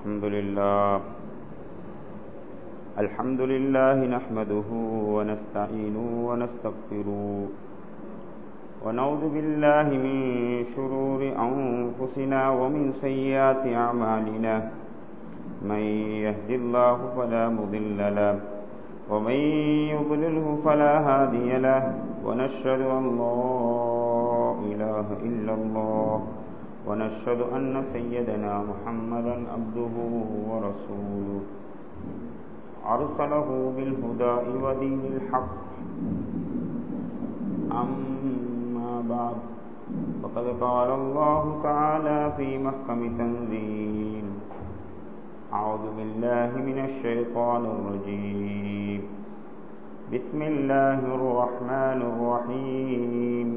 الحمد لله الحمد لله نحمده ونستعينه ونستغفره ونعوذ بالله من شرور أنفسنا ومن سيئات أعمالنا من يهد الله فلا مضل له ومن يضلله فلا هادي له ونشهد أن لا إله إلا الله ونشهد أن سيدنا محمدا عبده ورسوله أرسله بالهدى ودين الحق أما بعد فقد قال الله تعالى في محكم تنزيل أعوذ بالله من الشيطان الرجيم بسم الله الرحمن الرحيم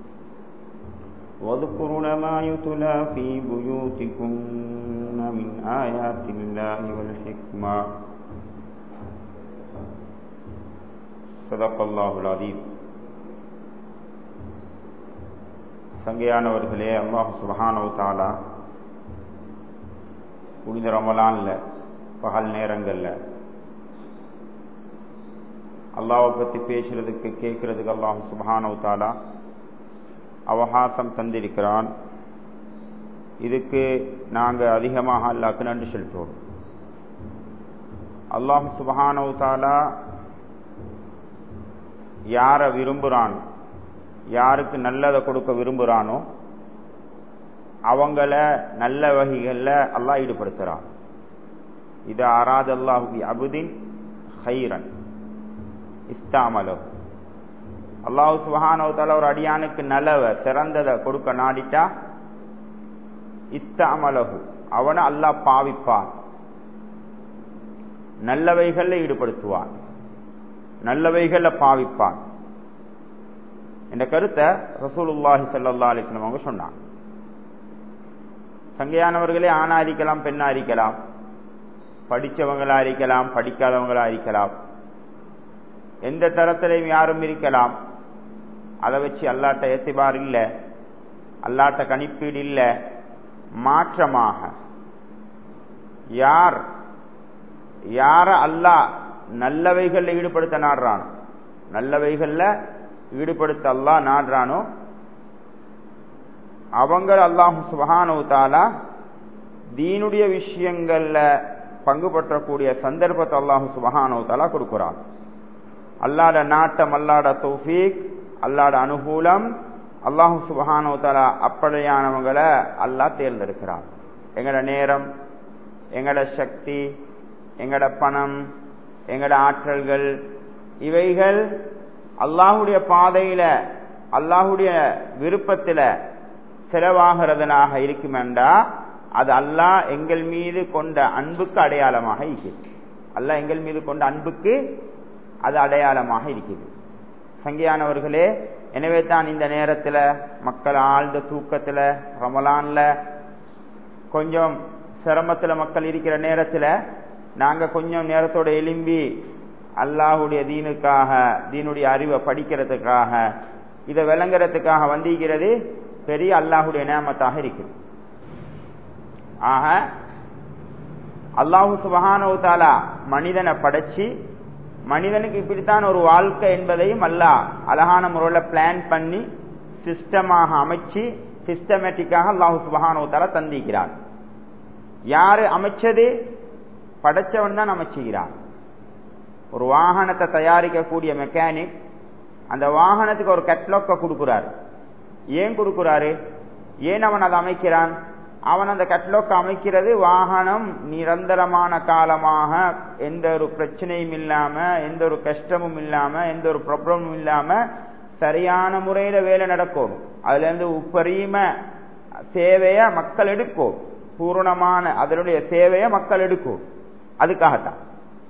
واذكرن ما يتلى في بيوتكن من آيات الله والحكمة صدق الله العظيم சங்கையானவர்களே அல்லாஹ் சுபஹானவு தாலா புனித ரமலான்ல பகல் நேரங்கள்ல அல்லாவை பத்தி பேசுறதுக்கு கேட்கறதுக்கு அல்லாஹ் சுபஹானவு தாலா அவகாசம் தந்திருக்கிறான் இதுக்கு நாங்க அதிகமாக அல்லாக்கு நன்றி செலுத்துவோம் அல்லாஹ் சுபஹானவு தாலா யார விரும்புறான் யாருக்கு நல்லதை கொடுக்க விரும்புறானோ அவங்கள நல்ல வகைகள்ல அல்லாஹ் ஈடுபடுத்துறான் இது ஆராத் அல்லாஹு அபுதின் ஹைரன் இஸ்தாமலோ அல்லாஹு சுபஹானவத்தால ஒரு அடியானுக்கு நலவ சிறந்ததை கொடுக்க நாடிட்டா இஸ்தாமலகு அவனை அல்லாஹ் பாவிப்பான் நல்லவைகள்ல ஈடுபடுத்துவான் நல்லவைகள்ல பாவிப்பான் என்ற கருத்தை ரசூலுல்லாஹி சல்லா அலிஸ்லம் அவங்க சொன்னாங்க சங்கையானவர்களே ஆணா இருக்கலாம் பெண்ணா இருக்கலாம் படித்தவங்களா இருக்கலாம் படிக்காதவங்களா இருக்கலாம் எந்த தரத்திலையும் யாரும் இருக்கலாம் அதை வச்சு அல்லாட்ட ஏத்திபார் இல்லை அல்லாட்ட கணிப்பீடு இல்லை மாற்றமாக யார் யார அல்லாஹ் நல்லவைகள்ல ஈடுபடுத்த நாடுறானோ நல்லவைகள்ல ஈடுபடுத்த அல்லாஹ் நாடுறானோ அவங்க அல்லாஹு சுபஹானு தாலா தீனுடைய விஷயங்கள்ல பங்கு பற்றக்கூடிய சந்தர்ப்பத்தை அல்லாஹு சுபஹானு தாலா கொடுக்கிறான் அல்லாட நாட்டம் அல்லாட தௌஃபீக் அல்லாட அனுகூலம் அல்லாஹு சுபஹானு தாலா அப்படியானவங்களை அல்லாஹ் தேர்ந்தெடுக்கிறான் எங்கட நேரம் எங்கட சக்தி எங்கட பணம் எங்கட ஆற்றல்கள் இவைகள் அல்லாஹுடைய பாதையில அல்லாஹுடைய விருப்பத்தில் செலவாகிறதுனாக இருக்குமெண்டா அது அல்லாஹ் எங்கள் மீது கொண்ட அன்புக்கு அடையாளமாக இருக்கிறது அல்லாஹ் எங்கள் மீது கொண்ட அன்புக்கு அது அடையாளமாக இருக்குது சங்கியானவர்களே எனவே தான் இந்த நேரத்தில் மக்கள் ஆழ்ந்த தூக்கத்தில் ரமலான்ல கொஞ்சம் சிரமத்தில் மக்கள் இருக்கிற நேரத்தில் நாங்கள் கொஞ்சம் நேரத்தோட எலும்பி அல்லாஹுடைய தீனுக்காக தீனுடைய அறிவை படிக்கிறதுக்காக இதை விளங்குறதுக்காக வந்திருக்கிறது பெரிய அல்லாஹுடைய நேமத்தாக இருக்குது ஆக அல்லாஹு சுபஹானவுத்தாலா மனிதனை படைச்சு மனிதனுக்கு இப்படித்தான் ஒரு வாழ்க்கை என்பதையும் அல்லாஹ் அழகான முறையில் பிளான் பண்ணி சிஸ்டமாக அமைச்சு சிஸ்டமேட்டிக்காக அல்லாஹு சுபஹானவுத்தாலா தந்திக்கிறார் யாரு அமைச்சது படைச்சவன் தான் அமைச்சுகிறான் ஒரு வாகனத்தை தயாரிக்கக்கூடிய மெக்கானிக் அந்த வாகனத்துக்கு ஒரு கட்லாக்க கொடுக்கிறாரு ஏன் கொடுக்கிறாரு ஏன் அவன் அதை அமைக்கிறான் அவன் அந்த கட்லாக்க அமைக்கிறது வாகனம் நிரந்தரமான காலமாக எந்த ஒரு பிரச்சனையும் இல்லாம எந்த ஒரு கஷ்டமும் இல்லாம எந்த ஒரு ப்ராப்ளமும் இல்லாம சரியான முறையில வேலை நடக்கும் அதுல இருந்து உப்பரிம சேவைய மக்கள் எடுக்கும் பூரணமான அதனுடைய சேவையை மக்கள் எடுக்கும் அதுக்காகத்தான்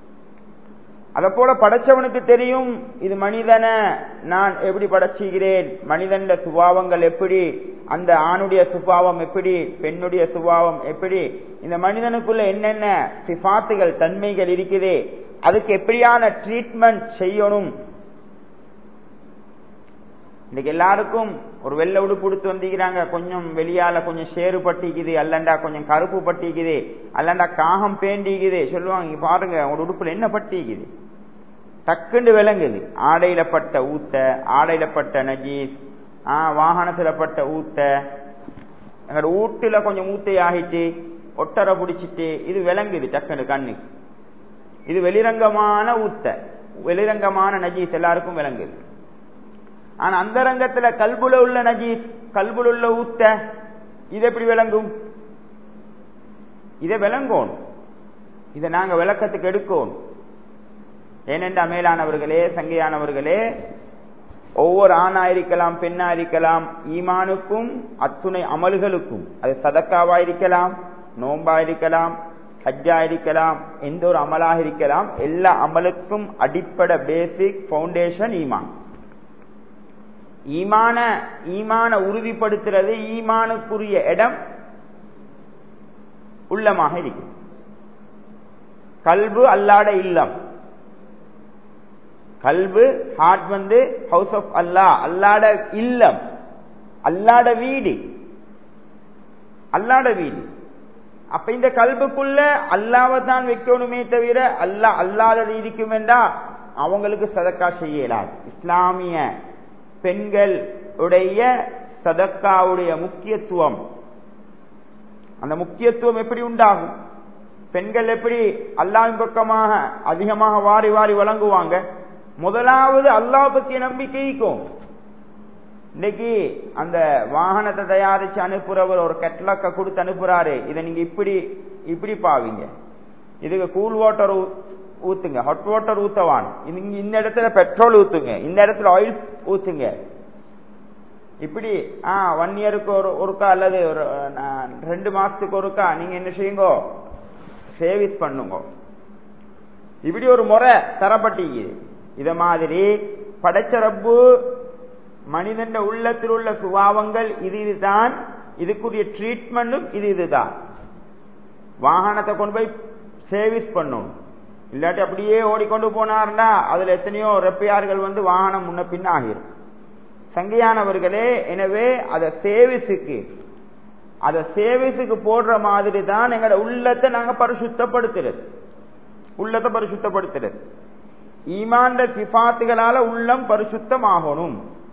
அத போல படைச்சவனுக்கு தெரியும் இது மனிதனை நான் எப்படி படைச்சுகிறேன் மனிதன் சுபாவங்கள் எப்படி அந்த ஆணுடைய சுபாவம் எப்படி பெண்ணுடைய சுபாவம் எப்படி இந்த மனிதனுக்குள்ள என்னென்ன சிபாத்துகள் தன்மைகள் இருக்குது அதுக்கு எப்படியான ட்ரீட்மெண்ட் செய்யணும் இன்னைக்கு எல்லாருக்கும் ஒரு வெள்ளை உடுப்பு உடுத்து வந்திருக்கிறாங்க கொஞ்சம் வெளியால கொஞ்சம் சேறு பட்டிக்குது அல்லண்டா கொஞ்சம் கருப்பு பட்டிக்குது அல்லண்டா காகம் பேண்டிக்குது சொல்லுவாங்க இங்க பாருங்க உங்க உடுப்புல என்ன பட்டிக்குது டக்குண்டு விளங்குது ஆடையில பட்ட ஊத்த ஆடையில பட்ட நஜீஸ் ஆஹ் வாகனத்துல பட்ட ஊத்த எங்களோட ஊட்டுல கொஞ்சம் ஊத்தை ஆகிட்டு ஒட்டரை பிடிச்சிட்டு இது விளங்குது டக்குனு கண்ணுக்கு இது வெளிரங்கமான ஊத்த வெளிரங்கமான நஜீஸ் எல்லாருக்கும் விளங்குது ஆனா அந்த ரங்கத்துல கல்புல உள்ள நஜீஸ் கல்புல உள்ள ஊத்த இது எப்படி விளங்கும் இதை விளங்கணும் இதை நாங்க விளக்கத்துக்கு எடுக்கணும் ஏனென்றா மேலானவர்களே சங்கையானவர்களே ஒவ்வொரு ஆணா இருக்கலாம் பெண்ணா இருக்கலாம் ஈமானுக்கும் அத்துணை அமல்களுக்கும் அது சதக்காவா இருக்கலாம் நோம்பா இருக்கலாம் ஹஜ்ஜா இருக்கலாம் எந்த ஒரு அமலாக இருக்கலாம் எல்லா அமலுக்கும் அடிப்படை பேசிக் பவுண்டேஷன் ஈமான் ஈமான ஈமான உறுதிப்படுத்துறது ஈமானுக்குரிய இடம் உள்ளமாக இருக்கு கல்பு அல்லாட இல்லம் கல்பு ஹார்ட் வந்து ஹவுஸ் ஆஃப் அல்லா அல்லாட இல்லம் அல்லாட வீடு அல்லாட வீடு அப்ப இந்த கல்புக்குள்ள அல்லாவை தான் வைக்கணுமே தவிர அல்லா அல்லாதது இருக்கும் என்றா அவங்களுக்கு சதக்கா செய்யலாது இஸ்லாமிய பெண்கள் உடைய சதக்காவுடைய முக்கியத்துவம் அந்த முக்கியத்துவம் எப்படி உண்டாகும் பெண்கள் எப்படி அல்லாவின் பக்கமாக அதிகமாக வாரி வாரி வழங்குவாங்க முதலாவது அல்லாஹ் பத்திய நம்பிக்கைக்கும் இன்னைக்கு அந்த வாகனத்தை தயாரிச்சு அனுப்புறவர் ஒரு கெட்லக்க கொடுத்து அனுப்புறாரு இதை நீங்க இப்படி இப்படி பாவீங்க இதுக்கு கூல் வாட்டர் ஊத்துங்க ஹாட் வாட்டர் ஊத்தவான் நீங்க இந்த இடத்துல பெட்ரோல் ஊத்துங்க இந்த இடத்துல ஆயில் ஊத்துங்க இப்படி ஆ ஒன் இயருக்கு ஒரு ஒருக்கா அல்லது ஒரு ரெண்டு மாசத்துக்கு ஒருக்கா நீங்க என்ன செய்யுங்க சேவிஸ் பண்ணுங்க இப்படி ஒரு முறை தரப்பட்டீங்க இத மாதிரி படைச்ச ரப்பு மனிதன் உள்ளத்தில் உள்ள சுபாவங்கள் இது இதுதான் இதுக்குரிய ட்ரீட்மெண்ட்டும் இது இதுதான் வாகனத்தை கொண்டு போய் சேவிஸ் பண்ணணும் இல்லாட்டி அப்படியே ஓடிக்கொண்டு போனார்னா அதுல எத்தனையோ ரெப்பையார்கள் வந்து வாகனம் முன்ன பின்ன ஆகிரும் சங்கையானவர்களே எனவே அத சேவிஸுக்கு அத சேவிஸுக்கு போடுற மாதிரி தான் எங்களோட உள்ளத்தை நாங்க பரிசுத்தப்படுத்துறது உள்ளத்தை பரிசுத்தப்படுத்துறது ஈமாண்ட சிபாத்துகளால உள்ளம் பரிசுத்தமாகணும்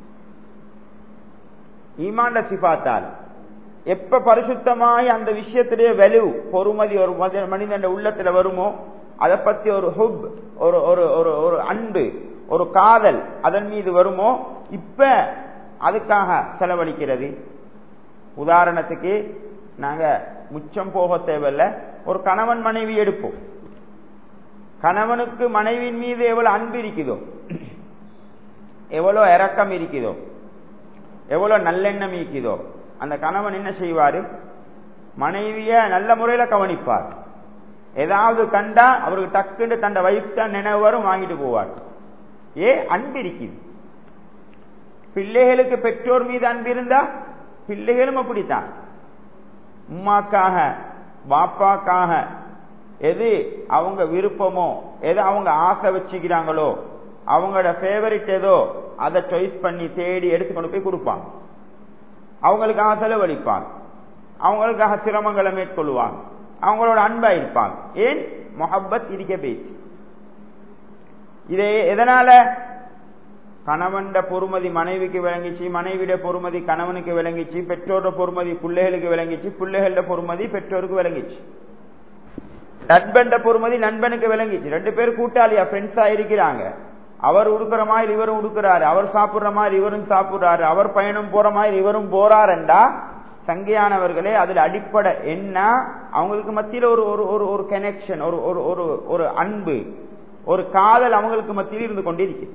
ஈமாண்ட சிபாத்தால் எப்ப பரிசுத்தமாய் அந்த விஷயத்திலே வெலு பொறுமதி ஒரு மனிதன் உள்ளத்துல வருமோ அதை பத்தி ஒரு ஹுப் ஒரு ஒரு ஒரு ஒரு அன்பு ஒரு காதல் அதன் மீது வருமோ இப்ப அதுக்காக செலவழிக்கிறது உதாரணத்துக்கு நாங்க முச்சம் போக தேவையில்ல ஒரு கணவன் மனைவி எடுப்போம் கணவனுக்கு மனைவியின் மீது எவ்வளவு அன்பு இருக்குதோ எவ்வளவு இறக்கம் இருக்குதோ எவ்வளவு நல்லெண்ணம் இருக்குதோ அந்த கணவன் என்ன செய்வாரு மனைவிய நல்ல முறையில கவனிப்பார் ஏதாவது கண்டா அவருக்கு டக்குன்னு தந்த வைஃப் தான் நினைவு வரும் வாங்கிட்டு போவார் ஏ அன்பு இருக்குது பிள்ளைகளுக்கு பெற்றோர் மீது அன்பு இருந்தா பிள்ளைகளும் அப்படித்தான் உமாக்காக பாப்பாக்காக எது அவங்க விருப்பமோ எது அவங்க ஆசை வச்சுக்கிறாங்களோ அவங்களோட ஃபேவரிட் ஏதோ அதை சாய்ஸ் பண்ணி தேடி எடுத்து கொண்டு போய் கொடுப்பாங்க அவங்களுக்காக செலவழிப்பாங்க அவங்களுக்காக சிரமங்களை மேற்கொள்வாங்க அவங்களோட அன்பா இருப்பாங்க ஏன் மொஹப்பத் இருக்க பேச்சு இதே எதனால கணவன்ட பொறுமதி மனைவிக்கு விளங்கிச்சு மனைவிட பொறுமதி கணவனுக்கு விளங்கிச்சு பெற்றோட பொறுமதி பிள்ளைகளுக்கு விளங்கிச்சு பிள்ளைகளோட பொறுமதி பெற்றோருக்கு விளங்கிச்சு நண்பன்ட பொறுமதி நண்பனுக்கு விளங்கிச்சு ரெண்டு பேர் கூட்டாளியா ஃப்ரெண்ட்ஸா இருக்கிறாங்க அவர் உடுக்கிற மாதிரி இவரும் உடுக்கிறாரு அவர் சாப்பிடுற மாதிரி இவரும் சாப்பிடுறாரு அவர் பயணம் போற மாதிரி இவரும் போறாருண்டா சங்கையானவர்களே அதுல அடிப்படை என்ன அவங்களுக்கு மத்தியில ஒரு ஒரு ஒரு ஒரு கனெக்ஷன் ஒரு ஒரு ஒரு ஒரு அன்பு ஒரு காதல் அவங்களுக்கு மத்தியில் இருந்து கொண்டிருக்கு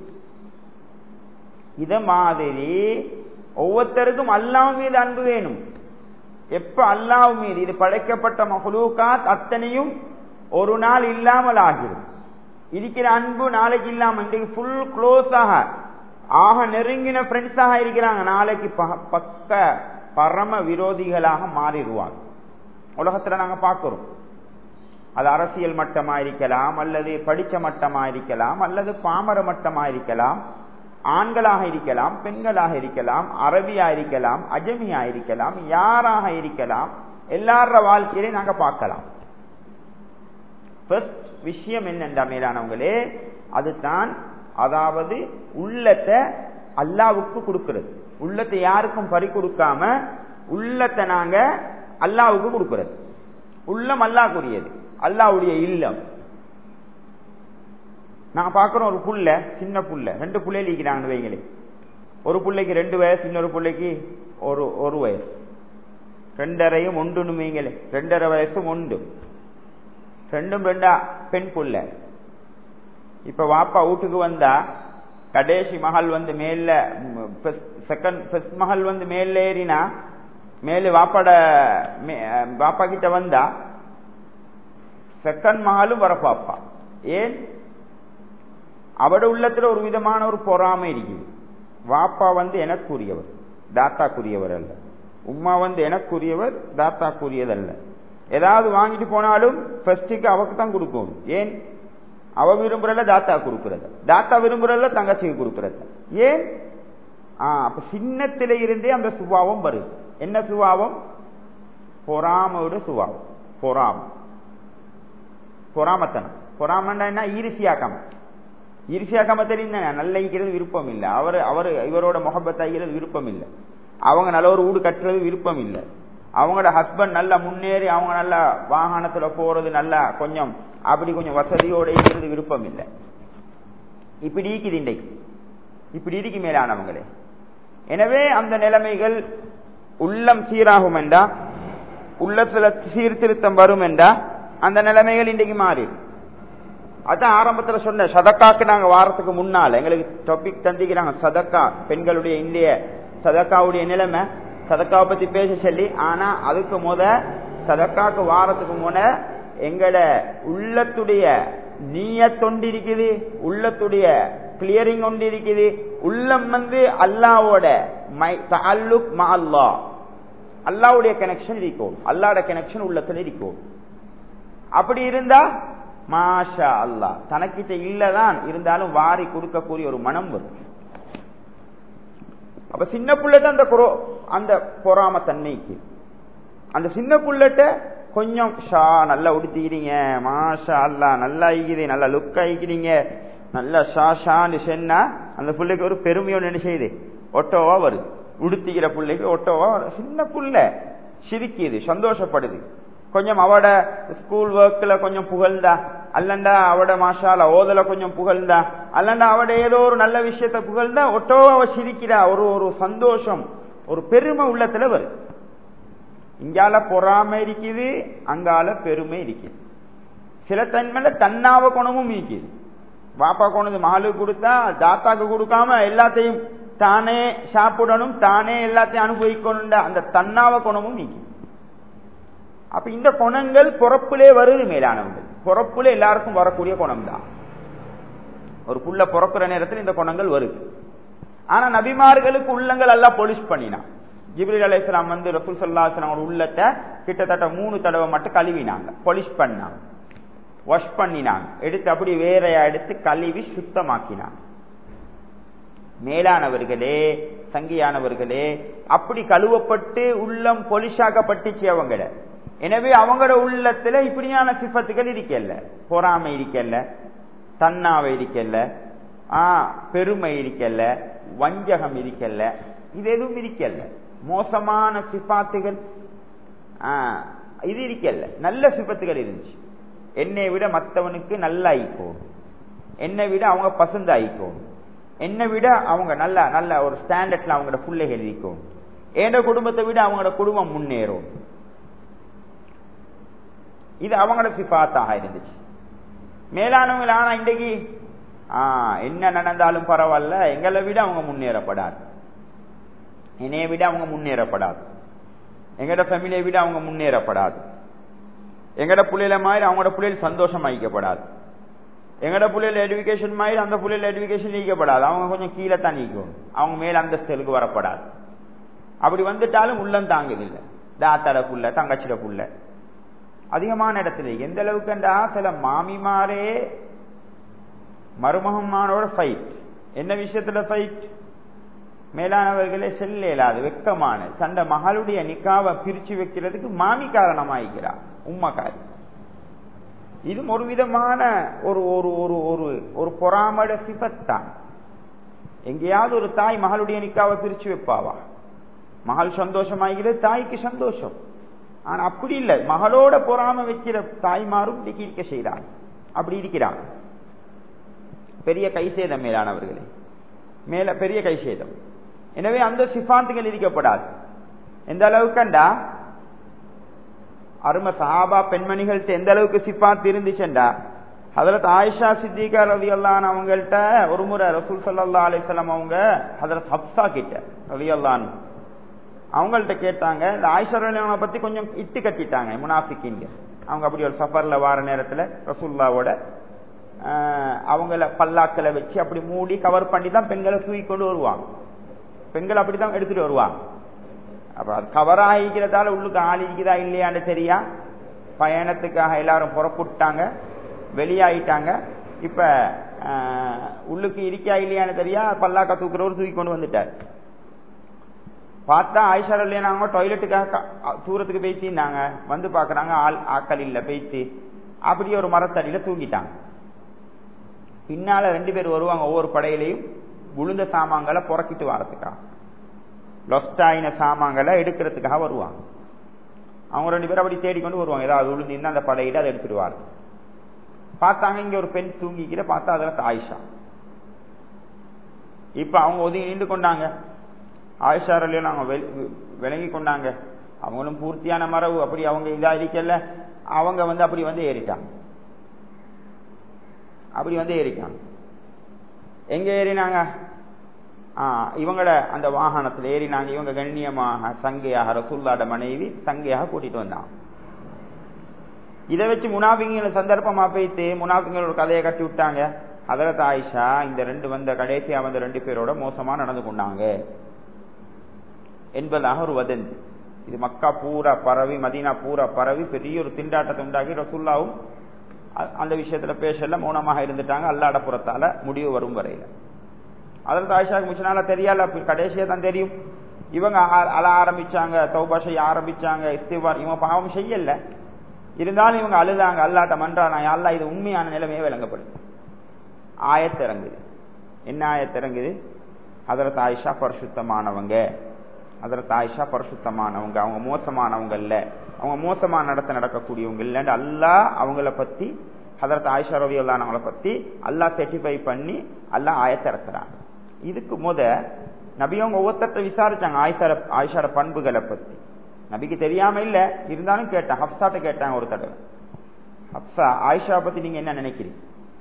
இத மாதிரி ஒவ்வொருத்தருக்கும் அல்லாஹ் மீது அன்பு வேணும் எப்ப அல்லாஹ் மீது இது படைக்கப்பட்ட மஹலூகாத் அத்தனையும் ஒரு நாள் இல்லாமல் ஆகிறது இருக்கிற அன்பு நாளைக்கு இல்லாம இன்றைக்கு ஃபுல் க்ளோஸாக ஆக நெருங்கின ஃப்ரெண்ட்ஸாக இருக்கிறாங்க நாளைக்கு பக்க பரம விரோதிகளாக மாறிடுவாங்க உலகத்துல நாங்க பார்க்கிறோம் அது அரசியல் மட்டமா இருக்கலாம் அல்லது படிச்ச மட்டமா இருக்கலாம் அல்லது பாமர மட்டமா இருக்கலாம் ஆண்களாக இருக்கலாம் பெண்களாக இருக்கலாம் அரபியா இருக்கலாம் அஜமியா இருக்கலாம் யாராக இருக்கலாம் எல்லார வாழ்க்கையிலே நாங்க பார்க்கலாம் ஃபர்ஸ்ட் விஷயம் என்னென்ற மேலானவங்களே அதுதான் அதாவது உள்ளத்தை அல்லாவுக்கு கொடுக்கிறது உள்ளத்தை யாருக்கும் பறி கொடுக்காம உள்ளத்தை நாங்க அல்லாவுக்கு கொடுக்கிறது உள்ளம் அல்லாஹ்க்குரியது அல்லாவுடைய இல்லம் நான் பார்க்கிறோம் ஒரு புள்ள சின்ன புள்ள ரெண்டு புள்ளையில இருக்கிறாங்க வைங்களே ஒரு பிள்ளைக்கு ரெண்டு வயசு இன்னொரு பிள்ளைக்கு ஒரு ஒரு வயசு ரெண்டரையும் ஒன்றுன்னு வைங்களே ரெண்டரை வயசும் ஒன்று ரெண்டும் ரெண்டா பெண் புள்ள இப்ப வாப்பா வீட்டுக்கு வந்தா கடைசி மகள் வந்து மேல செகண்ட் ஃபர்ஸ்ட் மகள் வந்து மேல ஏறினா மேல வாப்பாட வாப்பா கிட்ட வந்தா செகண்ட் மகளும் வர பாப்பா ஏன் அவட உள்ளத்துல ஒரு விதமான ஒரு பொறாமை இருக்குது வாப்பா வந்து எனக்குரியவர் தாத்தாக்குரியவர் அல்ல உம்மா வந்து எனக்குரியவர் தாத்தாக்குரியதல்ல ஏதாவது வாங்கிட்டு போனாலும் ஃபர்ஸ்டுக்கு அவக்கு தான் கொடுக்கணும் ஏன் அவ விரும்புறல தாத்தா கொடுக்கறது தாத்தா விரும்புறல தங்கச்சிக்கு கொடுக்கறது ஏன் அப்ப சின்னத்தில இருந்தே அந்த சுபாவம் வருது என்ன சுபாவம் பொறாமையோட சுபாவம் பொறாம பொறாமத்தனம் பொறாமன்னா என்ன ஈரிசியாக்கம் ஈர்ஷியாக்காம தெரியும் நல்ல ஈக்கிறது விருப்பம் இல்லை அவர் அவர் இவரோட முகப்பத்தாகிறது விருப்பம் இல்லை அவங்க நல்ல ஒரு வீடு கட்டுறது விருப்பம் இல்லை அவங்களோட ஹஸ்பண்ட் நல்லா முன்னேறி அவங்க நல்ல வாகனத்துல போறது நல்லா கொஞ்சம் அப்படி கொஞ்சம் வசதியோட இருக்கிறது விருப்பம் இல்லை இப்படி இருக்குது இன்றைக்கு இப்படி இருக்கு மேலானவங்களே எனவே அந்த நிலைமைகள் உள்ளம் சீராகும் என்றா உள்ளத்துல சீர்திருத்தம் வரும் என்றா அந்த நிலைமைகள் இன்றைக்கு மாறிடும் அதான் ஆரம்பத்துல சொன்ன சதக்காக்கு நாங்க வாரத்துக்கு முன்னால எங்களுக்கு டாபிக் தந்திக்கிறாங்க சதக்கா பெண்களுடைய இந்திய சதக்காவுடைய நிலைமை சதக்காவை பத்தி பேச சொல்லி ஆனா அதுக்கு முத சதக்காக்கு வாரத்துக்கு முத எங்கட உள்ளத்துடைய நீய தொண்டு இருக்குது உள்ளத்துடைய கிளியரிங் ஒன்று இருக்குது உள்ளம் வந்து அல்லாவோட அல்லுக் மா அல்லா அல்லாவுடைய கனெக்ஷன் இருக்கும் அல்லாட கனெக்ஷன் உள்ளத்துல இருக்கும் அப்படி இருந்தா மாஷா அல்லா தனக்கிட்ட இல்லதான் இருந்தாலும் வாரி கொடுக்கக்கூடிய ஒரு மனம் வரும் அப்ப சின்ன புள்ளட்ட அந்த அந்த பொறாம தன்மைக்கு அந்த சின்ன புள்ளட்ட கொஞ்சம் ஷா நல்லா உடுத்திக்கிறீங்க மாஷா அல்லா நல்லா ஆகிக்கிறீ நல்லா லுக் ஆகிக்கிறீங்க நல்லா ஷா ஷான்னு சொன்னா அந்த பிள்ளைக்கு ஒரு பெருமையோடு என்ன செய்யுது ஒட்டோவா வருது உடுத்திக்கிற பிள்ளைக்கு ஒட்டோவா சின்ன புள்ள சிரிக்குது சந்தோஷப்படுது கொஞ்சம் அவட ஸ்கூல் ஒர்க்ல கொஞ்சம் புகழ்ந்தா அல்லண்டா அவட மாஷால ஓதல கொஞ்சம் புகழ்ந்தா அல்லண்டா அவட ஏதோ ஒரு நல்ல விஷயத்த புகழ்ந்தா ஒட்டோ அவ சிரிக்கிறா ஒரு ஒரு சந்தோஷம் ஒரு பெருமை உள்ளத்துல வருது இங்கால பொறாமை இருக்குது அங்கால பெருமை இருக்குது சில தன்மையில தன்னாவ குணமும் இருக்குது பாப்பா கொண்டு மகளுக்கு கொடுத்தா தாத்தாக்கு கொடுக்காம எல்லாத்தையும் தானே சாப்பிடணும் தானே எல்லாத்தையும் அனுபவிக்கணும் அந்த தன்னாவ குணமும் நீக்குது அப்ப இந்த குணங்கள் பொறப்பிலே வருது மேலானவங்கள் பொறப்புல எல்லாருக்கும் வரக்கூடிய குணம் தான் ஒரு புள்ள பிறக்கிற நேரத்தில் இந்த குணங்கள் வருது ஆனா நபிமார்களுக்கு உள்ளங்கள் எல்லாம் பொலிஷ் பண்ணினான் ஜிப்ரில் அலையாம் வந்து ரசூல் சல்லாஹ் உள்ளத்தை கிட்டத்தட்ட மூணு தடவை மட்டும் கழுவினாங்க பொலிஷ் பண்ணாங்க வாஷ் பண்ணினாங்க எடுத்து அப்படி வேறையா எடுத்து கழுவி சுத்தமாக்கினாங்க மேலானவர்களே சங்கியானவர்களே அப்படி கழுவப்பட்டு உள்ளம் பொலிஷாக்கப்பட்டுச்சு அவங்கள எனவே அவங்களோட உள்ளத்துல இப்படியான சிப்பத்துகள் இருக்கல பொறாமை இருக்கல தன்னாவை இருக்கல ஆ பெருமை இருக்கல வஞ்சகம் இருக்கல இது எதுவும் இருக்கல மோசமான சிப்பாத்துகள் இது இருக்கல நல்ல சிப்பத்துகள் இருந்துச்சு என்னை விட மற்றவனுக்கு நல்ல ஐக்கோம் என்னை விட அவங்க பசந்த ஐக்கோம் என்னை விட அவங்க நல்ல நல்ல ஒரு ஸ்டாண்டர்ட்ல அவங்களோட பிள்ளைகள் இருக்கும் என் குடும்பத்தை விட அவங்களோட குடும்பம் முன்னேறும் இது அவங்களோட சிபாத்தாக இருந்துச்சு மேலானவங்க ஆனா இன்றைக்கு என்ன நடந்தாலும் பரவாயில்ல எங்களை விட அவங்க முன்னேறப்படாது என்னைய விட அவங்க முன்னேறப்படாது எங்கட ஃபேமிலியை விட அவங்க முன்னேறப்படாது எங்கட புள்ளையில மாதிரி அவங்களோட புள்ளையில் சந்தோஷம் அளிக்கப்படாது எங்கட புள்ளையில எஜுகேஷன் மாதிரி அந்த புள்ளையில எஜுகேஷன் நீக்கப்படாது அவங்க கொஞ்சம் கீழே தான் நீக்கும் அவங்க மேல அந்தஸ்தலுக்கு வரப்படாது அப்படி வந்துட்டாலும் உள்ளம் தாங்குதில்லை தாத்தாட புள்ள தங்கச்சிட புள்ள அதிகமான இடத்துல எந்த அளவுக்கு சில மாமிமாரே மருமகமானோட ஃபைட் என்ன விஷயத்துல ஃபைட் மேலானவர்களே செல்ல இயலாது வெக்கமான தண்ட மகளுடைய நிக்காவை பிரிச்சு வைக்கிறதுக்கு மாமி காரணமாகிறார் உம்மக்காரி இது ஒரு விதமான ஒரு ஒரு ஒரு ஒரு ஒரு பொறாமட சிபத்தான் எங்கேயாவது ஒரு தாய் மகளுடைய நிக்காவை பிரிச்சு வைப்பாவா மகள் சந்தோஷமாகிறது தாய்க்கு சந்தோஷம் ஆனா அப்படி இல்லை மகளோட பொறாம வைக்கிற தாய்மாரும் இன்னைக்கு இருக்க செய்கிறாங்க அப்படி இருக்கிறாங்க பெரிய கைசேதம் மேலானவர்களே மேல பெரிய கைசேதம் எனவே அந்த சிஃபாந்துகள் இருக்கப்படாது எந்த அளவுக்குண்டா அரும சஹாபா பெண்மணிகள்ட்ட எந்த அளவுக்கு சிஃபாத் இருந்துச்சுண்டா ஹதரத் ஆயிஷா சித்திகா ரவி அல்லான் அவங்கள்ட்ட ஒரு முறை ரசூல் சல்லா அலிசல்லாம் அவங்க ஹதரத் ஹப்சா கிட்ட ரவி அல்லான் அவங்கள்ட்ட கேட்டாங்க இந்த ஆயிஷா ரலியவனை பத்தி கொஞ்சம் இட்டு கட்டிட்டாங்க முனாஃபிக்கிங்க அவங்க அப்படி ஒரு சஃபர்ல வார நேரத்துல ரசூல்லாவோட அவங்கள பல்லாக்களை வச்சு அப்படி மூடி கவர் பண்ணி தான் பெண்களை தூக்கி கொண்டு வருவாங்க பெண்கள் அப்படித்தான் எடுத்துட்டு வருவாங்க அப்ப அது கவர் ஆகிக்கிறதால உள்ளுக்கு ஆள் இருக்குதா இல்லையான்னு தெரியா பயணத்துக்காக எல்லாரும் புறப்பட்டாங்க வெளியாயிட்டாங்க இப்ப உள்ளுக்கு இருக்கா இல்லையான்னு தெரியா பல்லாக்கா தூக்குறவர் தூக்கி கொண்டு வந்துட்டார் பார்த்தா ஆயிஷா இல்லையா டாய்லெட்டுக்காக தூரத்துக்கு பேசினாங்க வந்து பாக்குறாங்க ஆள் ஆக்கள் இல்ல பேசி அப்படியே ஒரு மரத்தடியில தூங்கிட்டாங்க பின்னால ரெண்டு பேர் வருவாங்க ஒவ்வொரு படையிலையும் விழுந்த சாமான்களை புறக்கிட்டு வரதுக்காக லொஸ்ட் ஆயின சாமான்களை எடுக்கிறதுக்காக வருவாங்க அவங்க ரெண்டு பேரும் அப்படி தேடிக்கொண்டு வருவாங்க ஏதாவது விழுந்திருந்தா அந்த படையில அதை எடுத்துடுவாங்க பார்த்தாங்க இங்க ஒரு பெண் தூங்கிக்கிற பார்த்தா அதில் ஆயிஷா இப்ப அவங்க ஒதுங்கி நின்று கொண்டாங்க ஆயிஷாரிலையும் நாங்க விளங்கி கொண்டாங்க அவங்களும் பூர்த்தியான மரபு அப்படி அவங்க இதா இருக்கல அவங்க வந்து அப்படி வந்து ஏறிட்டாங்க அப்படி வந்து ஏறிட்டாங்க எங்க ஏறினாங்க இவங்கள அந்த வாகனத்தில் ஏறினாங்க இவங்க கண்ணியமாக சங்கையாக ரசூல்லாட மனைவி சங்கையாக கூட்டிட்டு வந்தாங்க இதை வச்சு முனாபிங்கிற சந்தர்ப்பமா போயிட்டு முனாபிங்கிற ஒரு கதையை கட்டி விட்டாங்க அதரத் ஆயிஷா இந்த ரெண்டு வந்த கடைசியா வந்த ரெண்டு பேரோட மோசமா நடந்து கொண்டாங்க என்பதாக ஒரு வதந்தி இது மக்கா பூரா பரவி மதீனா பூரா பரவி பெரிய ஒரு திண்டாட்டத்தை உண்டாகி ரசுல்லாவும் அந்த விஷயத்துல பேசல மௌனமாக இருந்துட்டாங்க அல்லாட புறத்தால முடிவு வரும் வரையில அதில் ஆயிஷாக்கு மிச்சனால தெரியால கடைசியா தான் தெரியும் இவங்க அழ ஆரம்பிச்சாங்க தௌபா செய்ய ஆரம்பிச்சாங்க இஸ்திவார் இவங்க பாவம் செய்யல இருந்தாலும் இவங்க அழுதாங்க அல்லாட்ட மன்றானா அல்லா இது உண்மையான நிலைமையே விளங்கப்படுது ஆயத்திறங்குது என்ன ஆயத்திறங்குது அதற்கு ஆயிஷா பரிசுத்தமானவங்க அதற்கு ஆயிஷா பரிசுத்தமானவங்க அவங்க மோசமானவங்க இல்ல அவங்க மோசமா நடத்த நடக்கக்கூடியவங்க இல்லைன்னு அல்லா அவங்கள பத்தி அதற்கு ஆயிஷா ரவி அல்லானவங்கள பத்தி அல்லா செட்டிஃபை பண்ணி அல்லா ஆயத்திறக்கிறாங்க இதுக்கு முத நபி அவங்க ஒவ்வொருத்தட்ட விசாரிச்சாங்க ஆயிஷா ஆயிஷார பண்புகளை பத்தி நபிக்கு தெரியாம இல்ல இருந்தாலும் கேட்டேன் ஹப்சாட்ட கேட்டாங்க ஒரு தடவை ஹப்சா ஆயிஷா பத்தி நீங்க என்ன நினைக்கிறீங்க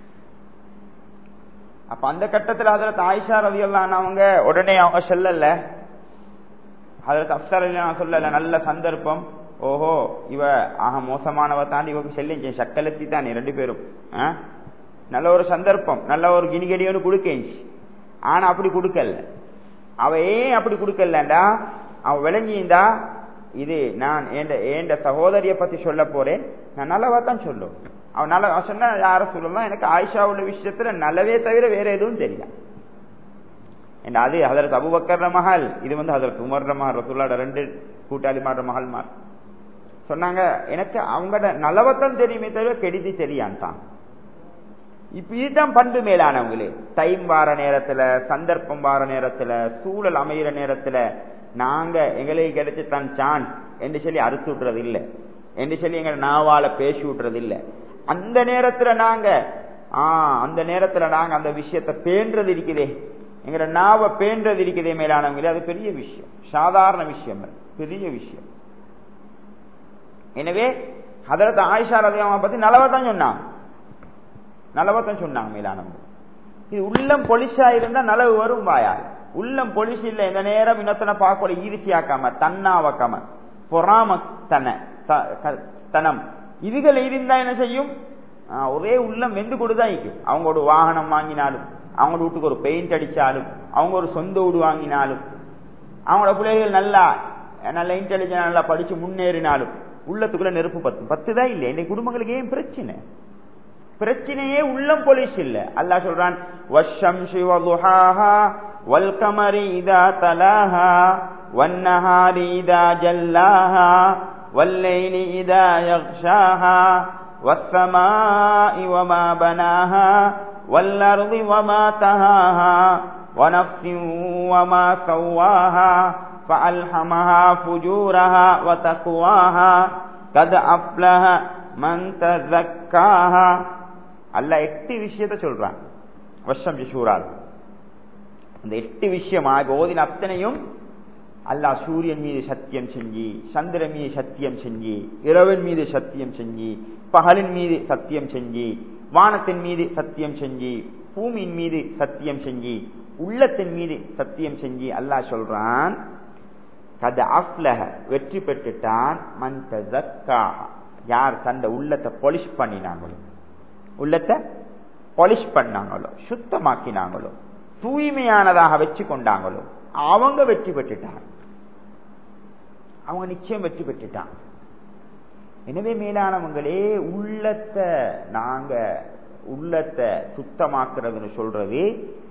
அப்ப அந்த கட்டத்துல அதற்கு ஆயிஷா ரவி அவங்க உடனே அவங்க சொல்லல அதற்கு அப்சார் நான் சொல்லல நல்ல சந்தர்ப்பம் ஓஹோ இவ ஆக மோசமானவ தாண்டி இவக்கு செல்லிஞ்சேன் சக்கலத்தி தானே ரெண்டு பேரும் நல்ல ஒரு சந்தர்ப்பம் நல்ல ஒரு கிணிகடியோடு கொடுக்கேஞ்சி ஆனா அப்படி கொடுக்கல அவ ஏன் அப்படி கொடுக்கலண்டா அவ விளங்கியிருந்தா இது நான் ஏண்ட சகோதரிய பத்தி சொல்ல போறேன் நான் நல்லவா தான் சொல்லும் அவன் நல்ல சொன்ன யார சொல்லலாம் எனக்கு ஆயிஷா உள்ள விஷயத்துல நல்லவே தவிர வேற எதுவும் தெரியும் அது அதற்கு அபுபக்கர் மகள் இது வந்து அதற்கு உமர் மகள் ரசூல்லாட ரெண்டு கூட்டாளி மாற மகள்மார் சொன்னாங்க எனக்கு அவங்களோட நலவத்தான் தெரியுமே தவிர கெடுதி தெரியான்தான் இப்ப இதுதான் பண்பு மேலானவங்களே டைம் வார நேரத்துல சந்தர்ப்பம் வார நேரத்துல சூழல் அமைகிற நேரத்துல நாங்க எங்களுக்கு கிடைச்ச தன் சான்ஸ் என்று சொல்லி அறுத்து விட்டுறது இல்லை என்று சொல்லி எங்க நாவால பேசி விட்டுறது இல்லை அந்த நேரத்துல நாங்க ஆஹ் அந்த நேரத்துல நாங்க அந்த விஷயத்தை பேன்றது இருக்குதே எங்கட நாவ பேன்றது இருக்குதே மேலானவங்களே அது பெரிய விஷயம் சாதாரண விஷயம் பெரிய விஷயம் எனவே அதற்கு ஆயிஷா ரதியாவை பத்தி நலவத்தான் சொன்னாங்க நலவத்தான் சொன்னாங்க மேலானவங்க இது உள்ளம் பொலிஷா இருந்தா நலவு வரும் வாயால் உள்ளம் பொலிஷ் இல்ல இந்த நேரம் இன்னொத்தனை பார்க்கல ஈர்ச்சியாக்காம தன்னாவக்காம பொறாம தன தனம் இதுகள் இருந்தா என்ன செய்யும் ஒரே உள்ளம் வெந்து கொடுதான் இருக்கும் அவங்க ஒரு வாகனம் வாங்கினாலும் அவங்களோட வீட்டுக்கு ஒரு பெயிண்ட் அடிச்சாலும் அவங்க ஒரு சொந்த வீடு வாங்கினாலும் அவங்களோட பிள்ளைகள் நல்லா நல்ல இன்டெலிஜென்ட் நல்லா படிச்சு முன்னேறினாலும் உள்ளத்துக்குள்ள நெருப்பு பத்து பத்து தான் இல்லை இன்னைக்கு குடும்பங்களுக்கு ஏன் பிரச்சனை பிரச்சனையே உள்ளம் பொலிஷ் இல்ல அல்லாஹ் சொல்றான் வஷம்ஷி வதுஹாஹா வல் கமரி இதா தலாஹா வன்னஹாரி இதா ஜல்லாஹா والليل إذا يغشاها والسماء وما بناها والأرض وما تهاها ونفس وما سواها فألهمها فجورها وتقواها قد أفلح من تزكاها அல்ல எட்டு விஷயத்த சொல்றான் வருஷம் சூறால் இந்த எட்டு விஷயமா இப்ப ஓதின அத்தனையும் அல்லாஹ் சூரியன் மீது சத்தியம் செஞ்சு சந்திரன் மீது சத்தியம் செஞ்சு இரவன் மீது சத்தியம் செஞ்சு பகலின் மீது சத்தியம் செஞ்சு வானத்தின் மீது சத்தியம் செஞ்சு பூமியின் மீது சத்தியம் செஞ்சு உள்ளத்தின் மீது சத்தியம் செஞ்சு அல்லாஹ் சொல்றான் கத அஃப்லஹ வெற்றி பெற்றுட்டான் மன் தஸக்காஹ யார் தந்த உள்ளத்தை பொலிஷ் பண்ணினாங்களோ உள்ளத்தை பொலிஷ் பண்ணாங்களோ சுத்தமாக்கினாங்களோ தூய்மையானதாக வச்சு கொண்டாங்களோ அவங்க வெற்றி பெற்றுட்டாங்க அவங்க நிச்சயம் வெற்றி பெற்றுட்டான் எனவே மேலானவங்களே உள்ளத்தை நாங்க உள்ளத்தை சுத்தமாக்குறதுன்னு சொல்றது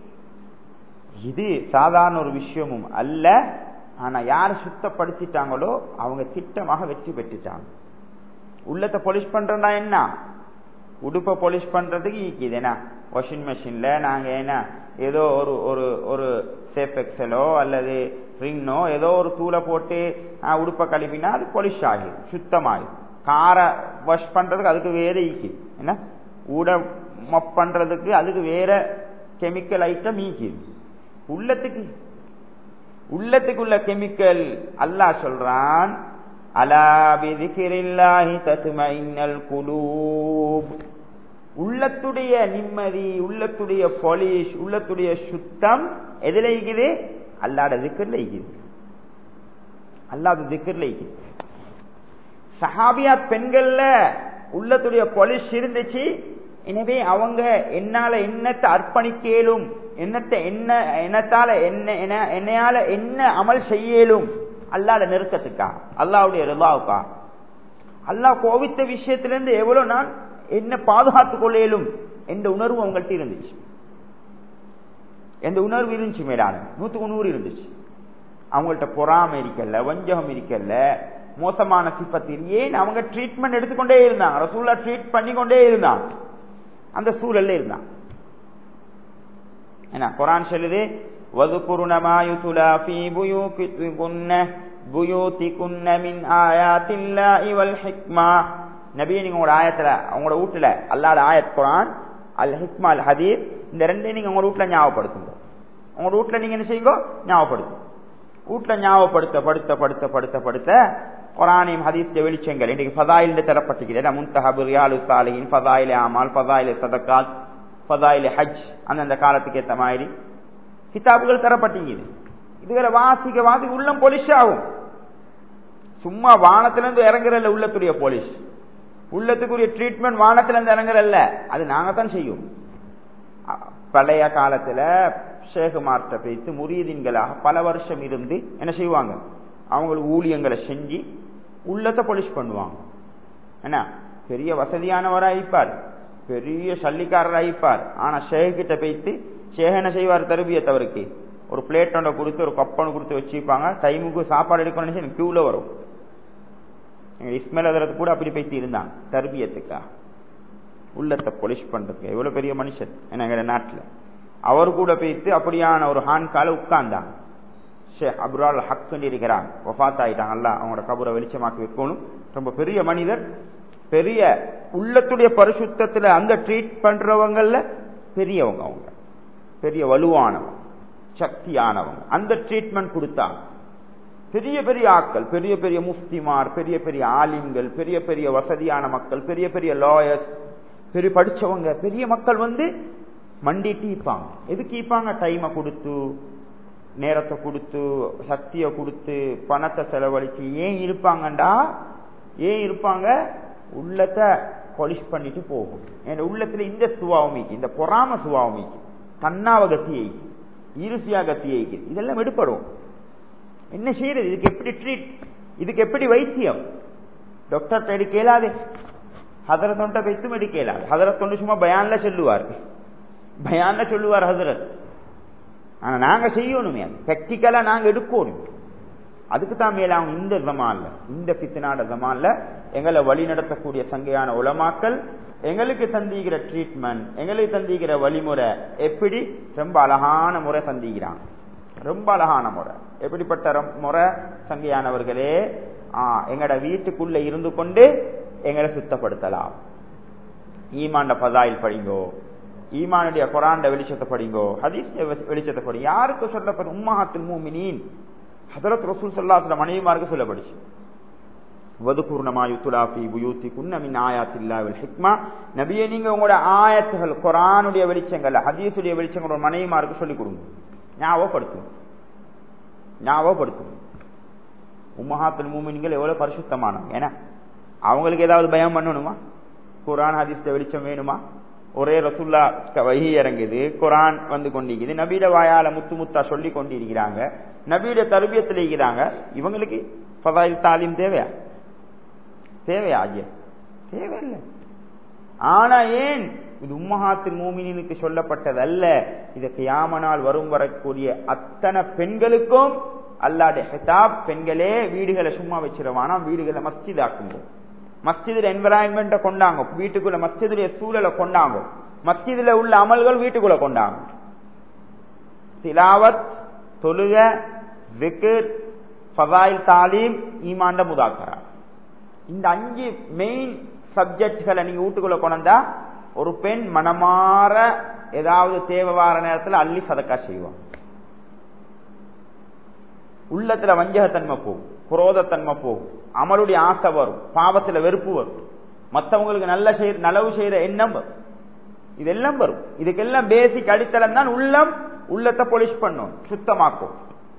இது சாதாரண ஒரு விஷயமும் அல்ல ஆனா யார் சுத்தப்படுத்திட்டாங்களோ அவங்க திட்டமாக வெற்றி பெற்றுட்டாங்க உள்ளத்தை பொலிஷ் பண்றதா என்ன உடுப்பை பொலிஷ் பண்றதுக்கு இது என்ன வாஷிங் மிஷின்ல நாங்க என்ன ஏதோ ஒரு ஒரு ஒரு சேஃப் எக்ஸலோ அல்லது ரிங்கோ ஏதோ ஒரு தூளை போட்டு உடுப்பை கழுவினா அது பொலிஷ் ஆகிடும் சுத்தமாகிடும் காரை வாஷ் பண்றதுக்கு அதுக்கு வேற ஈக்கி என்ன ஊட மப் பண்றதுக்கு அதுக்கு வேற கெமிக்கல் ஐட்டம் ஈக்கிது உள்ளத்துக்கு உள்ளத்துக்குள்ள கெமிக்கல் அல்லாஹ் சொல்றான் அலா பிதிகிரில்லாஹி தத்மைன்னல் குலூப் உள்ளத்துடைய நிம்மதி உள்ளத்துடைய பொலிஷ் உள்ளத்துடைய சுத்தம் எதுல இருக்குது அல்லாட திக்கர்ல இருக்குது அல்லாத திக்கர்ல இருக்குது சஹாபியா பெண்கள்ல உள்ளத்துடைய பொலிஷ் இருந்துச்சு எனவே அவங்க என்னால என்னத்தை அர்ப்பணிக்கலும் என்னத்தை என்ன என்னத்தால என்ன என்னையால என்ன அமல் செய்யலும் அல்லாட நெருக்கத்துக்கா அல்லாவுடைய ரிலாவுக்கா அல்லாஹ் கோவித்த விஷயத்திலிருந்து எவ்வளவு நான் என்ன பாதுகாத்துக் கொள்ளையிலும் என்ற உணர்வு அவங்கள்ட்ட இருந்துச்சு எந்த உணர்வு இருந்துச்சு மேலான நூத்துக்கு நூறு இருந்துச்சு அவங்கள்ட்ட பொறாம இருக்கல வஞ்சகம் இருக்கல மோசமான சிப்பத்தில் ஏன் அவங்க ட்ரீட்மெண்ட் எடுத்துக்கொண்டே இருந்தாங்க ரசூல்லா ட்ரீட் பண்ணி கொண்டே இருந்தாங்க அந்த சூழல்ல இருந்தான் என்ன குரான் சொல்லுது وَذُكُرْنَ مَا يُتْلَى فِي بُيُوتِكُنَّ بُيُوتِكُنَّ مِنْ آيَاتِ اللَّهِ وَالْحِكْمَةِ நபியை நீங்க உங்களோட ஆயத்துல உங்களோட வீட்டுல அல்லாத ஆயத் குரான் அல் ஹிக்மா அல் ஹதீர் இந்த ரெண்டையும் நீங்க உங்களோட வீட்டுல ஞாபகப்படுத்துங்க உங்களோட வீட்டுல நீங்க என்ன செய்யுங்க ஞாபகப்படுத்துங்க வீட்டுல ஞாபகப்படுத்த படுத்த படுத்த படுத்த படுத்த குரானியம் ஹதீஸ் வெளிச்சங்கள் இன்றைக்கு ஃபதாயில் தரப்பட்டிருக்கிறது முன்தஹபு ரியாலு சாலிஹின் ஃபதாயில ஆமால் ஃபதாயில சதக்காத் ஃபதாயில ஹஜ் அந்தந்த காலத்துக்கு ஏற்ற மாதிரி கிதாபுகள் தரப்பட்டிருக்குது இதுகளை வாசிக்க வாசிக்க உள்ளம் பொலிஷ் ஆகும் சும்மா வானத்திலிருந்து இறங்குறல்ல உள்ளத்துடைய போலீஸ் உள்ளத்துக்குரிய ட்ரீட்மெண்ட் வானத்திலிருந்து இறங்குறல்ல அது நாங்க தான் செய்யும் பழைய காலத்துல ஷேகுமார்ட்ட பேத்து முறியதீன்களாக பல வருஷம் இருந்து என்ன செய்வாங்க அவங்களுக்கு ஊழியங்களை செஞ்சு உள்ளத்தை பொலிஷ் பண்ணுவாங்க என்ன பெரிய வசதியானவராயிப்பார் பெரிய சல்லிக்காரராயிப்பார் ஆனா ஷேகிட்ட பேத்து ஷேக என்ன செய்வார் தருபியத்தவருக்கு ஒரு பிளேட் ஒன்றை கொடுத்து ஒரு கப்பனை கொடுத்து வச்சுப்பாங்க டைமுக்கு சாப்பாடு எடுக்கணும்னு கியூல வரும் இஸ்மேல் அதற்கு கூட அப்படி பேசி இருந்தாங்க தர்பியத்துக்கா உள்ளத்தை பொலிஷ் பண்றதுக்கு எவ்வளவு பெரிய மனுஷன் எங்க நாட்டுல அவர் கூட பேசி அப்படியான ஒரு ஹான் கால உட்கார்ந்தாங்க ஷேக் அப்ரால் ஹக்குன்னு இருக்கிறாங்க ஒஃபாத் ஆயிட்டாங்கல்ல அவங்களோட கபரை வெளிச்சமாக்கி வைக்கணும் ரொம்ப பெரிய மனிதர் பெரிய உள்ளத்துடைய பரிசுத்தத்துல அந்த ட்ரீட் பண்றவங்கல்ல பெரியவங்க அவங்க பெரிய வலுவானவங்க சக்தியானவங்க அந்த ட்ரீட்மெண்ட் கொடுத்தாங்க பெரிய பெரிய ஆட்கள் பெரிய பெரிய முஃப்திமார் பெரிய பெரிய ஆலிம்கள் பெரிய பெரிய வசதியான மக்கள் பெரிய பெரிய லாயர்ஸ் பெரிய படிச்சவங்க பெரிய மக்கள் வந்து மண்டிட்டு ஈப்பாங்க எதுக்கு ஈப்பாங்க டைமை கொடுத்து நேரத்தை கொடுத்து சக்தியை கொடுத்து பணத்தை செலவழிச்சு ஏன் இருப்பாங்கண்டா ஏன் இருப்பாங்க உள்ளத்தை பொலிஷ் பண்ணிட்டு போகும் என் உள்ளத்துல இந்த சுவாமிக்கு இந்த பொறாம சுவாமிக்கு தன்னாவ கத்தியை ஈருசியா கத்தியை இதெல்லாம் எடுப்படும் என்ன செய்யறது இதுக்கு எப்படி ட்ரீட் இதுக்கு எப்படி வைத்தியம் டாக்டர் தேடி கேளாதே ஹதரத்தொண்ட பெத்தும் எடுக்கலாது ஹதரத் தொண்டு சும்மா பயான்ல சொல்லுவார் பயான்ல சொல்லுவார் ஹதரத் ஆனா நாங்க செய்யணுமே பிராக்டிக்கலா நாங்க எடுக்கணும் அதுக்கு தான் மேல அவங்க இந்த ஜமான்ல இந்த பித்தனாட ஜமான்ல எங்களை வழி நடத்தக்கூடிய சங்கையான உலமாக்கள் எங்களுக்கு தந்திக்கிற ட்ரீட்மெண்ட் எங்களுக்கு தந்திக்கிற வழிமுறை எப்படி ரொம்ப அழகான முறை தந்திக்கிறாங்க ரொம்ப அழகான முறை எப்படிப்பட்ட ரொம்- முறை சங்கையானவர்களே ஆஹ் எங்கட வீட்டுக்குள்ள இருந்து கொண்டு எங்களை சுத்தப்படுத்தலாம் ஈமாண்ட பதாயில் படிங்கோ ஈமானுடைய குரான்ட வெளிச்சத்தை படிங்கோ ஹதீஸ் வெளிச்சத்தை படிங்க யாருக்கு சொல்லப்படும் உம்மஹாத்துல் மூமினீன் ஹதரத் ரசூல் ஸல்லல்லாஹு மனைவிமாருக்கு சொல்லப்படுச்சு வதுகுர்ணமா யுத்துலா ஃபீ புயூத்திகுன்ன மின் ஆயாத்தில்லாஹி வல் ஹிக்மா நபியே நீங்க உங்களோட ஆயத்துகள் குர்ஆனுடைய வெளிச்சங்கள் ஹதீஸுடைய வெளிச்சங்கள் ஒரு மனைவிமாருக்கு சொல்லி கொடுங்க ஞாபகப்படுத்துங்க ஞாபகப்படுத்துங்க உம்மஹாத்துல் மூமின்கள் எவ்வளவு பரிசுத்தமானவங்க ஏன்னா அவங்களுக்கு ஏதாவது பயம் பண்ணணுமா குர்ஆன் ஹதீஸ் வெளிச்சம் வேணுமா ஒரே ரசுல்லா வகி இறங்குது குரான் வந்து கொண்டிருக்குது நபீட வாயால முத்து முத்தா சொல்லி கொண்டிருக்கிறாங்க நபியுடைய தருபியத்தில் இருக்கிறாங்க இவங்களுக்கு பதாயில் தாலீம் தேவையா தேவையா ஐயா தேவையில்லை ஆனா ஏன் இது உம்மஹாத்தில் மூமினுக்கு சொல்லப்பட்டது அல்ல இது கியாமனால் வரும் வரக்கூடிய அத்தனை பெண்களுக்கும் அல்லாடைய ஹிதாப் பெண்களே வீடுகளை சும்மா வச்சிருவானா வீடுகளை மஸ்ஜித் ஆக்குங்க மஸ்ஜிதுல என்வரான்மெண்ட்டை கொண்டாங்க வீட்டுக்குள்ள மஸ்ஜிதுடைய சூழலை கொண்டாங்க மஸ்ஜிதுல உள்ள அமல்கள் வீட்டுக்குள்ள கொண்டாங்க திலாவத் தொழுக விக்கிர் ஃபதாயில் தாலீம் ஈமாண்ட முதாக்கரா இந்த அஞ்சு மெயின் சப்ஜெக்ட்களை நீங்க வீட்டுக்குள்ள கொண்டா ஒரு பெண் மனமாற ஏதாவது தேவை வார நேரத்தில் அள்ளி சதக்கா செய்வான் உள்ளத்துல வஞ்சகத்தன்மை போகும் குரோதத்தன்மை போகும் அமலுடைய ஆசை வரும் பாவத்துல வெறுப்பு வரும் மத்தவங்களுக்கு நல்ல செய் நலவு செய்யற எண்ணம் வரும் இதெல்லாம் வரும் இதுக்கெல்லாம் பேசிக் அடித்தளம் தான் உள்ளம் உள்ளத்தை பொலிஷ் பண்ணும் சுத்தமாக்கும்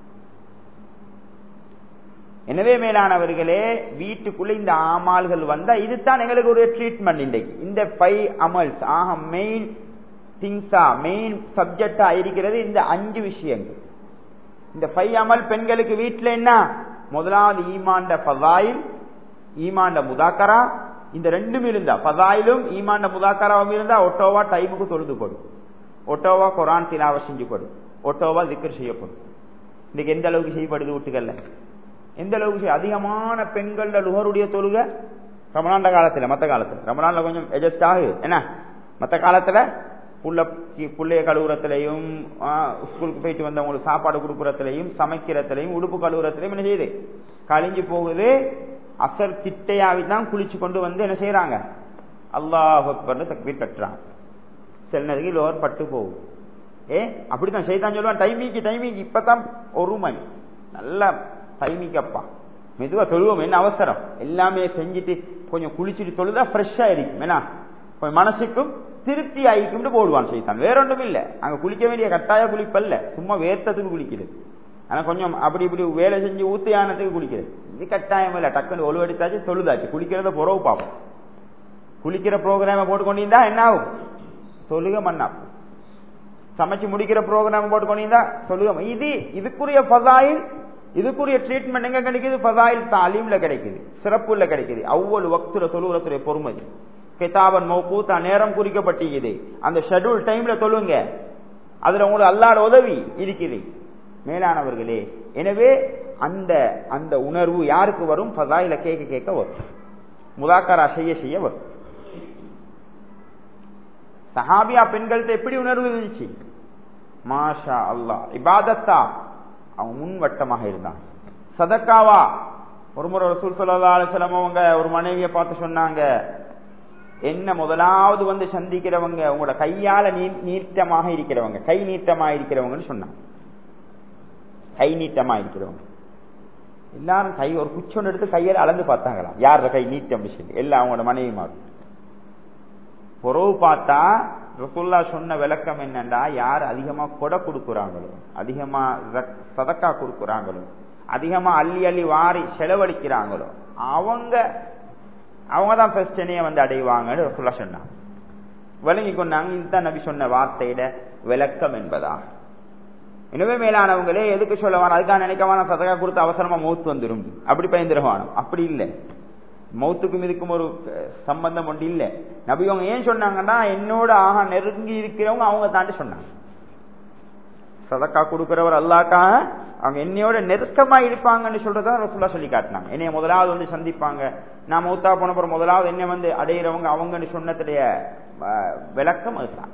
எனவே மேலானவர்களே வீட்டுக்குள்ள இந்த ஆமால்கள் வந்தா இதுதான் எங்களுக்கு ஒரு ட்ரீட்மெண்ட் இன்றைக்கு இந்த ஃபைவ் அமல்ஸ் ஆக மெயின் திங்ஸா மெயின் சப்ஜெக்டா இருக்கிறது இந்த அஞ்சு விஷயங்கள் இந்த ஃபைவ் அமல் பெண்களுக்கு வீட்டுல என்ன முதலாவது ஈமாண்ட ஃபதாயில் ஈமாண்ட முதாக்கரா இந்த ரெண்டும் இருந்தா ஃபதாயிலும் ஈமாண்ட முதாக்கராவும் இருந்தா ஒட்டோவா டைமுக்கு தொழுது போடும் ஒட்டோவா குரான் திலாவ செஞ்சு போடும் ஒட்டோவா திக்கர் செய்யப்படும் இன்னைக்கு எந்த அளவுக்கு செய்யப்படுது வீட்டுகள்ல எந்த அளவுக்கு செய்ய- அதிகமான பெண்கள் லுகருடைய தொழுக ரமணாண்ட காலத்துல மத்த காலத்துல ரமணான்ல கொஞ்சம் எஜஸ்ட் ஆகு என்ன மத்த காலத்துல புள்ள புள்ளைய கழுவுறத்திலையும் ஸ்கூலுக்கு போயிட்டு வந்தவங்களுக்கு சாப்பாடு கொடுக்கறதுலையும் சமைக்கிறதுலையும் உடுப்பு கழுவுறதுலையும் என்ன செய்யுது கழிஞ்சு போகுது அசர் திட்டையாவி தான் குளிச்சு கொண்டு வந்து என்ன செய்யறாங்க அல்லாஹ் அக்பர்னு தக்பீர் கட்டுறாங்க சில நேரத்துக்கு லோவர் பட்டு போகும் ஏ அப்படித்தான் செய்தான் சொல்லுவான் டைமிக்கு டைமிக்கு இப்பதான் ஒரு மணி நல்லா டைமிக்கப்பா மெதுவா தொழுவோம் என்ன அவசரம் எல்லாமே செஞ்சுட்டு கொஞ்சம் குளிச்சுட்டு தொழுதா ஃப்ரெஷ்ஷா இருக்கும் என்ன கொஞ்சம் மனசுக்கும் திருப்தி ஆகிக்கும் போடுவான் செய்தான் வேற ஒன்றும் இல்ல அங்க குளிக்க வேண்டிய கட்டாய குளிப்பல்ல சும்மா வேர்த்ததுக்கு குளிக்கிறது ஆனா கொஞ்சம் அப்படி இப்படி வேலை செஞ்சு ஊத்தியானத்துக்கு குளிக்கிறது இது கட்டாயம் இல்ல டக்குன்னு ஒழுவெடுத்தாச்சு தொழுதாச்சு குளிக்கிறத புறவு பார்ப்போம் குளிக்கிற ப்ரோக்ராம போட்டு கொண்டிருந்தா என்ன ஆகும் தொழுக மண்ணா சமைச்சு முடிக்கிற ப்ரோக்ராம் போட்டு கொண்டிருந்தா தொழுக இது இதுக்குரிய பதாயில் இதுக்குரிய ட்ரீட்மெண்ட் எங்க கிடைக்குது பதாயில் தாலீம்ல கிடைக்குது சிறப்புல கிடைக்குது அவ்வளவு வக்துல தொழுகிறத்துடைய பொறுமதி கிதாபன் மௌகூத்தா நேரம் குறிக்கப்பட்டிருக்குது அந்த ஷெட்யூல் டைம்ல தொழுங்க அதுல உங்களுக்கு அல்லாட உதவி இருக்குது மேலானவர்களே எனவே அந்த அந்த உணர்வு யாருக்கு வரும் பதாயில கேட்க கேட்க வரும் முதாக்கரா செய்ய செய்ய வரும் சஹாபியா பெண்கள்ட்ட எப்படி உணர்வு இருந்துச்சு மாஷா அல்லாஹ் இபாதத்தா அவங்க முன்வட்டமாக இருந்தாங்க சதக்காவா ஒரு முறை ரசூல் சல்லா அலிஸ்லாம் அவங்க ஒரு மனைவியை பார்த்து சொன்னாங்க என்ன முதலாவது வந்து சந்திக்கிறவங்க உங்களோட கையால நீ- நீட்டமாக இருக்கிறவங்க கை நீட்டமாக இருக்கிறவங்கன்னு சொன்னாங்க கை நீட்டமா இருக்கிறவங்க எல்லாரும் கை ஒரு குச்சொன்னு எடுத்து கையில அளந்து பார்த்தாங்களாம் யாரோட கை நீட்டம் சொல்லி எல்லாம் அவங்களோட மனைவிமாரும் பொறவு பார்த்தா ரசுல்லா சொன்ன விளக்கம் என்னன்னா யார் அதிகமா கொடை கொடுக்குறாங்களோ அதிகமா ஜக்- சதக்கா கொடுக்குறாங்களோ அதிகமா அள்ளி அள்ளி வாரி செலவழிக்கிறாங்களோ அவங்க அவங்க தான் பிரச்சனையை வந்து அடைவாங்கன்னு ரசுல்லா சொன்னாங்க விளங்கி கொண்டாங்க இதுதான் நபி சொன்ன வார்த்தையிட விளக்கம் என்பதா எனவே மேலானவங்களே எதுக்கு சொல்ல வேணும் அதுக்காக நினைக்கவான சதக்கா கொடுத்து அவசரமா மூத்து வந்துடும் அப்படி பயந்துருவானோ அப்படி இல்லை மௌத்துக்கும் இதுக்கும் ஒரு சம்பந்தம் ஒன்று இல்லை நபி அவங்க ஏன் சொன்னாங்கன்னா என்னோட ஆக நெருங்கி இருக்கிறவங்க அவங்க தாண்டி சொன்னாங்க சதக்கா கொடுக்கிறவர் அல்லாக்கா அவங்க என்னையோட நெருக்கமா இருப்பாங்கன்னு சொல்றதா ரசுல்லா சொல்லி காட்டினாங்க என்னைய முதலாவது வந்து சந்திப்பாங்க நான் மௌத்தா போன பிறகு முதலாவது என்ன வந்து அடையிறவங்க அவங்கன்னு சொன்னதுடைய விளக்கம் அதுதான்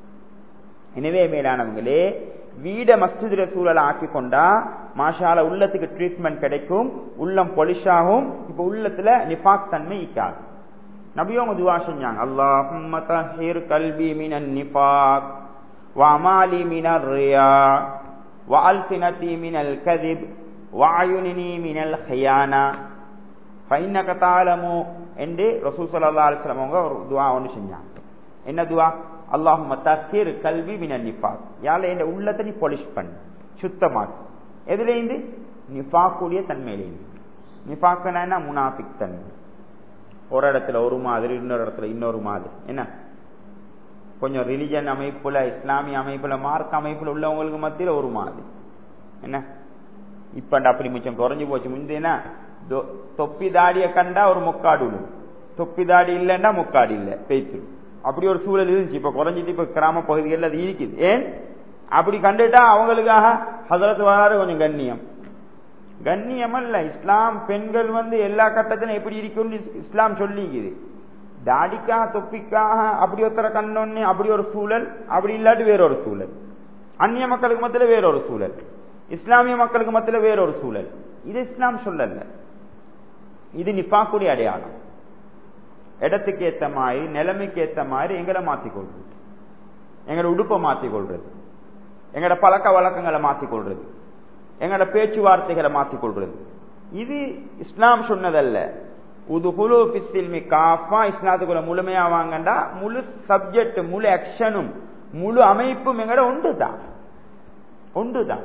எனவே மேலானவங்களே வீட மஸ்ஜிதுல சூழலை ஆக்கி கொண்டா மாஷால உள்ளத்துக்கு ட்ரீட்மெண்ட் கிடைக்கும் உள்ளம் பொலிஷாகும் இப்ப உள்ளத்துல நிபாக் தன்மை இக்காது நபியோங்க துவா செஞ்சாங்க அல்லாஹும்ம தஹீர் கல்வி மினன் நிபாக் وأمالي من الرياء وألسنتي من الكذب وعينني من الخيانة فإنك تعلم என்று ரசூல் சல்லா அலிஸ்லாம் அவங்க ஒரு துவா ஒன்று செஞ்சாங்க என்ன துவா அல்லாஹும் தசீர் கல்வி மின நிஃபாக் யால இந்த உள்ளத்தை நீ பொலிஷ் பண்ணு சுத்தமாக்கு எதுலேருந்து நிஃபாக்குடைய தன்மையிலேருந்து நிஃபாக்குனா முனாஃபிக் தன்மை ஒரு இடத்துல ஒரு மாதிரி இன்னொரு இடத்துல இன்னொரு மாதிரி என்ன கொஞ்சம் ரிலிஜன் அமைப்புல இஸ்லாமிய அமைப்புல மார்க் அமைப்புல உள்ளவங்களுக்கு மத்தியில ஒரு மாதிரி என்ன இப்ப அப்படி மிச்சம் குறைஞ்சு போச்சு முந்தினா தொப்பி தாடிய கண்டா ஒரு முக்காடு விடும் தொப்பி தாடி இல்லைன்னா முக்காடு இல்லை பேய்த்து அப்படி ஒரு சூழல் இருந்துச்சு இப்ப குறைஞ்சிட்டு இப்ப கிராம பகுதிகளில் அது இருக்குது ஏன் அப்படி கண்டுட்டா அவங்களுக்காக ஹசரத் வராது கொஞ்சம் கண்ணியம் கண்ணியம் அல்ல இஸ்லாம் பெண்கள் வந்து எல்லா கட்டத்திலும் எப்படி இருக்கும்னு இஸ்லாம் சொல்லிக்குது தாடிக்காக தொப்பிக்காக அப்படி ஒருத்தர கண்ணொன்னு அப்படி ஒரு சூழல் அப்படி இல்லாட்டி வேறொரு சூழல் அந்நிய மக்களுக்கு மத்தியில வேறொரு சூழல் இஸ்லாமிய மக்களுக்கு மத்தியில வேறொரு சூழல் இது இஸ்லாம் சொல்லல இது நிப்பாக்குடைய அடையாளம் இடத்துக்கு ஏத்த மாதிரி நிலைமைக்கு ஏத்த மாதிரி எங்களை மாத்திக்கொள்றது எங்களோட உடுப்பை மாத்திக்கொள்றது எங்களோட பழக்க வழக்கங்களை மாத்திக்கொள்றது எங்களோட பேச்சுவார்த்தைகளை மாத்திக்கொள்றது இது இஸ்லாம் சொன்னதல்ல உதுகுலு பிஸ்ஸில்மி காஃபா இஸ்லாத்துக்குள்ள முழுமையா வாங்கண்டா முழு சப்ஜெக்ட் முழு ஆக்ஷனும் முழு அமைப்பும் எங்கட ஒன்றுதான் ஒன்றுதான்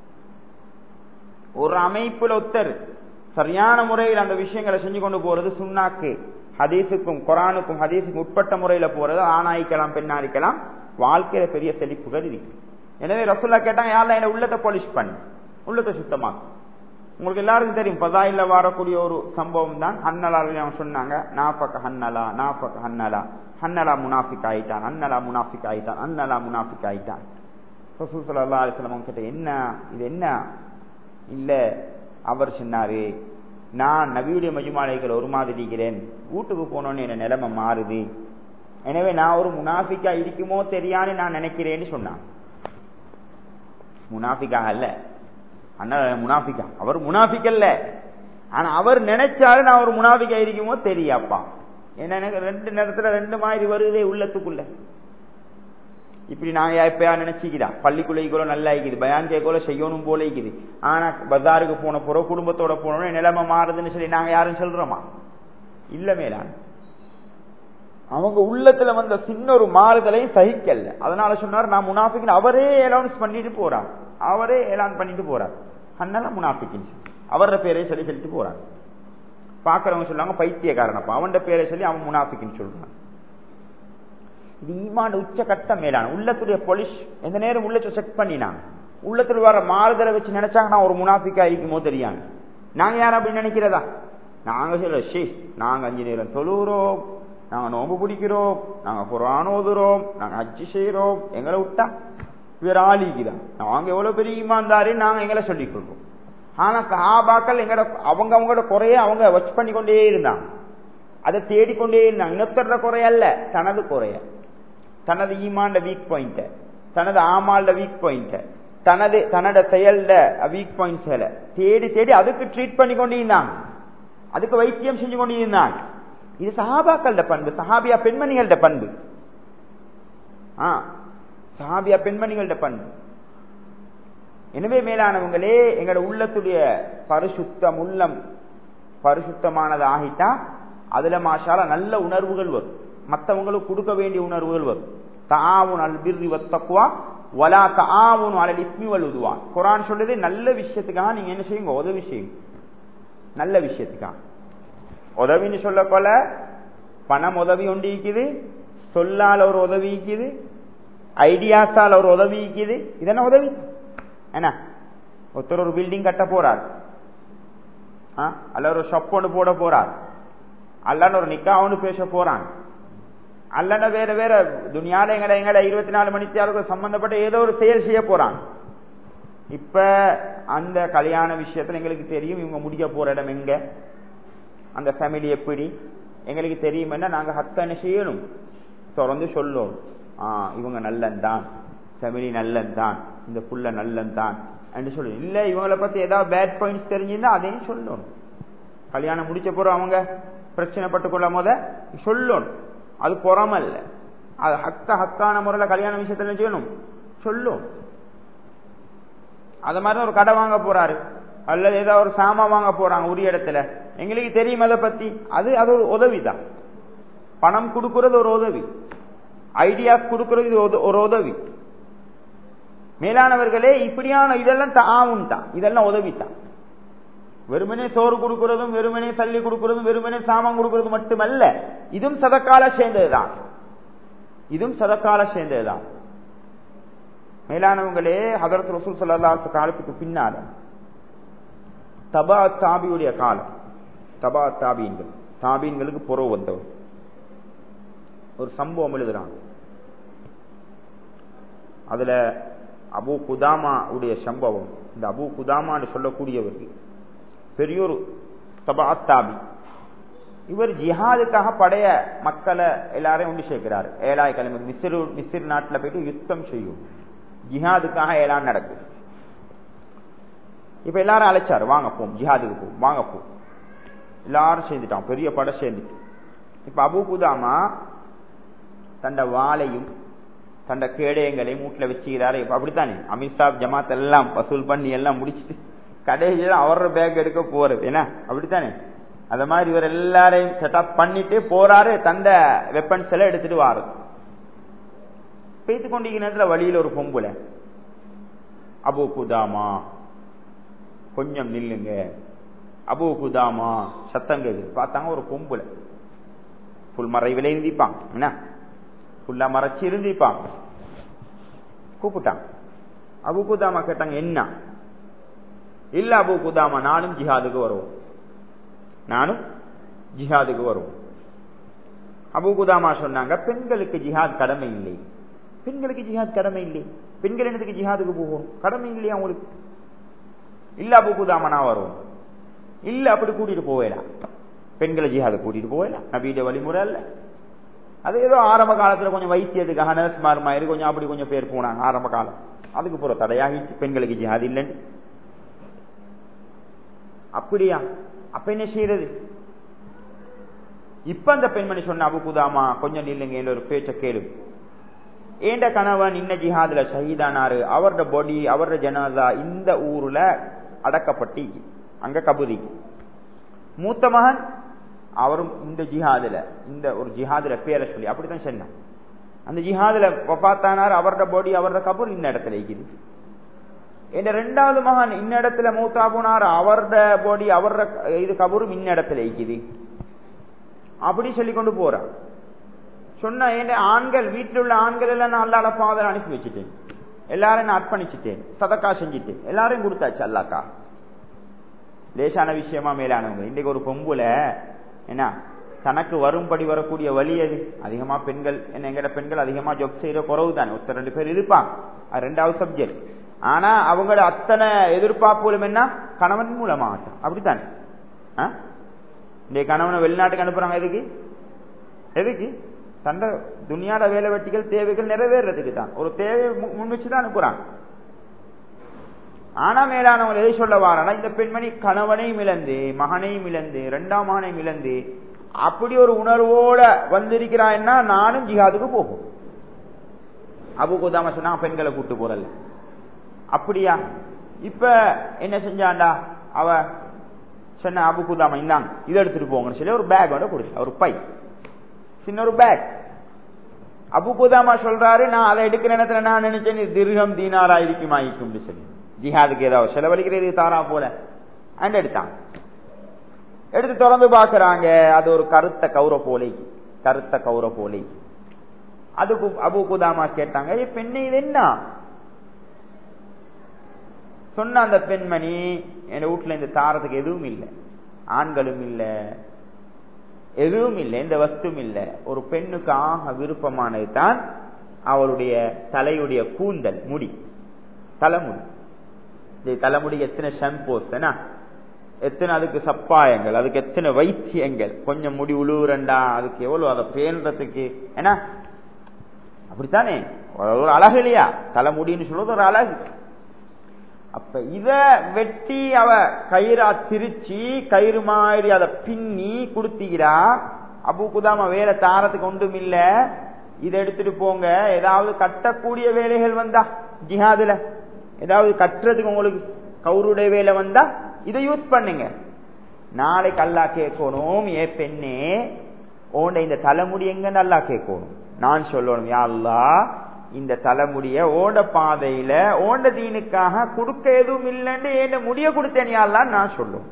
ஒரு அமைப்புல ஒத்தர் சரியான முறையில் அந்த விஷயங்களை செஞ்சு கொண்டு போறது சுண்ணாக்கு ஹதீஸுக்கும் குரானுக்கும் ஹதீஸுக்கும் உட்பட்ட முறையில போறது ஆணாய்க்கலாம் பெண்ணாய்க்கலாம் வாழ்க்கையில பெரிய செழிப்புகள் இருக்கு எனவே ரசுல்லா கேட்டாங்க யாரில் என்ன உள்ளத்தை பாலிஷ் பண்ணு உள்ளத்தை சுத்தமாக்கும் உங்களுக்கு எல்லாருக்கும் தெரியும் பதாயில வரக்கூடிய ஒரு சம்பவம் தான் ஹன்னலா சொன்னாங்க நாப்பக்க ஹன்னலா நாப்பக்க ஹன்னலா ஹன்னலா முனாஃபிக் ஆயிட்டான் அன்னலா முனாஃபிக் ஆயிட்டான் அன்னலா முனாஃபிக் ஆயிட்டான் ரசூல் சல்லா அலிஸ்லாம் கிட்ட என்ன இது என்ன இல்ல அவர் சொன்னாரு நான் நபியுடைய மஜுமாலைகள் ஒரு மாதிரி இருக்கிறேன் வீட்டுக்கு போனோன்னு என்ன நிலைமை மாறுது எனவே நான் ஒரு முனாஃபிக்கா இருக்குமோ தெரியான்னு நான் நினைக்கிறேன்னு சொன்னான் முனாஃபிக்காக அல்ல அண்ணா முனாஃபிக்கா அவர் முனாஃபிக் அல்ல ஆனா அவர் நினைச்சாரு நான் ஒரு முனாஃபிக்கா இருக்குமோ தெரியாப்பா என்ன எனக்கு ரெண்டு நேரத்துல ரெண்டு மாதிரி வருதே உள்ளத்துக்குள்ள இப்படி நான் எப்பயா நினைச்சுக்கிறா பள்ளிக்குள்ள நல்லா இருக்குது பயான் கேட்கல செய்யணும் போல இருக்குது ஆனா பஜாருக்கு போன போறோம் குடும்பத்தோட போனோம் நிலைமை மாறுதுன்னு சொல்லி நாங்க யாரும் சொல்றோமா இல்ல மேலான அவங்க உள்ளத்துல வந்த சின்ன ஒரு மாறுதலையும் சகிக்கல அதனால சொன்னார் நான் முனாஃபிக் அவரே அலௌன்ஸ் பண்ணிட்டு போறார் அவரே ஏலான் பண்ணிட்டு போறார் அதனால முனாஃபிக்கின் அவரோட பேரை சொல்லி சொல்லிட்டு போறார் பாக்குறவங்க சொல்லுவாங்க பைத்தியக்காரனப்பா அவன் பேரை சொல்லி அவன் முனாஃபிக்கின்னு சொல்றான் இது ஈமான் உச்சகட்ட மேலான உள்ளத்துடைய பொலிஷ் எந்த நேரம் உள்ளத்தை செக் பண்ணினாங்க உள்ளத்துல வர மாறுதலை வச்சு நினைச்சாங்க நான் ஒரு முனாஃபிக்கா இருக்குமோ தெரியாங்க நாங்க யாரும் அப்படி நினைக்கிறதா நாங்க சொல்ல ஷே நாங்க அஞ்சு நேரம் தொழுகிறோம் நாங்க நோம்பு பிடிக்கிறோம் நாங்க குரான் ஓதுறோம் நாங்க அச்சு செய்யறோம் எங்களை விட்டா வேற ஆளிக்குதான் நாங்க எவ்வளவு பெரிய ஈமான்தாரு நாங்க எங்களை சொல்லிக் கொள்வோம் ஆனா காபாக்கள் எங்கட அவங்க அவங்களோட குறைய அவங்க வச் பண்ணி கொண்டே இருந்தாங்க அதை தேடிக்கொண்டே இருந்தாங்க இன்னொருத்தர குறையல்ல தனது குறைய தனது ஈமாண்ட வீக் பாயிண்ட தனது ஆமால்ட வீக் பாயிண்ட தனது தன்னோட செயல்ட வீக் பாயிண்ட்ஸ்ல தேடி தேடி அதுக்கு ட்ரீட் பண்ணி கொண்டு இருந்தாங்க அதுக்கு வைத்தியம் செஞ்சு கொண்டு இருந்தாங்க இது சஹாபாக்கள பண்பு சஹாபியா பெண்மணிகள பண்பு ஆ சஹாபியா பெண்மணிகள பண்பு எனவே மேலானவங்களே எங்களோட உள்ளத்துடைய பரிசுத்தம் உள்ளம் பரிசுத்தமானது ஆகிட்டா அதுல மாஷால நல்ல உணர்வுகள் வரும் மற்றவங்களுக்கு கொடுக்க வேண்டிய உணர்வுகள் வரும் தாவுன் அல் பிர்ரி வத்தக்குவா வலா தாவுன் அலல் இஸ்மி வல் உதுவா குரான் சொல்றது நல்ல விஷயத்துக்காக நீங்க என்ன செய்யுங்க உதவி செய்யுங்க நல்ல விஷயத்துக்காக உதவின்னு சொல்ல போல பணம் உதவி ஒன்று இருக்குது சொல்லால் ஒரு உதவி இருக்குது ஐடியாஸால் ஒரு உதவி இருக்குது இதென்ன உதவி என்ன ஒருத்தர் ஒரு பில்டிங் கட்ட போறார் அல்ல ஒரு ஷாப் ஒன்று போட போறார் அல்லன்னு ஒரு நிக்காவுன்னு பேச போறாங்க அல்லன வேற வேற துணியால எங்கட எங்கட இருபத்தி நாலு மணித்தியாளுக்கு சம்பந்தப்பட்ட ஏதோ ஒரு செயல் செய்ய போறாங்க இப்ப அந்த கல்யாண விஷயத்துல எங்களுக்கு தெரியும் இவங்க முடிக்க போற இடம் எங்க அந்த ஃபேமிலி எப்படி எங்களுக்கு தெரியுமென்னா நாங்க ஹக்க என்ன செய்யணும் தொடர்ந்து சொல்லணும் ஆஹ் இவங்க நல்லந்தான் ஃபேமிலி நல்லந்தான் இந்த புள்ள நல்லந்தான் என்று சொல்லு இல்ல இவங்களை பத்தி ஏதாவது பேட் பாயிண்ட்ஸ் தெரிஞ்சிருந்தா அதையும் சொல்லணும் கல்யாணம் முடிச்ச போறோம் அவங்க பிரச்சனை பட்டுக்கொள்ள போத சொல்லணும் அது பொறாம இல்ல அது ஹக்க ஹக்கான முறையில கல்யாண விஷயத்துல செய்யணும் சொல்லும் அது மாதிரி ஒரு கடை வாங்க போறாரு அல்லது ஏதாவது ஒரு சாமா வாங்க போறாங்க உரிய இடத்துல எங்களுக்கு தெரியும் அதை பத்தி அது அது ஒரு உதவி தான் பணம் கொடுக்கறது ஒரு உதவி ஐடியாஸ் கொடுக்கறது இது ஒரு உதவி மேலானவர்களே இப்படியான இதெல்லாம் தாவும் தான் இதெல்லாம் உதவி தான் வெறுமனே சோறு கொடுக்கறதும் வெறுமனே தள்ளி கொடுக்கறதும் வெறுமனே சாமான் கொடுக்கறது மட்டுமல்ல இதுவும் சதக்கால சேர்ந்ததுதான் இதுவும் சதக்கால சேர்ந்ததுதான் மேலானவங்களே ஹதரத் ரசூல் சல்லா காலத்துக்கு பின்னால தபா தாபியுடைய காலம் தபா தாபீன்கள் தாபீன்களுக்கு புறவு வந்தவர் ஒரு சம்பவம் எழுதுறாங்க அதுல அபு குதாமா உடைய சம்பவம் இந்த அபு குதாமான்னு சொல்லக்கூடியவருக்கு பெரியோரு தபாத்தாபி இவர் ஜிஹாதுக்காக படைய மக்களை எல்லாரையும் உண்டு சேர்க்கிறார் ஏழாய் கிழமை மிஸ்ரு மிஸ்ர் நாட்டில் போயிட்டு யுத்தம் செய்யும் ஜிஹாதுக்காக ஏழாம் நடக்குது இப்ப எல்லாரும் அழைச்சாரு வாங்க போம் ஜிஹாதுக்கு போ வாங்க போ எல்லாரும் சேர்ந்துட்டான் பெரிய படம் சேர்ந்துட்டு இப்ப அபு குதாமா தண்ட வாளையும் தண்ட கேடயங்களையும் மூட்டில் வச்சுக்கிறாரு இப்ப அப்படித்தானே அமித்ஷா ஜமாத் எல்லாம் வசூல் பண்ணி எல்லாம் முடிச்சுட்டு கடைசியில் அவரோட பேக் எடுக்க போறது என்ன அப்படித்தானே அத மாதிரி இவர் எல்லாரையும் செட்டப் பண்ணிட்டு போறாரு தந்த வெப்பன்ஸ் எல்லாம் எடுத்துட்டு வாரு பேத்து கொண்டிருக்கிற நேரத்துல வழியில ஒரு பொம்புல அபு குதாமா கொஞ்சம் நில்லுங்க அபு குதாமா சத்தம் கேக்குது பார்த்தாங்க ஒரு பொம்புல புல் மறைவில இருந்திப்பாங்க என்ன புல்லா மறைச்சு இருந்திப்பாங்க கூப்பிட்டாங்க அபு குதாமா கேட்டாங்க என்ன இல்ல அபு குதாமா நானும் ஜிஹாதுக்கு வருவோம் நானும் ஜிஹாதுக்கு வருவோம் அபு குதாமா சொன்னாங்க பெண்களுக்கு ஜிஹாத் கடமை இல்லை பெண்களுக்கு ஜிஹாத் கடமை இல்லை பெண்கள் என்னதுக்கு ஜிஹாதுக்கு போகணும் கடமை இல்லையா உங்களுக்கு இல்ல அபு குதாமா நான் வருவோம் இல்ல அப்படி கூட்டிட்டு போவேலாம் பெண்களை ஜிஹாத கூட்டிட்டு போவேலாம் நபீட வழிமுறை அல்ல அது ஏதோ ஆரம்ப காலத்துல கொஞ்சம் வைத்தியத்துக்காக நர்ஸ்மார் மாதிரி கொஞ்சம் அப்படி கொஞ்சம் பேர் போனாங்க ஆரம்ப காலம் அதுக்கு போற தடையாகிச்சு பெண்களுக்கு ஜிஹாது இல்லைன்னு அப்படியா அப்ப என்ன செய்யறது இப்ப அந்த பெண்மணி சொன்ன அபு குதாமா கொஞ்சம் நில்லுங்க ஒரு பேச்ச கேளு ஏண்ட கணவன் இன்ன ஜிஹாதுல ஷஹீதானாரு அவரோட பொடி அவரோட ஜனாதா இந்த ஊர்ல அடக்கப்பட்டு அங்க கபுதிக்கு மூத்த மகன் அவரும் இந்த ஜிஹாதுல இந்த ஒரு ஜிஹாதுல பேரை சொல்லி அப்படித்தான் சொன்னான் அந்த ஜிஹாதுல பார்த்தானார் அவரோட பொடி அவரோட கபூர் இந்த இடத்துல இருக்குது என் ரெண்டாவது மகன் இன்ன இடத்துல மூத்தா போனார் அவரோட பொடி அவரோட இது கபூரும் இன்ன இடத்துல இருக்குது அப்படி சொல்லி கொண்டு போறான் சொன்ன என் ஆண்கள் வீட்டில் உள்ள ஆண்கள் எல்லாம் நான் அல்லாட பாதல் அனுப்பி வச்சுட்டேன் எல்லாரும் நான் அர்ப்பணிச்சுட்டேன் சதக்கா செஞ்சுட்டேன் எல்லாரையும் கொடுத்தாச்சு அல்லாக்கா லேசான விஷயமா மேலானவங்க இன்றைக்கு ஒரு பொம்புல என்ன தனக்கு வரும்படி வரக்கூடிய வழி அது அதிகமா பெண்கள் என்ன எங்கட பெண்கள் அதிகமா ஜொப் செய்யற குறவு தானே ஒருத்தர் ரெண்டு பேர் இருப்பாங்க அது ரெண்டாவது சப்ஜெக்ட் ஆனா அவங்களோட அத்தனை எதிர்பார்ப்புகளும் என்ன கணவன் மூலமாகட்டும் அப்படித்தானே இந்த கணவனை வெளிநாட்டுக்கு அனுப்புறாங்க எதுக்கு எதுக்கு சண்டை துணியாட வேலை வெட்டிகள் தேவைகள் நிறைவேறதுக்கு தான் ஒரு தேவை முன் வச்சுதான் அனுப்புறாங்க ஆனா மேலானவங்க எதை சொல்ல வாரனா இந்த பெண்மணி கணவனையும் இழந்து மகனையும் இழந்து இரண்டாம் மகனையும் இழந்து அப்படி ஒரு உணர்வோட வந்திருக்கிறான்னா நானும் ஜிஹாதுக்கு போகும் அபு குதாம சொன்னா பெண்களை கூட்டு போறல அப்படியா இப்ப என்ன செஞ்சாண்டா அவ சொன்ன அபு குதாமா இந்தாங்க இதை எடுத்துட்டு போங்கன்னு சொல்லி ஒரு பேக்கோட கொடுத்து ஒரு பை சின்ன ஒரு பேக் அபு குதாமா சொல்றாரு நான் அதை எடுக்கிற நேரத்துல நான் நினைச்சேன் திருகம் தீனாரா இருக்குமா இருக்கும் சொல்லி ஜிஹாதுக்கு ஏதாவது செலவழிக்கிறது தாரா போல அண்ட் எடுத்தான் எடுத்து திறந்து பாக்குறாங்க அது ஒரு கருத்த கௌர போலை கருத்த கௌர போலை அதுக்கு அபு குதாமா கேட்டாங்க பெண்ணை இது என்ன சொன்ன அந்த பெண்மணி என் வீட்டுல இந்த தாரத்துக்கு எதுவும் இல்லை ஆண்களும் இல்லை எதுவும் இல்லை எந்த வஸ்துவும் இல்லை ஒரு பெண்ணுக்கு ஆக விருப்பமானது தான் அவளுடைய தலையுடைய கூந்தல் முடி தலைமுடி இந்த தலைமுடி எத்தனை ஷாம்போஸ் என்ன எத்தனை அதுக்கு சப்பாயங்கள் அதுக்கு எத்தனை வைத்தியங்கள் கொஞ்சம் முடி உழுவுறண்டா அதுக்கு எவ்வளவு அதை பேணுறதுக்கு ஏன்னா அப்படித்தானே ஒரு அழகு இல்லையா தலைமுடின்னு சொல்றது ஒரு அழகு அப்ப இத வெட்டி அவ கயிறா திரிச்சு கயிறு மாதிரி அதை பின்னி கொடுத்தீரா அபு குதாம வேலை தாரத்துக்கு ஒன்றும் இல்ல இதை எடுத்துட்டு போங்க ஏதாவது கட்டக்கூடிய வேலைகள் வந்தா ஜிஹாதுல ஏதாவது கட்டுறதுக்கு உங்களுக்கு கவுருடைய வேலை வந்தா இதை யூஸ் பண்ணுங்க நாளைக்கு அல்லா கேட்கணும் ஏ பெண்ணே ஓண்ட இந்த தலைமுடி எங்க நல்லா கேட்கணும் நான் சொல்லணும் யா அல்லா இந்த தலைமுடிய ஓண்ட பாதையில ஓண்ட தீனுக்காக கொடுக்க எதுவும் இல்லைன்னு என்ன முடிய கொடுத்தேன் யாழ்லாம் நான் சொல்லும்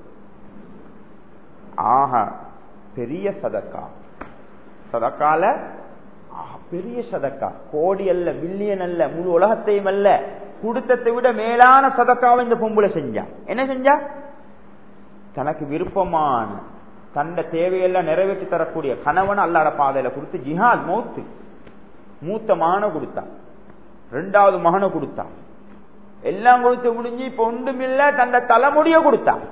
ஆஹா பெரிய சதக்கா சதக்கால பெரிய சதக்கா கோடி அல்ல பில்லியன் அல்ல முழு உலகத்தையும் அல்ல கொடுத்ததை விட மேலான சதக்காவை இந்த பொம்புல செஞ்சா என்ன செஞ்சா தனக்கு விருப்பமான தன்னை தேவையெல்லாம் நிறைவேற்றி தரக்கூடிய கணவன் அல்லாட பாதையில கொடுத்து ஜிஹாத் மௌத்து மூத்த மகனை கொடுத்தான் ரெண்டாவது மகனை கொடுத்தான் எல்லாம் கொடுத்து முடிஞ்சு இப்ப ஒன்றுமில்ல தந்த தலைமுடிய கொடுத்தான்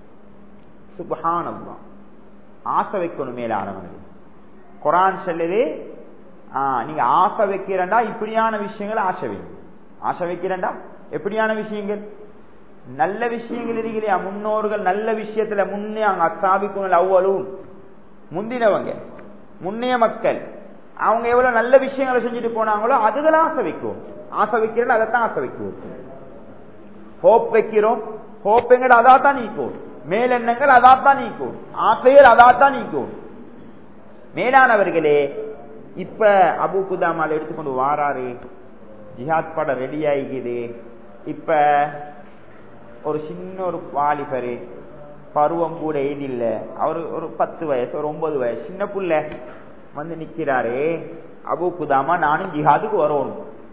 சுபஹானம் ஆசை வைக்கணும் மேலானவனுக்கு குரான் சொல்லுது நீங்க ஆசை வைக்கிறண்டா இப்படியான விஷயங்கள் ஆசை வைங்க ஆசை வைக்கிறண்டா எப்படியான விஷயங்கள் நல்ல விஷயங்கள் இருக்கிறையா முன்னோர்கள் நல்ல விஷயத்துல முன்னே அவங்க அசாபிக்கும் அவ்வளவும் முந்தினவங்க முன்னைய மக்கள் அவங்க எவ்வளவு நல்ல விஷயங்களை செஞ்சுட்டு போனாங்களோ அதுகளை ஆசை வைக்கும் ஆசை வைக்கிறோம் அதைத்தான் ஆசை வைக்குவோம் ஹோப் வைக்கிறோம் ஹோப் எங்கட அதாத்தான் நீக்கும் மேலெண்ணங்கள் அதாத்தான் நீக்கும் ஆசைகள் அதாத்தான் நீக்கும் மேலானவர்களே இப்ப அபு குதாமால எடுத்துக்கொண்டு வாராரு ஜிஹாத் படம் ரெடி ஆகிக்குது இப்ப ஒரு சின்ன ஒரு வாலிபரு பருவம் கூட ஏதில்ல அவரு ஒரு பத்து வயசு ஒரு ஒன்பது வயசு சின்ன புள்ள வந்து நிக்கிறாரு அபு குதாமா நானும் ஜிஹாதுக்கு வரணும்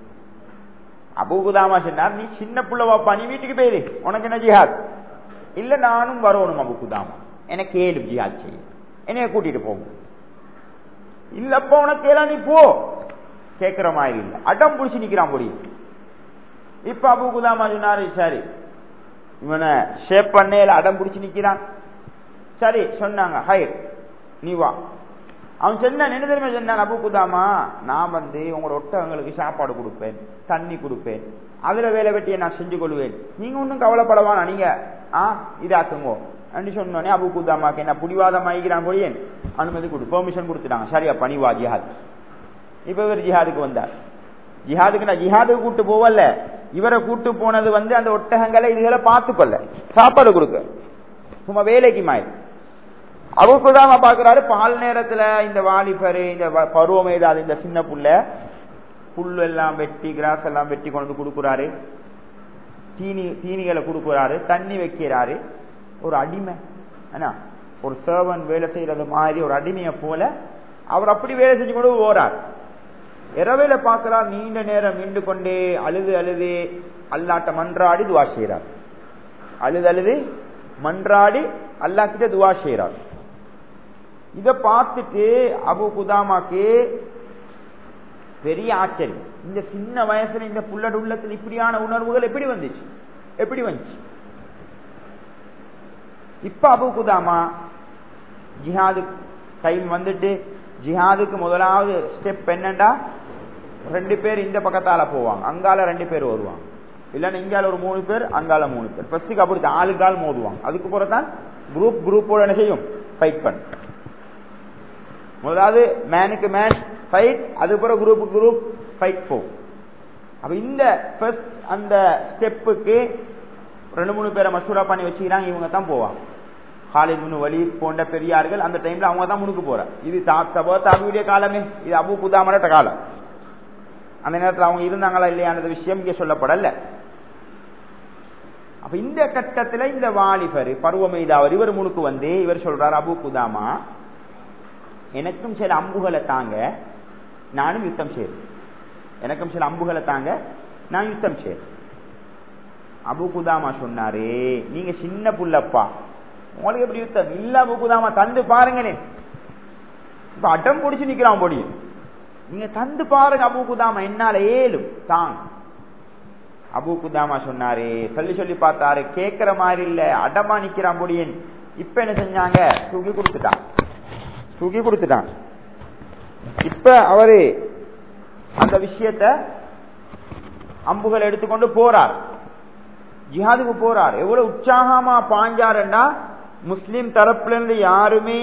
அபு குதாமா சொன்னார் நீ சின்ன புள்ள வாப்பா நீ வீட்டுக்கு போயிரு உனக்கு என்ன ஜிஹாத் இல்ல நானும் வரணும் அபு குதாமா எனக்கு ஏழு ஜிஹாத் செய்ய என்னைய கூட்டிட்டு போகும் இல்லப்பா உனக்கு ஏழா நீ போ கேட்கிற மாதிரி இல்ல அடம் பிடிச்சி நிக்கிறான் முடியும் இப்ப அபு குதாமா சொன்னாரு சரி இவனை ஷேப் பண்ணையில அடம் பிடிச்சி நிக்கிறான் சரி சொன்னாங்க ஹை நீ வா அவன் சொன்னான் என்ன தெரியுமா சொன்னான் அபு குதாமா நான் வந்து உங்களோட ஒட்டகங்களுக்கு சாப்பாடு கொடுப்பேன் தண்ணி கொடுப்பேன் அதுல வேலை வெட்டியை நான் செஞ்சு கொள்வேன் நீங்க ஒன்றும் கவலைப்படவானா நீங்க ஆ இதாக்குங்கோ அப்படி சொன்னோடனே அபு குதாமாக்கு என்ன புடிவாதம் ஆகிக்கிறான் போயேன் அனுமதி கொடு பெர்மிஷன் கொடுத்துட்டாங்க சரியா பணிவா ஜிஹாத் இப்ப இவர் ஜிஹாதுக்கு வந்தார் ஜிஹாதுக்கு நான் ஜிஹாதுக்கு கூட்டு போவல்ல இவரை கூட்டு போனது வந்து அந்த ஒட்டகங்களை இதுகளை பார்த்துக்கொள்ள சாப்பாடு கொடுக்க சும்மா வேலைக்கு மாய் அவருக்குதாம பாக்குறாரு பால் நேரத்துல இந்த வாலிபரு இந்த பருவம் ஏதாவது இந்த சின்ன புள்ள புல் எல்லாம் வெட்டி கிராஸ் எல்லாம் வெட்டி கொண்டு வந்து கொடுக்குறாரு தீனி தீனிகளை கொடுக்குறாரு தண்ணி வைக்கிறாரு ஒரு அடிமை என்ன ஒரு சர்வன் வேலை செய்யறது மாதிரி ஒரு அடிமையை போல அவர் அப்படி வேலை செஞ்சு கொண்டு போறார் இரவையில பார்க்கிறார் நீண்ட நேரம் நின்று கொண்டே அழுது அழுது அல்லாட்ட மன்றாடி துவா செய்கிறார் அழுது அழுது மன்றாடி அல்லா கிட்ட துவா செய்கிறார் இத பார்த்துட்டு அபு குதாமாக்கு பெரிய ஆச்சரியம் இந்த சின்ன வயசுல இந்த புள்ளட உள்ளத்தில் இப்படியான உணர்வுகள் எப்படி வந்துச்சு எப்படி வந்துச்சு இப்ப அபு குதாமா ஜிஹாது டைம் வந்துட்டு ஜிஹாதுக்கு முதலாவது ஸ்டெப் என்னண்டா ரெண்டு பேர் இந்த பக்கத்தால போவாங்க அங்கால ரெண்டு பேர் வருவாங்க இல்லன்னா இங்கால ஒரு மூணு பேர் அங்கால மூணு பேர் ஃபர்ஸ்ட்டுக்கு அப்படி ஆளுக்கால் மோதுவாங்க அதுக்கு பிறகுதான் குரூப் குரூப்போட என்ன செய்யும் ஃபைட் பண்ண முதலாவது மேனுக்கு மேன் ஃபைட் அது பிறகு குரூப்புக்கு குரூப் ஃபைட் போகும் அப்ப இந்த ஃபர்ஸ்ட் அந்த ஸ்டெப்புக்கு ரெண்டு மூணு பேரை மசூரா பண்ணி வச்சுக்கிறாங்க இவங்க தான் போவாங்க ஹாலித் முனு வலி போன்ற பெரியார்கள் அந்த டைம்ல அவங்க தான் முன்னுக்கு போற இது தபோ தாபியுடைய காலமே இது அபு குதாமட காலம் அந்த நேரத்தில் அவங்க இருந்தாங்களா இல்லையானது விஷயம் இங்கே சொல்லப்படல அப்ப இந்த கட்டத்துல இந்த வாலிபர் பருவமைதாவர் இவர் முனுக்கு வந்து இவர் சொல்றார் அபு குதாமா எனக்கும் சில அம்புகளை தாங்க நானும் யுத்தம் செய்றேன் எனக்கும் சில அம்புகளை தாங்க நான் யுத்தம் செய்றேன் அபு குதாமா சொன்னாரு நீங்க சின்ன புள்ளப்பா உங்களுக்கு எப்படி யுத்தம் இல்ல அபு குதாமா தந்து பாருங்களே இப்ப அடம் பிடிச்சு நிக்கிறான் முடியும் நீங்க தந்து பாருங்க அபு குதாமா என்னால ஏலும் தாங்க அபு குதாமா சொன்னாரு சொல்லி சொல்லி பார்த்தாரு கேக்குற மாதிரி இல்ல அடமா நிக்கிறான் முடியன் இப்ப என்ன செஞ்சாங்க தூக்கி கொடுத்துட்டான் தூக்கி கொடுத்துட்டான் இப்ப அவரு அந்த விஷயத்த அம்புகள் எடுத்துக்கொண்டு போறார் ஜிஹாதுக்கு போறார் எவ்வளவு உற்சாகமா பாஞ்சாருன்னா முஸ்லிம் தரப்புல இருந்து யாருமே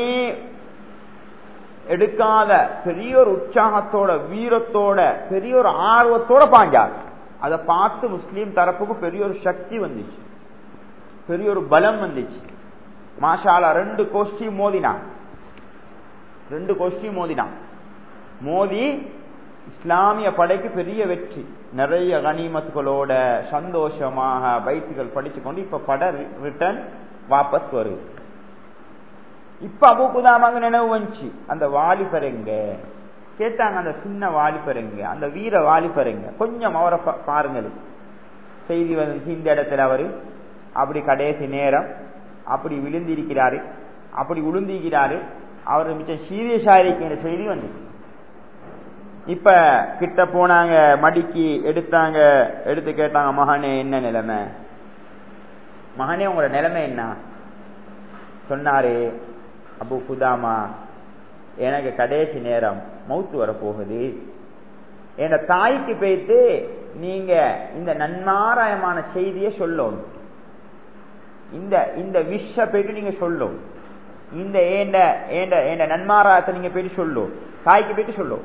எடுக்காத பெரிய ஒரு உற்சாகத்தோட வீரத்தோட பெரிய ஒரு ஆர்வத்தோட பாஞ்சார் அதை பார்த்து முஸ்லீம் தரப்புக்கு பெரிய ஒரு சக்தி வந்துச்சு பெரிய ஒரு பலம் வந்துச்சு மாஷாலா ரெண்டு கோஷ்டி மோதினான் ரெண்டு கோஷ்டி மோதினான் மோதி இஸ்லாமிய படைக்கு பெரிய வெற்றி நிறைய கனிமத்துகளோட சந்தோஷமாக பைத்துகள் படிச்சு கொண்டு இப்ப பட ரிட்டர்ன் வாபஸ் வருது இப்ப அபுகுதாமாங்க நினைவு வந்துச்சு அந்த வாலிபர் எங்க கேட்டாங்க அந்த சின்ன வாலிபர் எங்க அந்த வீர வாலிபர் எங்க கொஞ்சம் அவரை பாருங்கள் செய்தி வந்துச்சு இந்த இடத்துல அவரு அப்படி கடைசி நேரம் அப்படி விழுந்திருக்கிறாரு அப்படி உளுந்திருக்கிறாரு அவர் மிச்சம் சீரியஸா இருக்கிற செய்தி வந்துச்சு இப்ப கிட்ட போனாங்க மடிக்கு எடுத்தாங்க எடுத்து கேட்டாங்க மகனே என்ன நிலைமை மகனே உங்களோட நிலைமை என்ன சொன்னாரு அபு குதாமா எனக்கு கடைசி நேரம் மவுத்து வரப்போகுது என் தாய்க்கு போயிட்டு நீங்க இந்த நன்மாராயமான செய்தியை சொல்லணும் இந்த இந்த விஷ போயிட்டு நீங்க சொல்லும் இந்த ஏண்ட ஏண்ட ஏண்ட நன்மாராயத்தை நீங்க போயிட்டு சொல்லும் தாய்க்கு போயிட்டு சொல்லும்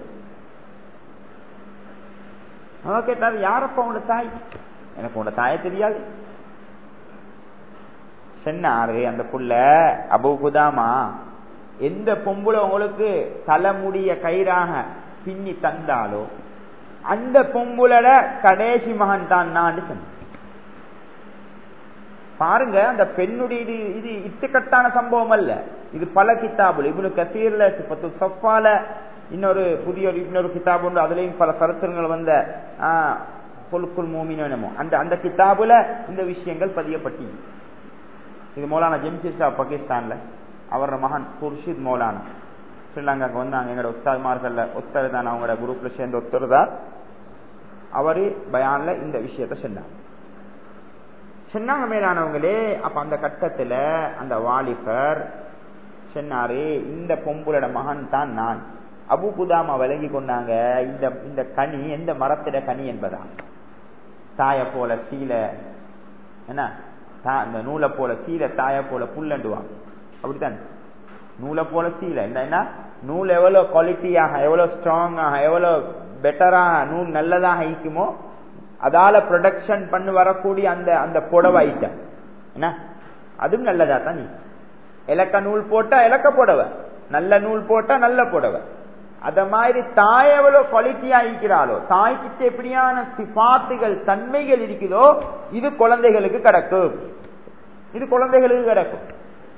அவன் கேட்டாரு யாரப்பா உங்களோட தாய் எனக்கு உங்களோட தாய தெரியாது சொன்னாரு அந்த புள்ள அபு குதாமா எந்த பொம்புல உங்களுக்கு தலைமுடிய கயிறாக பின்னி தந்தாலோ அந்த பொம்புலட கடைசி மகன் தான் நான் சொன்ன பாருங்க அந்த பெண்ணுடைய இது இது இட்டுக்கட்டான சம்பவம் அல்ல இது பல கித்தாபுல இவனு கசீர்ல பத்து சஃபால இன்னொரு புதிய இன்னொரு கிதாபு உண்டு அதுலயும் பல கருத்துங்கள் வந்த பொலுக்குள் மூமினோ அந்த அந்த கிதாபுல இந்த விஷயங்கள் பதியப்பட்டி இது மௌலானா ஜெம்ஷித் ஷா பாகிஸ்தான்ல அவரோட மகன் குர்ஷித் மௌலானா ஸ்ரீலங்காக்கு வந்தாங்க எங்களோட உஸ்தாத்மார்கள்ல ஒத்தர் தான் அவங்களோட குரூப்ல சேர்ந்த ஒத்தர் தான் அவரு பயான்ல இந்த விஷயத்த சொன்னாங்க சொன்னாங்க மேலானவங்களே அப்ப அந்த கட்டத்துல அந்த வாலிபர் சொன்னாரு இந்த பொம்புலோட மகன் தான் நான் அபு குதாமா விளங்கி கொண்டாங்க இந்த இந்த கனி எந்த மரத்திட கனி என்பதா தாய போல சீலை என்ன இந்த நூலை போல சீலை தாய போல புல்லண்டுவாங்க அப்படித்தான் நூலை போல சீலை என்ன நூல் எவ்வளவு குவாலிட்டியாக எவ்வளவு ஸ்ட்ராங்காக எவ்வளவு பெட்டராக நூல் நல்லதாக ஈக்குமோ அதால ப்ரொடக்ஷன் பண்ணி வரக்கூடிய அந்த அந்த புடவை ஐட்டம் என்ன அதுவும் நல்லதா தான் இலக்க நூல் போட்டா இலக்க புடவை நல்ல நூல் போட்டா நல்ல புடவை அத மாதிரி தாய் எவ்வளவு குவாலிட்டியா இருக்கிறாளோ தாய்கிட்ட எப்படியான சிபாத்துகள் தன்மைகள் இருக்குதோ இது குழந்தைகளுக்கு கிடக்கும் இது குழந்தைகளுக்கு கிடக்கும்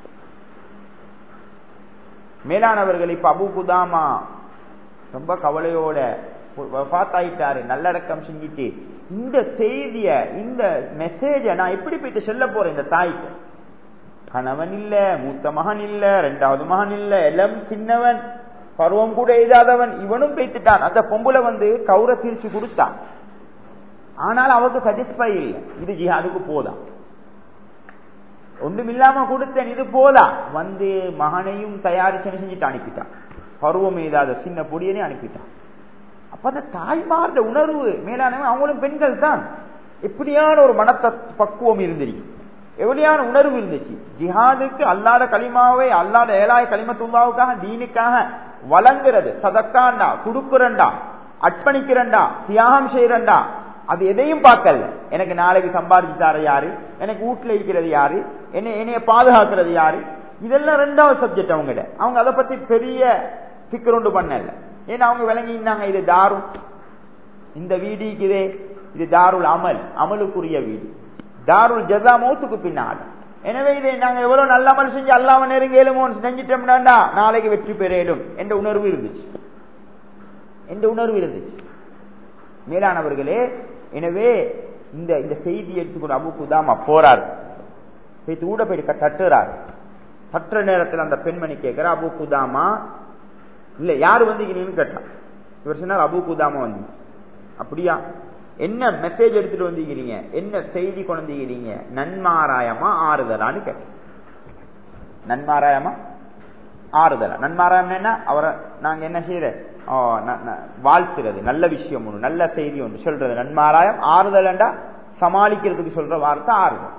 மேலானவர்கள் இப்ப அபு குதாமா ரொம்ப கவலையோட பார்த்தாயிட்டாரு நல்லடக்கம் செஞ்சுட்டு இந்த செய்திய இந்த மெசேஜ நான் எப்படி போயிட்டு சொல்ல போறேன் இந்த தாய்க்கு கணவன் இல்ல மூத்த மகன் இல்ல ரெண்டாவது மகன் இல்ல எல்லாம் சின்னவன் பருவம் கூட எழுதாதவன் இவனும் பேத்துட்டான் அந்த பொம்புல வந்து கௌர தீர்ச்சி கொடுத்தான் ஆனால் அவருக்கு சாட்டிஸ்பை இல்லை இது ஜிஹாதுக்கு போதான் ஒன்றும் இல்லாம கொடுத்தேன் இது போதா வந்து மகனையும் தயாரிச்சு செஞ்சுட்டு அனுப்பிட்டான் பருவம் எழுதாத சின்ன பொடியனே அனுப்பிட்டான் அப்ப அந்த தாய்மார்ட உணர்வு மேலானவன் அவங்களும் பெண்கள் தான் எப்படியான ஒரு மனத்த பக்குவம் இருந்திருக்கு எவ்வளியான உணர்வு இருந்துச்சு ஜிஹாதுக்கு அல்லாத களிமாவை அல்லாத ஏழாய களிமத்துல்லாவுக்காக தீனுக்காக வழங்குறது சதக்காண்டா குடுக்குறண்டா அர்ப்பணிக்கிறண்டா தியாகம் செய்யறண்டா அது எதையும் பார்க்கல எனக்கு நாளைக்கு சம்பாதிச்சு தர யாரு எனக்கு வீட்டுல இருக்கிறது யாரு என்ன என்னைய பாதுகாக்கிறது யாரு இதெல்லாம் ரெண்டாவது சப்ஜெக்ட் அவங்ககிட்ட அவங்க அதை பத்தி பெரிய சிக்கரொண்டு பண்ணல ஏன்னா அவங்க விளங்கினாங்க இது தாரும் இந்த வீடு இதே இது தாருல் அமல் அமலுக்குரிய வீடு தாருல் ஜதா மௌத்துக்கு பின்னால் எனவே இதை நாங்க எவ்வளவு நல்ல அமல் செஞ்சு அல்லாம நெருங்கலுமோ செஞ்சிட்டோம்னா நாளைக்கு வெற்றி பெறேடும் என்ற உணர்வு இருந்துச்சு என்ற உணர்வு இருந்துச்சு மேலானவர்களே எனவே இந்த இந்த செய்தி எடுத்துக்கொண்டு அபு குதாமா போறாரு போய் ஊட போய் தட்டுறாரு தட்டுற நேரத்தில் அந்த பெண்மணி கேட்கிற அபு குதாமா இல்ல யாரு வந்தீங்கன்னு கேட்டான் இவர் சொன்னார் அபு குதாமா வந்து அப்படியா என்ன மெசேஜ் எடுத்துட்டு வந்தீங்க என்ன செய்தி கொண்டு வந்தீங்க நன்மாராயமா ஆறுதலான்னு கேட்டேன் நன்மாராயமா ஆறுதலா நன்மாராயம் என்ன அவரை நாங்க என்ன செய்யற வாழ்த்துறது நல்ல விஷயம் ஒன்று நல்ல செய்தி ஒன்று சொல்றது நன்மாராயம் ஆறுதல்ண்டா சமாளிக்கிறதுக்கு சொல்ற வார்த்தை ஆறுதல்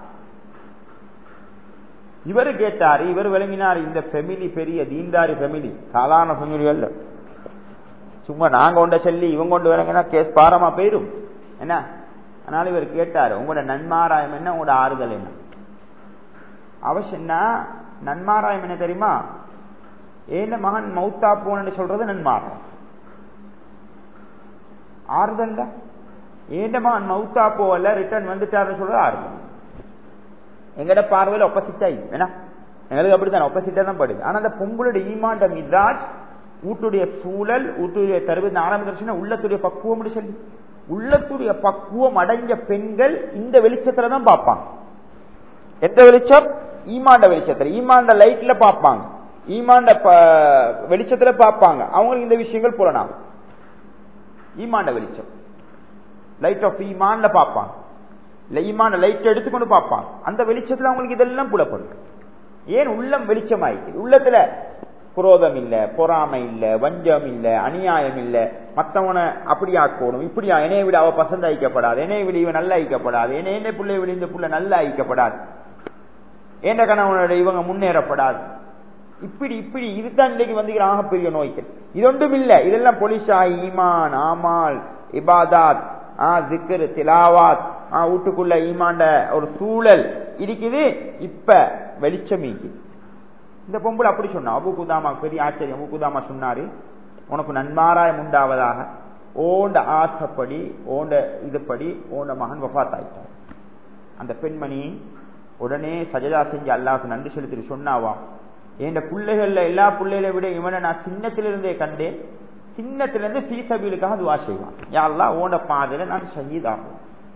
இவரு கேட்டாரு இவர் விளங்கினார் இந்த ஃபெமிலி பெரிய தீன்தாரி ஃபெமிலி சாதாரண ஃபெமிலி அல்ல சும்மா நாங்க கொண்ட சொல்லி இவங்க கொண்டு விளங்கினா கேஸ் பாரமா போயிரும் என்ன அதனால இவர் கேட்டாரு உங்களோட நன்மாராயம் என்ன உங்களோட ஆறுதல் என்ன அவசியம் நன்மாராயம் என்ன தெரியுமா ஏன மகன் மௌத்தா போன்னு சொல்றது நன்மாராயம் ஆறுதல் ஏண்ட மகன் மௌத்தா போகல ரிட்டர்ன் வந்துட்டாருன்னு சொல்றது ஆறுதல் எங்கட பார்வையில் ஒப்பசிட் ஆகி ஏன்னா எங்களுக்கு அப்படித்தான் ஒப்பசிட்டா தான் படுது ஆனா அந்த பொங்கலுடைய ஈமாண்ட மிதாஜ் வீட்டுடைய சூழல் வீட்டுடைய தருவது ஆரம்பிச்சு உள்ளத்துடைய பக்குவம் சொல்லி உள்ளத்துடைய பக்குவம் அடைஞ்ச பெண்கள் இந்த வெளிச்சத்துல தான் பார்ப்பாங்க எந்த வெளிச்சம் ஈமாண்ட வெளிச்சத்துல ஈமாண்ட லைட்ல பார்ப்பாங்க ஈமாண்ட வெளிச்சத்துல பார்ப்பாங்க அவங்களுக்கு இந்த விஷயங்கள் புலனாகும் ஈமாண்ட வெளிச்சம் லைட் ஆஃப் ஈமான்ல பார்ப்பாங்க இல்ல ஈமான லைட் எடுத்துக்கொண்டு பார்ப்பாங்க அந்த வெளிச்சத்துல அவங்களுக்கு இதெல்லாம் புலப்படும் ஏன் உள்ளம் வெளிச்சமாயிருக்கு உள்ளத்துல குரோதம் இல்ல பொறாமை இல்ல வஞ்சம் இல்ல அநியாயம் இல்ல மத்தவனை அப்படி ஆக்கணும் இப்படியா என்னைய விட அவ பசந்த ஐக்கப்படாது என்னைய விட இவன் நல்ல ஐக்கப்படாது என்ன என்ன பிள்ளை விட இந்த புள்ள நல்ல ஐக்கப்படாது ஏண்ட கணவனோட இவங்க முன்னேறப்படாது இப்படி இப்படி இதுதான் இன்னைக்கு வந்து ஆகப்பெரிய நோய்கள் இது ஒன்றும் இல்ல இதெல்லாம் பொலிஷா ஈமான் ஆமால் இபாதாத் ஜிக்கர் திலாவாத் வீட்டுக்குள்ள ஈமாண்ட ஒரு சூழல் இருக்குது இப்ப வெளிச்சம் இந்த பொம்பளை அப்படி சொன்னா அபு குதாமா பெரிய ஆச்சரியம் அபு குதாமா சொன்னாரு உனக்கு நன்மாராயம் உண்டாவதாக ஓண்ட ஆசைப்படி ஓண்ட இதுபடி ஓண்ட மகன் வஃத் ஆயிட்டார் அந்த பெண்மணி உடனே சஜதா செஞ்சு அல்லாஹ் நன்றி செலுத்திட்டு சொன்னாவாம் என் பிள்ளைகள்ல எல்லா பிள்ளைகளை விட இவனை நான் சின்னத்திலிருந்தே கண்டேன் சின்னத்திலிருந்து பீசபீலுக்காக துவா செய்வான் யாரெல்லாம் ஓண்ட பாதையில நான் ஷஹீதாகும்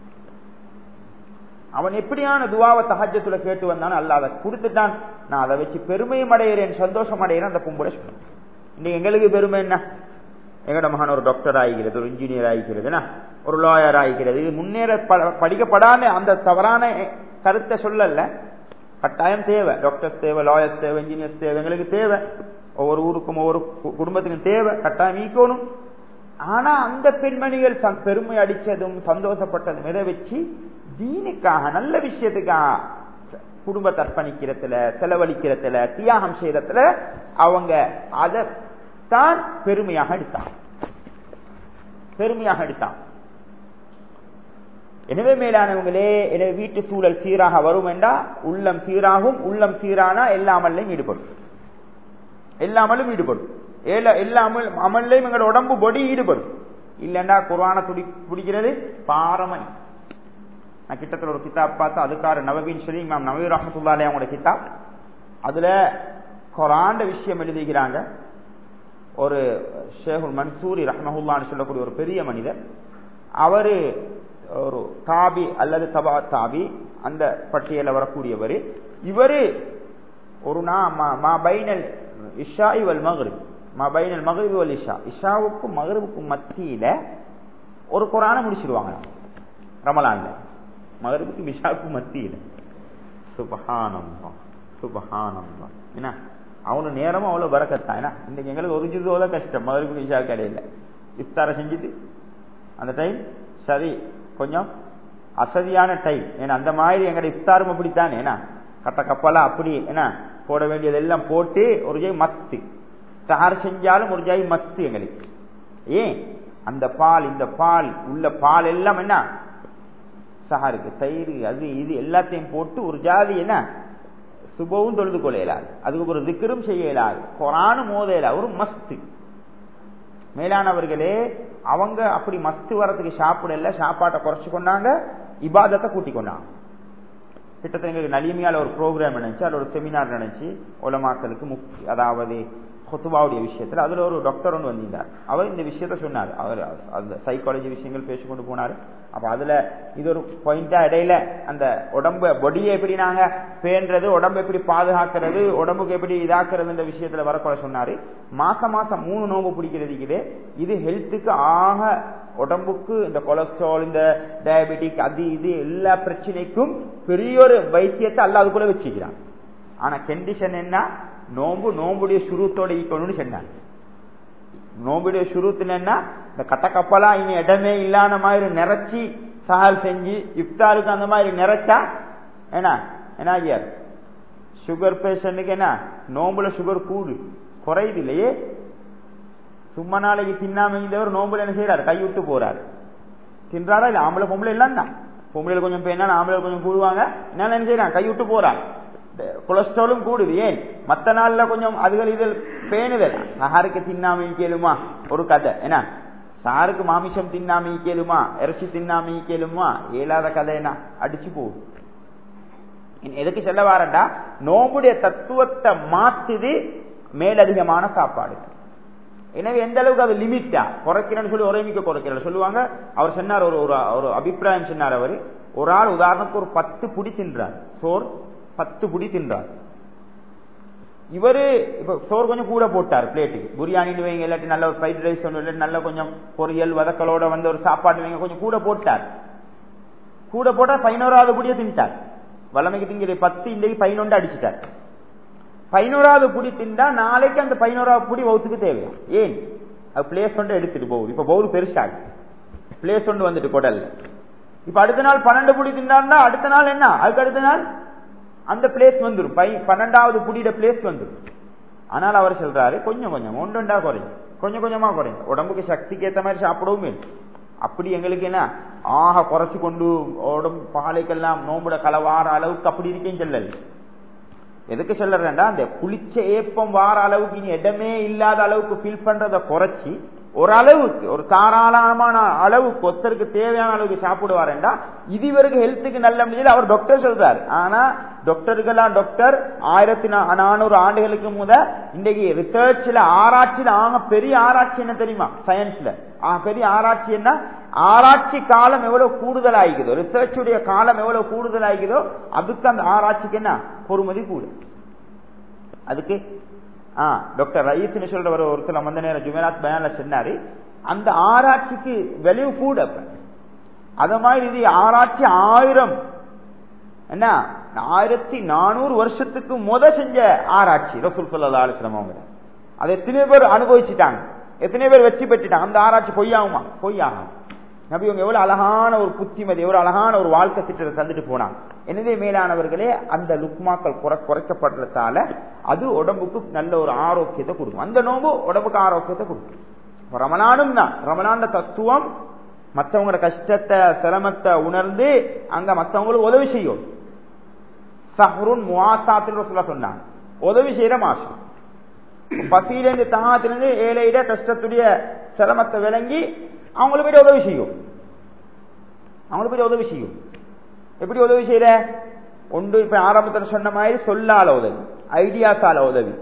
அவன் எப்படியான துவாவை தகஜத்துல கேட்டு வந்தானோ அல்ல அதை கொடுத்துட்டான் நான் அதை வச்சு பெருமையும் அடைகிறேன் சந்தோஷம் அடைகிறேன் அந்த பொம்பளை சொன்னேன் இன்னைக்கு எங்களுக்கு பெருமை என்ன எங்கட மகன் ஒரு டாக்டர் ஆகிக்கிறது ஒரு இன்ஜினியர் ஆகிக்கிறதுனா ஒரு லாயர் ஆகிக்கிறது இது முன்னேற படிக்கப்படாத அந்த தவறான கருத்தை சொல்லல கட்டாயம் தேவை டாக்டர்ஸ் தேவை லாயர்ஸ் தேவை இன்ஜினியர்ஸ் தேவை எங்களுக்கு தேவை ஒவ்வொரு ஊருக்கும் ஒவ்வொரு குடும்பத்துக்கும் தேவை கட்டாயம் ஈக்கணும் ஆனா அந்த பெண்மணிகள் பெருமை அடிச்சதும் சந்தோஷப்பட்டதும் எதை வச்சு தீனுக்காக நல்ல விஷயத்துக்காக குடும்பத்தை அர்ப்பணிக்கிறதுல செலவழிக்கிறதுல தியாகம் செய்யறதுல அவங்க அதை தான் பெருமையாக எடுத்தான் பெருமையாக எடுத்தான் எனவே மேலானவங்களே எனவே வீட்டு சூழல் சீராக வரும் என்றா உள்ளம் சீராகும் உள்ளம் சீரானா எல்லா அமல்லையும் ஈடுபடும் எல்லா அமலும் ஈடுபடும் எல்லா அமல் அமல்லையும் எங்களோட உடம்பு பொடி ஈடுபடும் இல்லைண்டா குரான துடி பிடிக்கிறது பாரமணி நான் கிட்டத்தில் ஒரு கிதாப் பார்த்து அதுக்கார நவபீன் சொல்லி இமாம் நவீ ரஹமத்துல்லாலே அவங்களோட கிதாப் அதுல குராண்ட விஷயம் எழுதுகிறாங்க ஒரு ஷேகுல் மன்சூரி ரஹமஹுல்லான்னு சொல்லக்கூடிய ஒரு பெரிய மனிதர் அவரு ஒரு தாபி அல்லது தபா தாபி அந்த பட்டியல வரக்கூடியவர் இவரு ஒரு மா பைனல் இஷா இவல் மகரிப் மா பைனல் மகரிப் வல் இஷா இஷாவுக்கும் மகரிபுக்கும் மத்தியில ஒரு குரான முடிச்சிருவாங்க ரமலான்ல மகரிபுக்கும் இஷாவுக்கும் மத்தியில சுபஹானம் சுபஹானம் என்ன அவனு நேரமும் அவ்வளவு பறக்கத்தான் ஏன்னா இன்னைக்கு எங்களுக்கு ஒரு ஜிதோல கஷ்டம் மகரிபுக்கு இஷா கடையில் இஃப்தார செஞ்சுட்டு அந்த டைம் சரி கொஞ்சம் அசதியான டைம் ஏன்னா அந்த மாதிரி எங்கட இஃப்தாரும் அப்படித்தானே ஏன்னா கட்ட கப்பலா அப்படி என்ன போட வேண்டியது எல்லாம் போட்டு ஒரு ஜாய் மஸ்து சார் செஞ்சாலும் ஒரு ஜாய் மஸ்து எங்களுக்கு ஏன் அந்த பால் இந்த பால் உள்ள பால் எல்லாம் என்ன சஹாருக்கு தயிர் அது இது எல்லாத்தையும் போட்டு ஒரு ஜாதி என்ன சுபவும் தொழுது கொள்ள இயலாது அதுக்கு ஒரு திக்கரும் செய்ய இயலாது குரானும் மோத இயலாது ஒரு மஸ்து மேலானவர்களே அவங்க அப்படி மஸ்து வரத்துக்கு சாப்பிடல சாப்பாட்டை குறைச்சு கொண்டாங்க இபாதத்தை கூட்டி கொண்டாங்க கிட்டத்தட்ட எங்களுக்கு நலிமையால ஒரு ப்ரோக்ராம் நினைச்சு அதில் ஒரு செமினார் நினைச்சு உலமாக்களுக்கு முக்கிய அதாவது கொத்துபாவுடைய விஷயத்துல அதுல ஒரு டாக்டர் ஒன்று வந்திருந்தார் அவர் இந்த விஷயத்த சொன்னார் அவர் அந்த சைக்காலஜி விஷயங்கள் பேசிக்கொண்டு போனாரு அப்ப அதுல இது ஒரு பாயிண்டா இடையில அந்த உடம்பு பொடியை எப்படி நாங்க பேன்றது உடம்பு எப்படி பாதுகாக்கிறது உடம்புக்கு எப்படி இதாக்குறதுன்ற விஷயத்துல வரக்கூட சொன்னாரு மாசம் மாசம் மூணு நோம்பு பிடிக்கிறதுக்குது இது ஹெல்த்துக்கு ஆக உடம்புக்கு இந்த கொலஸ்ட்ரால் இந்த டயபெட்டிக் அது இது எல்லா பிரச்சனைக்கும் பெரிய ஒரு வைத்தியத்தை அல்ல அதுக்குள்ள வச்சுக்கிறான் ஆனா கண்டிஷன் என்ன நோம்பு நோம்புடைய சுருத்தோட ஈக்கணும்னு சொன்னாங்க நோம்புடைய சுருத்துல என்ன இந்த கட்ட கப்பலா இனி இடமே இல்லாத மாதிரி நிறைச்சி சஹல் செஞ்சு இஃப்தாருக்கு அந்த மாதிரி நிறைச்சா என்ன என்ன ஐயா சுகர் பேஷண்ட்டுக்கு என்ன நோம்புல சுகர் கூடு குறையுது இல்லையே சும்மா நாளைக்கு தின்னாம இருந்தவர் நோம்புல என்ன செய்யறாரு கை விட்டு போறாரு தின்றாரா இல்ல ஆம்பளை பொம்பளை எல்லாம் தான் பொம்பளைல கொஞ்சம் பேனா ஆம்பளை கொஞ்சம் கூடுவாங்க என்னால என்ன செய்யறாங்க கை விட்டு போறாங்க கொலஸ்ட்ராலும் கூடுது ஏன் மத்த நாள்ல கொஞ்சம் அதுகள் இதில் பேணுதல் சஹாருக்கு தின்னாம கேளுமா ஒரு கதை என்ன சாருக்கு மாமிசம் தின்னாம கேளுமா இறைச்சி தின்னாம கேளுமா ஏலாத கதை என்ன அடிச்சு போகுது எதுக்கு சொல்ல வாரண்டா நோம்புடைய தத்துவத்தை மாத்துது மேலதிகமான சாப்பாடு எனவே எந்த அளவுக்கு அது லிமிட்டா குறைக்கிறேன்னு சொல்லி ஒரேமிக்க குறைக்கிற சொல்லுவாங்க அவர் சொன்னார் ஒரு ஒரு அபிப்பிராயம் சொன்னார் அவர் ஒரு ஆள் உதாரணத்துக்கு ஒரு பத்து புடி தின்றார் சோர் பத்து புடி தின்றார் இவரு இப்ப சோறு கொஞ்சம் கூட போட்டார் பிளேட்டுக்கு பிரியாணின்னு வைங்க இல்லாட்டி நல்ல ஒரு ஃப்ரைட் ரைஸ் ஒன்று இல்லாட்டி நல்ல கொஞ்சம் பொரியல் வதக்கலோட வந்து ஒரு சாப்பாடு வைங்க கொஞ்சம் கூட போட்டார் கூட போட்டா பதினோராவது புடியை தின்ட்டார் வளமைக்கு திங்கிற பத்து இன்னைக்கு பதினொன்று அடிச்சுட்டார் பதினோராவது புடி திண்டா நாளைக்கு அந்த பதினோராவது புடி வவுத்துக்கு தேவை ஏன் அது பிளேஸ் ஒன்று எடுத்துட்டு போகுது இப்ப பவுல் பெருசாகு பிளேஸ் ஒன்று வந்துட்டு குடல்ல இப்ப அடுத்த நாள் பன்னெண்டு புடி திண்டாருன்னா அடுத்த நாள் என்ன அதுக்கு அடுத்த நாள் அந்த பிளேஸ் வந்துடும் பன்னெண்டாவது புடியிட பிளேஸ் வந்துடும் ஆனால் அவர் சொல்றாரு கொஞ்சம் கொஞ்சம் ஒன்றொண்டா குறையும் கொஞ்சம் கொஞ்சமா குறையும் உடம்புக்கு சக்திக்கு ஏற்ற மாதிரி சாப்பிடவும் இல்லை அப்படி எங்களுக்கு என்ன ஆக குறைச்சு கொண்டு உடம்பு பாலைக்கெல்லாம் நோம்புட கலவார அளவுக்கு அப்படி இருக்கேன்னு சொல்லல எதுக்கு சொல்றேன்டா அந்த குளிச்ச ஏப்பம் வார அளவுக்கு இனி இடமே இல்லாத அளவுக்கு ஃபீல் பண்றத குறைச்சி ஒரு அளவுக்கு ஒரு தாராளமான அளவுக்கு ஒருத்தருக்கு தேவையான அளவுக்கு சாப்பிடுவாருண்டா இது வரைக்கும் ஹெல்த்துக்கு நல்ல முடியல அவர் டாக்டர் சொல்றாரு ஆனா டாக்டர்களாம் டாக்டர் ஆயிரத்தி நானூறு ஆண்டுகளுக்கு முத இன்றைக்கு ரிசர்ச்ல ஆராய்ச்சியில ஆக பெரிய ஆராய்ச்சி என்ன தெரியுமா சயின்ஸ்ல பெரிய ஆராய்ச்சி என்ன ஆராய்ச்சி காலம் எவ்வளவு கூடுதல் ஆகிக்குதோ ரிசர்ச்சுடைய காலம் எவ்வளவு கூடுதல் ஆகிக்குதோ அதுக்கு அந்த ஆராய்ச்சிக்கு என்ன பொறுமதி கூடு அதுக்கு டாக்டர் ரயீஸ்னு சொல்ற ஒரு ஒருத்தர் வந்த நேரம் ஜுமேராத் பயான்ல சொன்னாரு அந்த ஆராய்ச்சிக்கு விளைவு கூட அத மாதிரி இது ஆராய்ச்சி ஆயிரம் என்ன ஆயிரத்தி நானூறு வருஷத்துக்கு முத செஞ்ச ஆராய்ச்சி ரசூல் சொல்லா அலுவலம் அவங்க அதை எத்தனை பேர் அனுபவிச்சுட்டாங்க எத்தனை பேர் வெற்றி பெற்றுட்டாங்க அந்த ஆராய்ச்சி பொய்யாகுமா பொய்யாகும் நபி இவங்க எவ்வளவு அழகான ஒரு புத்திமதி எவ்வளவு அழகான ஒரு வாழ்க்கை திட்டத்தை தந்துட்டு போனாங்க எனவே மேலானவர்களே அந்த லுக்மாக்கள் குறை குறைக்கப்படுறதால அது உடம்புக்கு நல்ல ஒரு ஆரோக்கியத்தை கொடுக்கும் அந்த நோம்பு உடம்புக்கு ஆரோக்கியத்தை கொடுக்கும் ரமலானும் தான் ரமலான தத்துவம் மற்றவங்களோட கஷ்டத்தை சிரமத்தை உணர்ந்து அங்க மற்றவங்களுக்கு உதவி செய்யும் சஹருன் முவாசாத்துல சொல்ல சொன்னாங்க உதவி செய்யற மாசம் பசியிலிருந்து தாகத்திலிருந்து ஏழையிட கஷ்டத்துடைய சிரமத்தை விளங்கி அவங்களுக்கு போய் உதவி செய்யும் அவங்களுக்கு போய் உதவி செய்யும் எப்படி உதவி செய்யற ஒன்று இப்ப ஆரம்பத்தில் சொன்ன மாதிரி சொல்லால உதவி ஐடியாஸால உதவி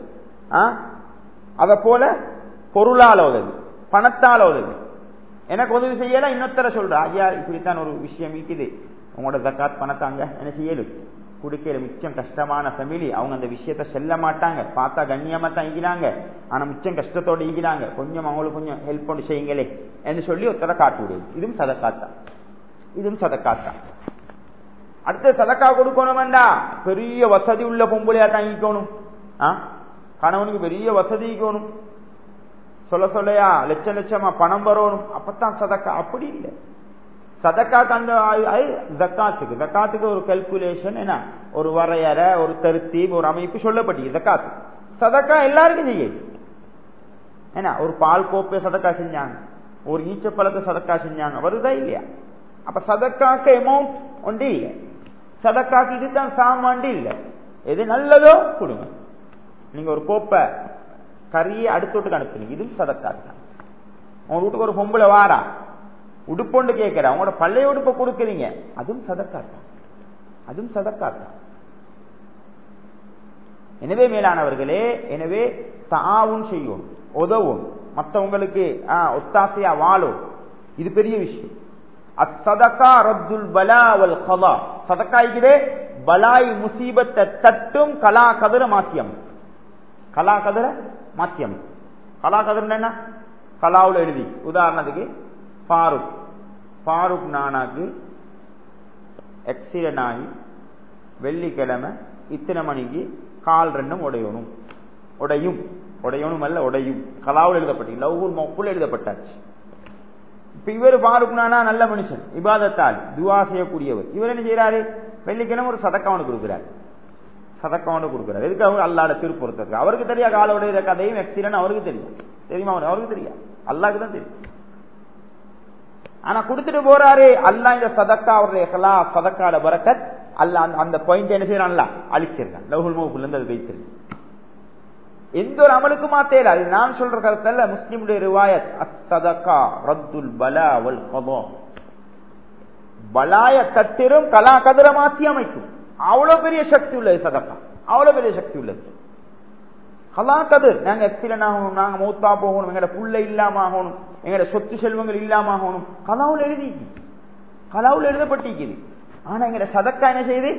அத போல பொருளால உதவி பணத்தால உதவி எனக்கு உதவி செய்யல இன்னொருத்தர சொல்ற ஐயா இப்படித்தான் ஒரு விஷயம் இருக்குது உங்களோட ஜக்காத் பணத்தாங்க என்ன செய்யலும் குடிக்கிற மிச்சம் கஷ்டமான ஃபேமிலி அவங்க அந்த விஷயத்த செல்ல மாட்டாங்க பார்த்தா கண்ணியமா தான் ஈகிறாங்க ஆனா மிச்சம் கஷ்டத்தோட ஈகிறாங்க கொஞ்சம் அவங்களுக்கு கொஞ்சம் ஹெல்ப் பண்ணி செய்யுங்களே என்று சொல்லி ஒருத்தர காட்டு விடுது இதுவும் சதக்காத்தான் இதுவும் சதக்காத்தான் அடுத்து சதக்கா கொடுக்கணும்டா பெரிய வசதி உள்ள பொம்பளையா தான் ஈக்கணும் கணவனுக்கு பெரிய வசதி ஈக்கணும் சொல்ல சொல்லையா லட்சம் லட்சமா பணம் வரணும் அப்பதான் சதக்கா அப்படி இல்லை சதக்காக்கு அந்த ஜக்காத்துக்கு ஜக்காத்துக்கு ஒரு கல்குலேஷன் என்ன ஒரு வரையறை ஒரு தருத்தீப் ஒரு அமைப்பு சொல்லப்பட்டு ஜக்காத்து சதக்கா எல்லாருக்கும் செய்ய என்ன ஒரு பால் கோப்பை சதக்கா செஞ்சாங்க ஒரு ஈச்சப்பழத்தை சதக்கா செஞ்சாங்க வருதா இல்லையா அப்ப சதக்காக்கு அமௌண்ட் ஒன்று இல்லை சதக்காக்கு இதுதான் சாமாண்டு இல்லை எது நல்லதோ கொடுங்க நீங்க ஒரு கோப்பை கறியை அடுத்த வீட்டுக்கு அனுப்புறீங்க இதுவும் சதக்கா தான் உங்க வீட்டுக்கு ஒரு பொம்பளை வாரா உடுப்பொண்டு கேட்கிற அவங்களோட பழைய உடுப்பை கொடுக்குறீங்க அதுவும் சதக்கா தான் அதுவும் சதக்கா தான் எனவே மேலானவர்களே எனவே தாவும் செய்யும் உதவும் மற்றவங்களுக்கு ஒத்தாசையா வாழும் இது பெரிய விஷயம் அசதகா ரத்துல் பலா வல் கலா சதக்காய்கிறே பலாய் முசீபத்தை தட்டும் கலா கதிர மாத்தியம் கலா கதிர மாத்தியம் கலா கதிர என்ன கலாவுல எழுதி உதாரணத்துக்கு ஃபாரூக் ஃபாரூக் நானாக்கு எக்ஸிடென்ட் ஆகி வெள்ளிக்கிழமை இத்தனை மணிக்கு கால் ரெண்டும் உடையணும் உடையும் உடையணும் அல்ல உடையும் கலாவில் எழுதப்பட்டு லவ்வுல் மொக்குள் எழுதப்பட்டாச்சு இப்ப இவர் பாருக்குனானா நல்ல மனுஷன் இபாதத்தால் துவா செய்யக்கூடியவர் இவர் என்ன செய்யறாரு வெள்ளிக்கிழமை ஒரு சதக்கவனு கொடுக்கிறார் சதக்கவனு கொடுக்கிறார் எதுக்கு அவர் அல்லாட திருப்பொருத்தருக்கு அவருக்கு தெரியா காலோடைய கதையும் எக்ஸிடென்ட் அவருக்கு தெரியும் தெரியுமா அவருக்கு தெரியா அல்லாக்கு தான் தெரியும் ஆனா கொடுத்துட்டு போறாரு அல்லா இந்த சதக்கா அவருடைய கலா சதக்காட பரக்கத் அல்ல அந்த பாயிண்ட் என்ன செய்யறான்ல அழிச்சிருக்கான் லவுல் மௌபுல இருந்து அது வைத்திருக்கு எந்த ஒரு அமலுக்குமா தேல அது நான் சொல்ற கருத்தல்ல முஸ்லிமுடைய ரிவாயத் அசதகா ரத்துல் பலா வல் கதோ பலாய தட்டிரும் கலா கதிர மாற்றி அமைக்கும் அவ்வளவு பெரிய சக்தி உள்ளது சதக்கா அவ்வளவு பெரிய சக்தி உள்ளது கலா கதிர் நாங்க எக்ஸிடென்ட் ஆகணும் நாங்க மூத்தா போகணும் எங்கட புள்ள இல்லாம ஆகணும் எங்கட சொத்து செல்வங்கள் இல்லாம ஆகணும் கலாவுல எழுதி கலாவுல எழுதப்பட்டிருக்குது ஆனா எங்கட சதக்கா என்ன செய்யுது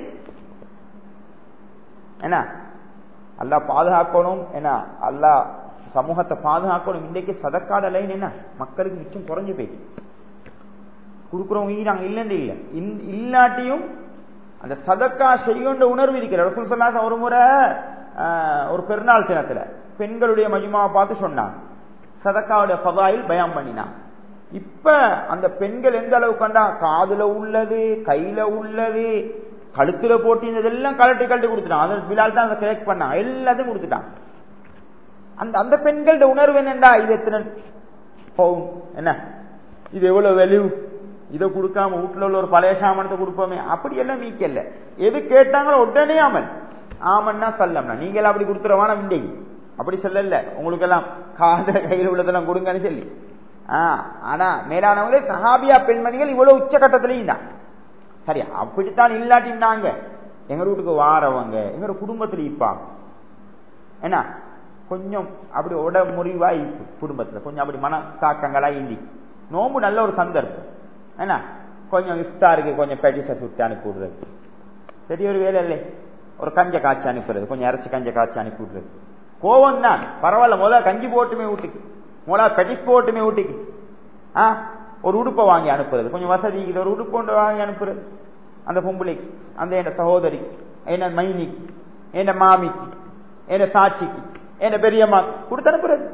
என்ன அல்லா பாதுகாக்கணும் என்ன அல்லா சமூகத்தை பாதுகாக்கணும் இன்றைக்கு சதக்காட லைன் என்ன மக்களுக்கு மிச்சம் குறைஞ்சு போயிடுச்சு கொடுக்குறவங்க நாங்க இல்லைன்னு இல்லை இல்லாட்டியும் அந்த சதக்கா செய்யுன்ற உணர்வு இருக்கிற ரசூல் சொல்லாத ஒரு முறை ஒரு பெருநாள் தினத்துல பெண்களுடைய மஜிமாவை பார்த்து சொன்னாங்க சதக்காவுடைய பதாயில் பயம் பண்ணினான் இப்ப அந்த பெண்கள் எந்த அளவு கண்டா காதுல உள்ளது கையில உள்ளது கழுத்துல போட்டு இதெல்லாம் கலட்டி கழட்டி கொடுத்துட்டான் அதன் பிலால் தான் அதை கலெக்ட் பண்ணான் எல்லாத்தையும் கொடுத்துட்டான் அந்த அந்த பெண்களோட உணர்வு என்னண்டா இது எத்தனை போகும் என்ன இது எவ்வளவு வெளிவு இதை கொடுக்காம வீட்டுல உள்ள ஒரு பழைய சாமானத்தை கொடுப்போமே அப்படி எல்லாம் மீக்கல்ல எது கேட்டாங்களோ உடனே அமல் ஆமன்னா சொல்லம்னா நீங்க அப்படி கொடுத்துருவான விண்டை அப்படி சொல்லல உங்களுக்கு எல்லாம் காத கையில் உள்ளதெல்லாம் கொடுங்கன்னு சொல்லி ஆஹ் ஆனா மேலானவங்களே சஹாபியா பெண்மணிகள் இவ்வளவு உச்சகட்டத்திலையும் தான் சரி அப்படித்தான் இல்லாட்டினாங்க எங்க வீட்டுக்கு வாரவங்க எங்க குடும்பத்துல இப்பாங்க என்ன கொஞ்சம் அப்படி உட முறிவா இருக்கு குடும்பத்துல கொஞ்சம் அப்படி மன தாக்கங்களா இந்தி நோம்பு நல்ல ஒரு சந்தர்ப்பம் என்ன கொஞ்சம் இஃப்தாருக்கு கொஞ்சம் பெட்டிச சுட்டு அனுப்பி விடுறது சரி ஒரு வேலை இல்லை ஒரு கஞ்ச காய்ச்சி அனுப்புறது கொஞ்சம் இறச்சி கஞ்ச காய்ச்சி அனுப்பி விடுறது கோவம் தான் பரவாயில்ல முதல்ல கஞ்சி போட்டுமே வீட்டுக்கு முதல்ல பெட்டிஸ் போட்டுமே வீட்டுக்கு ஆ ஒரு உடுப்பை வாங்கி அனுப்புறது கொஞ்சம் வசதி ஒரு உடுப்பு ஒன்று வாங்கி அனுப்புறது அந்த பொம்பளைக்கு அந்த என் சகோதரி என்ன மைனிக்கு என்ன மாமிக்கு என்ன சாட்சிக்கு என்ன பெரியம்மா கொடுத்து அனுப்புறது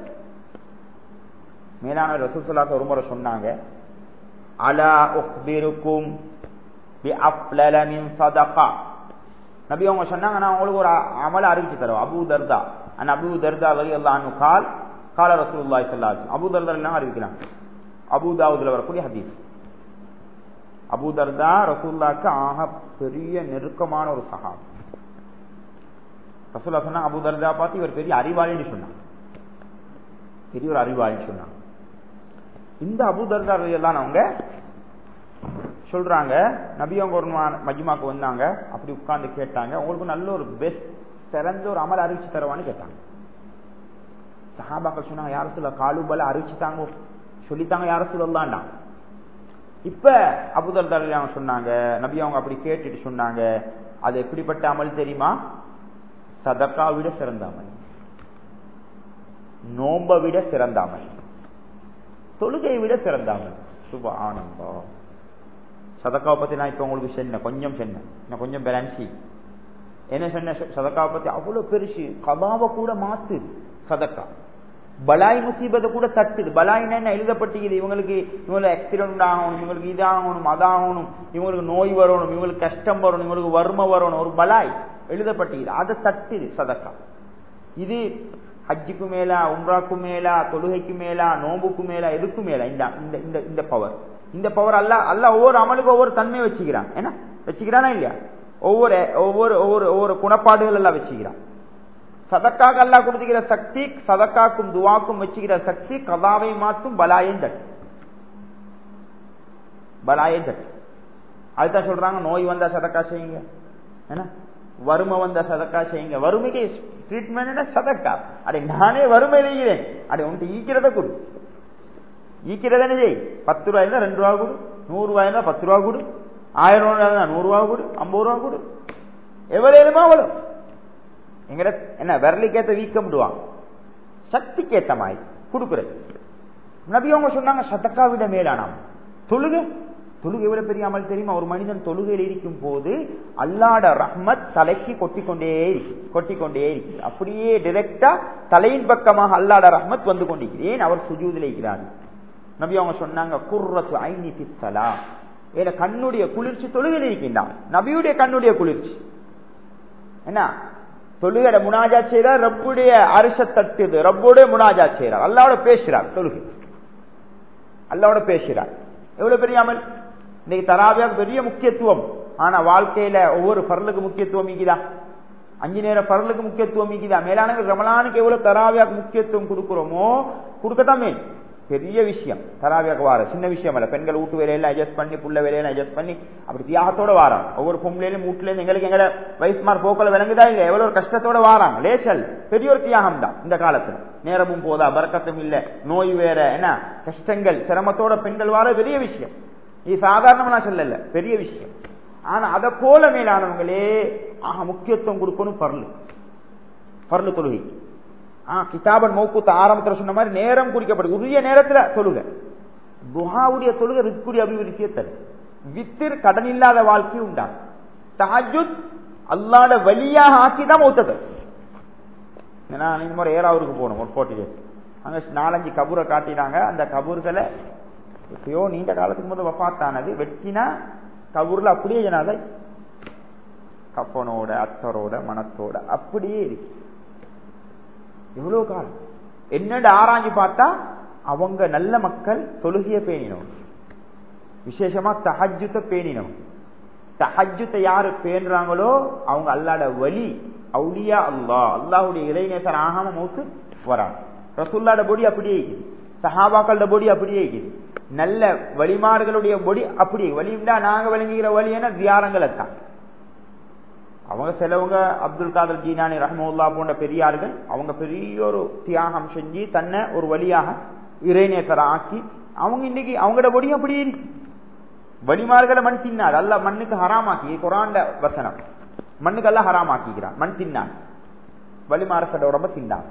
மேலான ரசூசலாக்க ஒரு முறை சொன்னாங்க அலா உக்பிருக்கும் பி அஃப்லல மின் சதகா நபி அவங்க சொன்னாங்க நான் உங்களுக்கு ஒரு அமல அறிவிச்சு தரோம் அபு தர்தா அன் அபு தர்தா வலி அல்லாஹ் கால் கால ரசூலுல்லாஹி ஸல்லல்லாஹு அலைஹி அபு தர்தா எல்லாம் அறிவிக்கிறாங்க அபு தாவூதுல வரக்கூடிய ஹதீஸ் அபு தர்தா ரசூல்லாக்கு ஆக பெரிய நெருக்கமான ஒரு சகாப் ரசூல்லா சொன்னா அபு தர்தா பார்த்து இவர் பெரிய அறிவாளின்னு சொன்னாங்க பெரிய ஒரு அறிவாளின்னு சொன்னாங்க இந்த அபு தர்தா எல்லாம் அவங்க சொல்றாங்க நபி அவங்க ஒரு மஜ்மாக்கு வந்தாங்க அப்படி உட்கார்ந்து கேட்டாங்க உங்களுக்கு நல்ல ஒரு பெஸ்ட் சிறந்த ஒரு அமல் அறிவிச்சு தருவான்னு கேட்டாங்க சஹாபாக்கள் சொன்னாங்க யார சொல்ல காலுபல அறிவிச்சுட்டாங்க சொல்லித்தாங்க யார சொல்லலாம்டா இப்ப அபுதல் அவங்க சொன்னாங்க நபி அவங்க அப்படி கேட்டுட்டு சொன்னாங்க அது எப்படிப்பட்ட அமல் தெரியுமா சதக்கா விட சிறந்த அமல் நோம்ப விட சிறந்த அமல் தொழுகையை விட சிறந்த அமல் சுப ஆனந்தம் சதக்காவை பத்தி நான் இப்ப உங்களுக்கு சொன்னேன் கொஞ்சம் சொன்னேன் நான் கொஞ்சம் பேலன்சி என்ன சொன்ன சதக்காவை பத்தி அவ்வளவு பெருசு கபாவை கூட மாத்து சதக்கா பலாய் முசீபத்தை கூட தட்டுது பலாய் என்ன எழுதப்பட்டிருக்குது இவங்களுக்கு இவங்களுக்கு ஆக்சிடென்ட் ஆகணும் இவங்களுக்கு இதாகணும் அதாகணும் இவங்களுக்கு நோய் வரணும் இவங்களுக்கு கஷ்டம் வரணும் இவங்களுக்கு வறுமை வரணும் ஒரு பலாய் எழுதப்பட்டிருக்குது அதை தட்டுது சதக்கா இது ஹஜ்ஜுக்கு மேலா உம்ராக்கு மேலா தொழுகைக்கு மேலா நோம்புக்கு மேலா எதுக்கு மேலா இந்த இந்த இந்த பவர் இந்த பவர் அல்ல அல்ல ஒவ்வொரு அமலுக்கும் ஒவ்வொரு தன்மை வச்சுக்கிறான் என்ன வச்சுக்கிறானா இல்லையா ஒவ்வொரு ஒவ்வொரு ஒவ்வொரு ஒவ்வொரு குணப்பாடுகள் எல்லாம் வச்சுக்கிறான் சதக்காக்கு அல்லா கொடுத்துக்கிற சக்தி சதக்காக்கும் துவாக்கும் வச்சுக்கிற சக்தி கதாவை மாற்றும் பலாயம் தட்டு பலாயம் தட்டு அதுதான் சொல்றாங்க நோய் வந்தா சதக்கா செய்யுங்க என்ன வறுமை வந்த சதக்கா செய்யுங்க வறுமைக்கு ட்ரீட்மெண்ட் சதக்கா அடே நானே வறுமையில இருக்கிறேன் அடே உன்ட்டு ஈக்கிறத கொடு ஈக்கிறத என்ன செய் பத்து ரூபாய் இருந்தா ரெண்டு ரூபா கொடு நூறு ரூபாய் இருந்தா பத்து ரூபா கொடு ஆயிரம் ரூபாய் இருந்தா நூறு ரூபா கொடு ஐம்பது ரூபா கொடு எவ்வளவு அவ்வளோ எங்கட என்ன விரலுக்கேத்த வீக்கம் விடுவான் சக்திக்கேத்த மாதிரி கொடுக்குறது நபி அவங்க சொன்னாங்க சதக்கா விட மேலானாம் தொழுகை தொழுகை எவ்வளவு பெரிய அமல் தெரியுமா ஒரு மனிதன் தொழுகையில் இருக்கும் போது அல்லாட ரஹ்மத் தலைக்கு கொட்டிக்கொண்டே இருக்கு கொட்டிக்கொண்டே இருக்கு அப்படியே டிரெக்டா தலையின் பக்கமாக அல்லாட ரஹ்மத் வந்து கொண்டிருக்கிறது ஏன் அவர் சுஜூதில் இருக்கிறார் நபி அவங்க சொன்னாங்க குர்ரத்து ஐநி பித்தலா ஏன கண்ணுடைய குளிர்ச்சி தொழுகையில் இருக்கின்றான் நபியுடைய கண்ணுடைய குளிர்ச்சி என்ன தொழுகட முனாஜா செய்யறார் ரப்புடைய அரிச தட்டுது ரப்புடைய முனாஜா செய்யறார் அல்லாவோட பேசுறார் தொழுகை அல்லாவோட பேசுறார் எவ்வளவு பெரிய அமல் இன்னைக்கு தராவியா பெரிய முக்கியத்துவம் ஆனா வாழ்க்கையில ஒவ்வொரு பரலுக்கு முக்கியத்துவம் இங்குதா அஞ்சு நேரம் பரலுக்கு முக்கியத்துவம் இங்குதா மேலான ரமலானுக்கு எவ்வளவு தராவியாக்கு முக்கியத்துவம் கொடுக்கிறோமோ கொடுக்கத்தாமே பெரிய விஷயம் தராவியாக வார சின்ன விஷயம் அல்ல பெண்கள் வீட்டு வேலையில அட்ஜஸ்ட் பண்ணி புள்ள வேலையில அட்ஜஸ்ட் பண்ணி அப்படி தியாகத்தோட வாரம் ஒவ்வொரு பொம்பளையிலும் வீட்டுல இருந்து எங்களுக்கு எங்களை வயசுமார் போக்கல விளங்குதா இல்ல எவ்வளவு கஷ்டத்தோட வாராங்க லேசல் பெரிய ஒரு தியாகம் தான் இந்த காலத்துல நேரமும் போதா பறக்கத்தும் இல்ல நோய் வேற என்ன கஷ்டங்கள் சிரமத்தோட பெண்கள் வார பெரிய விஷயம் இது சாதாரணமா சொல்லல பெரிய விஷயம் ஆனா அதை போல மேலானவங்களே ஆக முக்கியத்துவம் கொடுக்கணும் பரலு பரலு தொழுகை கிதாபன் மௌக்கூத்த ஆரம்பத்தில் சொன்ன மாதிரி நேரம் குறிக்கப்படுது உரிய நேரத்துல தொழுக துஹாவுடைய தொழுகை ரிஸ்குடைய அபிவிருத்தியை தரும் வித்திர் கடன் இல்லாத வாழ்க்கை உண்டாகும் தாஜுத் அல்லாட வழியாக ஆக்கிதான் மௌத்தது ஏன்னா இந்த மாதிரி ஏறாவூருக்கு போகணும் ஒரு போட்டி அங்க நாலஞ்சு கபூரை காட்டினாங்க அந்த கபூர்களை எப்பயோ நீண்ட காலத்துக்கு முதல் வஃத்தானது வெட்டினா கபூர்ல அப்படியே ஜனாதை கப்பனோட அத்தரோட மனத்தோட அப்படியே இருக்கு எவ்வளவு காலம் என்னண்டு ஆராய்ஞ்சு பார்த்தா அவங்க நல்ல மக்கள் தொழுகிய பேணினோம் விசேஷமா தஹஜுத்த பேணினோம் தஹஜுத்தை யாரு பேணுறாங்களோ அவங்க அல்லாட வலி அவுலியா அல்லா அல்லாஹுடைய இளைஞர் ஆகாம மௌத்து வராங்க ரசுல்லாட பொடி அப்படியே இருக்குது சஹாபாக்களோட பொடி அப்படியே இருக்குது நல்ல வழிமார்களுடைய பொடி அப்படியே வலிண்டா நாங்க விளங்குகிற வழி என தியாரங்களை தான் அவங்க சிலவங்க அப்துல் காதர் ஜீனானி ரஹமுல்லா போன்ற பெரியார்கள் அவங்க பெரிய ஒரு தியாகம் செஞ்சு தன்னை ஒரு வழியாக இறைநேசரை ஆக்கி அவங்க இன்னைக்கு அவங்களோட பொடி அப்படியே இருக்கு வழிமார்களை மண் தின்னார் அல்ல மண்ணுக்கு ஹராமாக்கி குராண்ட வசனம் மண்ணுக்கு எல்லாம் ஹராமாக்கிக்கிறான் மண் தின்னான் வழிமாரசோட உடம்ப தின்னான்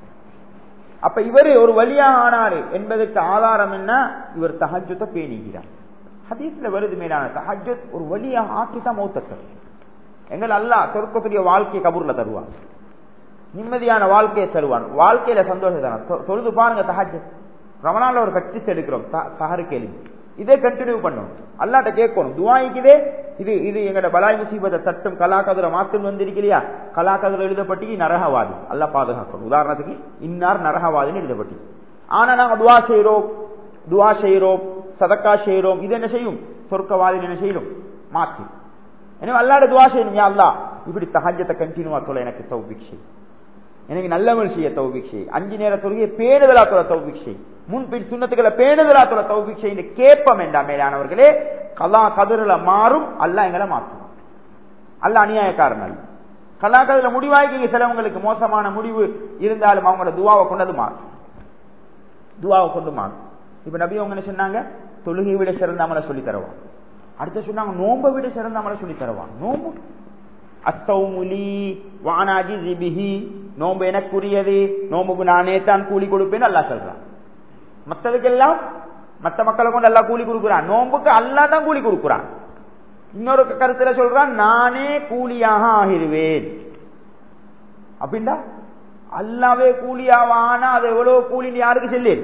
அப்ப இவரு ஒரு வழியாக ஆனாரு என்பதற்கு ஆதாரம் என்ன இவர் தஹஜத்தை பேணிக்கிறார் ஹதீஸ்ல வருது மேலான தஹஜத் ஒரு வழியாக ஆக்கிதான் மௌத்தத்தை எங்கள் அல்லா சொர்க்கத்துடைய வாழ்க்கையை கபூர்ல தருவான் நிம்மதியான வாழ்க்கையை தருவான் வாழ்க்கையில சந்தோஷம் தரான் தொழுது பாருங்க தஹஜ் ரமணால ஒரு கட்சி எடுக்கிறோம் சஹரு கேள்வி இதே கண்டினியூ பண்ணும் அல்லாட்ட கேட்கணும் துவாய்க்குதே இது இது எங்கட பலாய் முசீபத்தை தட்டும் கலாக்கதுர மாத்தம் வந்திருக்கலையா கலாக்கதுர எழுதப்பட்டு நரகவாதி அல்ல பாதுகாக்கணும் உதாரணத்துக்கு இன்னார் நரகவாதின்னு எழுதப்பட்டு ஆனா நாங்க துவா செய்யறோம் துவா செய்யறோம் சதக்கா செய்யறோம் இது என்ன செய்யும் சொர்க்கவாதி என்ன செய்யணும் மாற்றி எனவே அல்லாட துவா செய்யணும் யா அல்லா இப்படி தஹஜத்தை கண்டினியூவா சொல்ல எனக்கு தௌபிக்ஷை எனக்கு நல்லவள் செய்ய தௌபிக்ஷை அஞ்சு நேர தொழுகையை பேணுதலா தொல தௌபிக்ஷை முன்பின் சுண்ணத்துக்களை பேணுதலா தொல தௌபிக்ஷை இந்த கேப்பம் வேண்டாம் மேலானவர்களே கலா கதிரில மாறும் அல்ல எங்களை மாற்றும் அல்ல அநியாயக்காரன் அல்ல கலா கதிர முடிவாய்க்கு சிலவங்களுக்கு மோசமான முடிவு இருந்தாலும் அவங்களோட துவாவை கொண்டது மாறும் துவாவை கொண்டு மாறும் இப்ப நபி அவங்க என்ன சொன்னாங்க தொழுகை விட சிறந்த அமலை சொல்லி தருவான் அடுத்து சொன்னாங்க நோம்பை விட சிறந்த அமலை சொல்லி தருவான் நோம்பு அஸ்தௌமுலி வானாஜி ஜிபிஹி நோம்பு எனக்குரியது நோம்புக்கு நானே தான் கூலி கொடுப்பேன்னு அல்லா சொல்றான் மற்றதுக்கெல்லாம் மற்ற மக்களை கொண்டு அல்லா கூலி கொடுக்குறான் நோம்புக்கு அல்லா தான் கூலி கொடுக்குறான் இன்னொரு கருத்துல சொல்றான் நானே கூலியாக ஆகிருவேன் அப்படின்டா அல்லாவே கூலியாவானா அது எவ்வளவு கூலின்னு யாருக்கு சொல்லி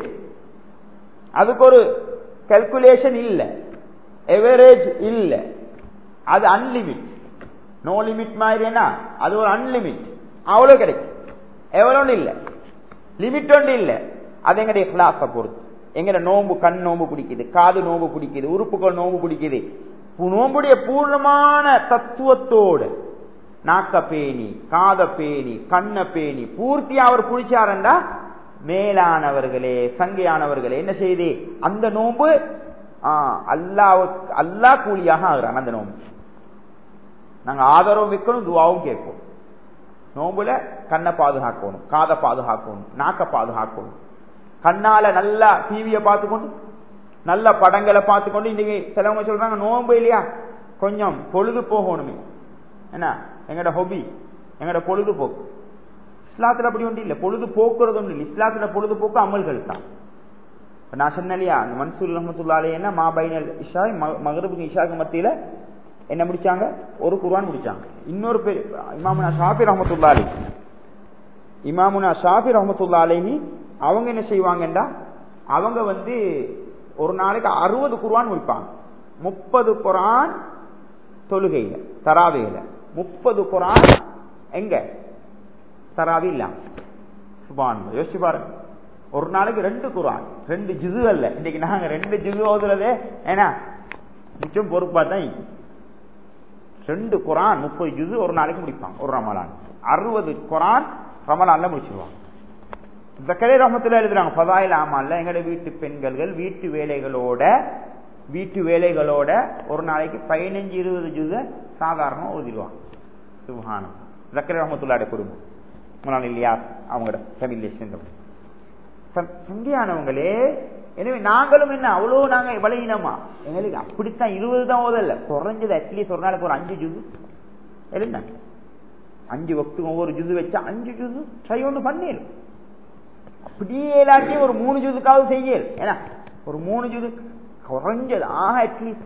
அதுக்கு ஒரு கல்குலேஷன் இல்ல எவரேஜ் இல்ல அது அன்லிமிட் நோ லிமிட் மாதிரி என்ன அது ஒரு அன்லிமிட் அவ்வளவு கிடைக்கும் எவ்வளவு இல்ல லிமிட் ஒன்று இல்ல அது எங்களுடைய கிளாஸ பொறுத்து எங்கட நோம்பு கண் நோம்பு பிடிக்குது காது நோம்பு பிடிக்குது உறுப்புகள் நோம்பு பிடிக்குது நோம்புடைய பூர்ணமான தத்துவத்தோடு நாக்க பேணி காத பேணி கண்ண பேணி பூர்த்தியா அவர் குளிச்சாரண்டா மேலானவர்களே சங்கையானவர்களே என்ன செய்து அந்த நோம்பு அல்லாவுக்கு அல்லா கூலியாக ஆகிறான் அந்த நோம்பு நாங்க ஆதரவு வைக்கணும் துவாவும் கேட்போம் நோம்புல கண்ணை பாதுகாக்கணும் காதை பாதுகாக்கணும் நாக்க பாதுகாக்கணும் கண்ணால நல்லா டிவியை பார்த்துக்கொண்டு நல்ல படங்களை பார்த்துக்கொண்டு இன்னைக்கு சிலவங்க சொல்றாங்க நோம்பு இல்லையா கொஞ்சம் பொழுது போகணுமே என்ன எங்கட ஹொபி எங்கட பொழுதுபோக்கு இஸ்லாத்துல அப்படி ஒன்று இல்லை பொழுது போக்குறது ஒன்று இல்லை இஸ்லாத்துல பொழுதுபோக்கு அமல்கள் தான் நான் சொன்னேன் இல்லையா மன்சூர் ரஹமத்துல்லாலே என்ன மாபைனல் இஷா மகரபுக்கு இஷாக்கு மத்தியில என்ன முடிச்சாங்க ஒரு குர்ஆன் முடிச்சாங்க இன்னொரு பேர் இமாமுனா ஷாஃபி ரஹமத்துல்லா அலி இமாமுனா ஷாஃபி ரஹமத்துல்லா அலைஹி அவங்க என்ன செய்வாங்கன்றா அவங்க வந்து ஒரு நாளைக்கு அறுபது குர்ஆன் முடிப்பாங்க முப்பது குரான் தொழுகையில தராவையில முப்பது குரான் எங்க தராவி இல்லாம சுபான் யோசிச்சு பாருங்க ஒரு நாளைக்கு ரெண்டு குரான் ரெண்டு ஜிது அல்ல இன்னைக்கு நாங்க ரெண்டு ஜிது ஓதுறதே ஏன்னா மிச்சம் பொறுப்பா தான் ரெண்டு குரான் முப்பது ஜிது ஒரு நாளைக்கு முடிப்பாங்க ஒரு ரமலான் அறுபது குரான் ரமலான்ல முடிச்சிருவாங்க ஜக்கரே ரஹமத்துல எழுதுறாங்க பதாயில் ஆமால்ல எங்களுடைய வீட்டு பெண்கள் வீட்டு வேலைகளோட வீட்டு வேலைகளோட ஒரு நாளைக்கு பதினஞ்சு இருபது ஜூத சாதாரணமா ஓதிடுவாங்க சுபஹானம் ஜக்கரே ரஹமத்துல்லாட குடும்பம் முன்னாள் இல்லையா அவங்களோட ஃபேமிலியை சேர்ந்தவங்க சங்கியானவங்களே எனவே நாங்களும் என்ன அவ்வளோ நாங்க பலகீனமா எங்களுக்கு அப்படித்தான் இருபது தான் ஓதல்ல குறைஞ்சது அட்லீஸ்ட் ஒரு நாளைக்கு ஒரு அஞ்சு ஜுது எழுந்த அஞ்சு வக்து ஒவ்வொரு ஜுது வச்சா அஞ்சு ஜுது ட்ரை ஒன்று பண்ணிடும் அப்படியே எல்லாத்தையும் ஒரு மூணு ஜுதுக்காவது செய்யல் ஏன்னா ஒரு மூணு ஜுது குறைஞ்சது ஆக அட்லீஸ்ட்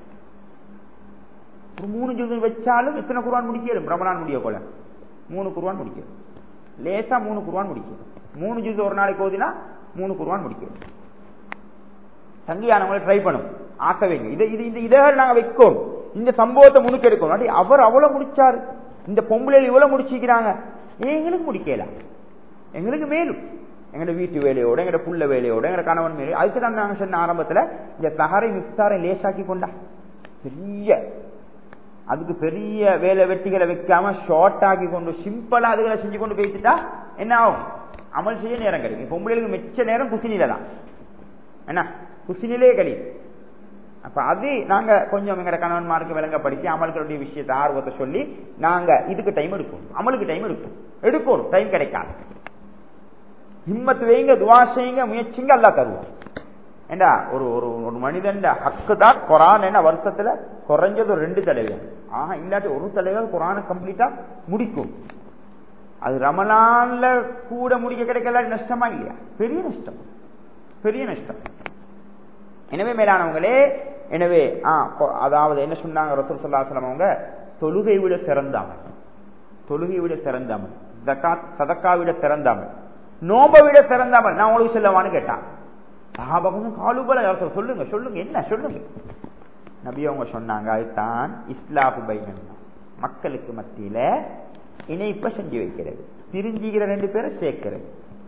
ஒரு மூணு ஜுது வச்சாலும் எத்தனை குருவான் முடிக்கலும் ரமணான் முடிய போல மூணு குருவான் முடிக்கலும் லேசா மூணு குருவான் முடிக்கலும் மூணு ஜூஸ் ஒரு நாளைக்கு ஓதினா மூணு குருவான் முடிக்கணும் தங்கியானவங்களை ட்ரை பண்ணும் ஆக்க வைங்க இதை இது இந்த இதை நாங்க வைக்கணும் இந்த சம்பவத்தை முன்னுக்கு எடுக்கணும் அவர் அவ்வளவு முடிச்சாரு இந்த பொம்பளையில் இவ்வளவு முடிச்சிக்கிறாங்க எங்களுக்கு முடிக்கலாம் எங்களுக்கு மேலும் எங்கட வீட்டு வேலையோட எங்கட புள்ள வேலையோட எங்கட கணவன் வேலையோட அதுக்கு தான் நாங்க சொன்ன ஆரம்பத்துல இந்த சஹரை மிஸ்தாரை லேசாக்கி கொண்டா பெரிய அதுக்கு பெரிய வேலை வெட்டிகளை வைக்காம ஷார்ட் ஆக்கி கொண்டு சிம்பிளா அதுகளை செஞ்சு கொண்டு பேசிட்டா என்ன ஆகும் அமல் செய்ய நேரம் கிடைக்கும் பொம்பளைகளுக்கு மிச்ச நேரம் குசினில தான் என்ன குசினிலே கழியும் அப்ப அது நாங்க கொஞ்சம் எங்கட கணவன்மாருக்கு விளங்கப்படுத்தி அமல்களுடைய விஷயத்தை ஆர்வத்தை சொல்லி நாங்க இதுக்கு டைம் எடுக்கணும் அமலுக்கு டைம் எடுக்கும் எடுக்கணும் டைம் கிடைக்காது ஹிம்மத்து வைங்க துவா செய்யுங்க முயற்சிங்க அல்லா தருவோம் ஏண்டா ஒரு ஒரு ஒரு மனிதன் ஹக்கு தான் குரான் என்ன வருஷத்துல குறைஞ்சது ஒரு ரெண்டு தலைவர் ஆஹா இல்லாட்டி ஒரு தலைவர் குரானை கம்ப்ளீட்டா முடிக்கும் அது ரமலான்ல கூட முடிக்க கிடைக்கல நஷ்டமா இல்லையா பெரிய நஷ்டம் பெரிய நஷ்டம் எனவே மேலானவங்களே எனவே அதாவது என்ன சொன்னாங்க ரசூல் சொல்லாசலம் அவங்க தொழுகை விட சிறந்தாமல் தொழுகை விட சிறந்தாமல் ஜக்காத் சதக்கா விட சிறந்தாமல் நோம்ப விட சிறந்தாமல் நான் உங்களுக்கு சொல்லவான்னு கேட்டான் சகாபகம் காலுபல சொல்லுங்க சொல்லுங்க என்ன சொல்லுங்க நபி அவங்க சொன்னாங்க அதுதான் இஸ்லாபு பைனன் மக்களுக்கு மத்தியில இணைப்ப செஞ்சு வைக்கிறது பிரிஞ்சுகிற ரெண்டு பேரை சேர்க்கிறது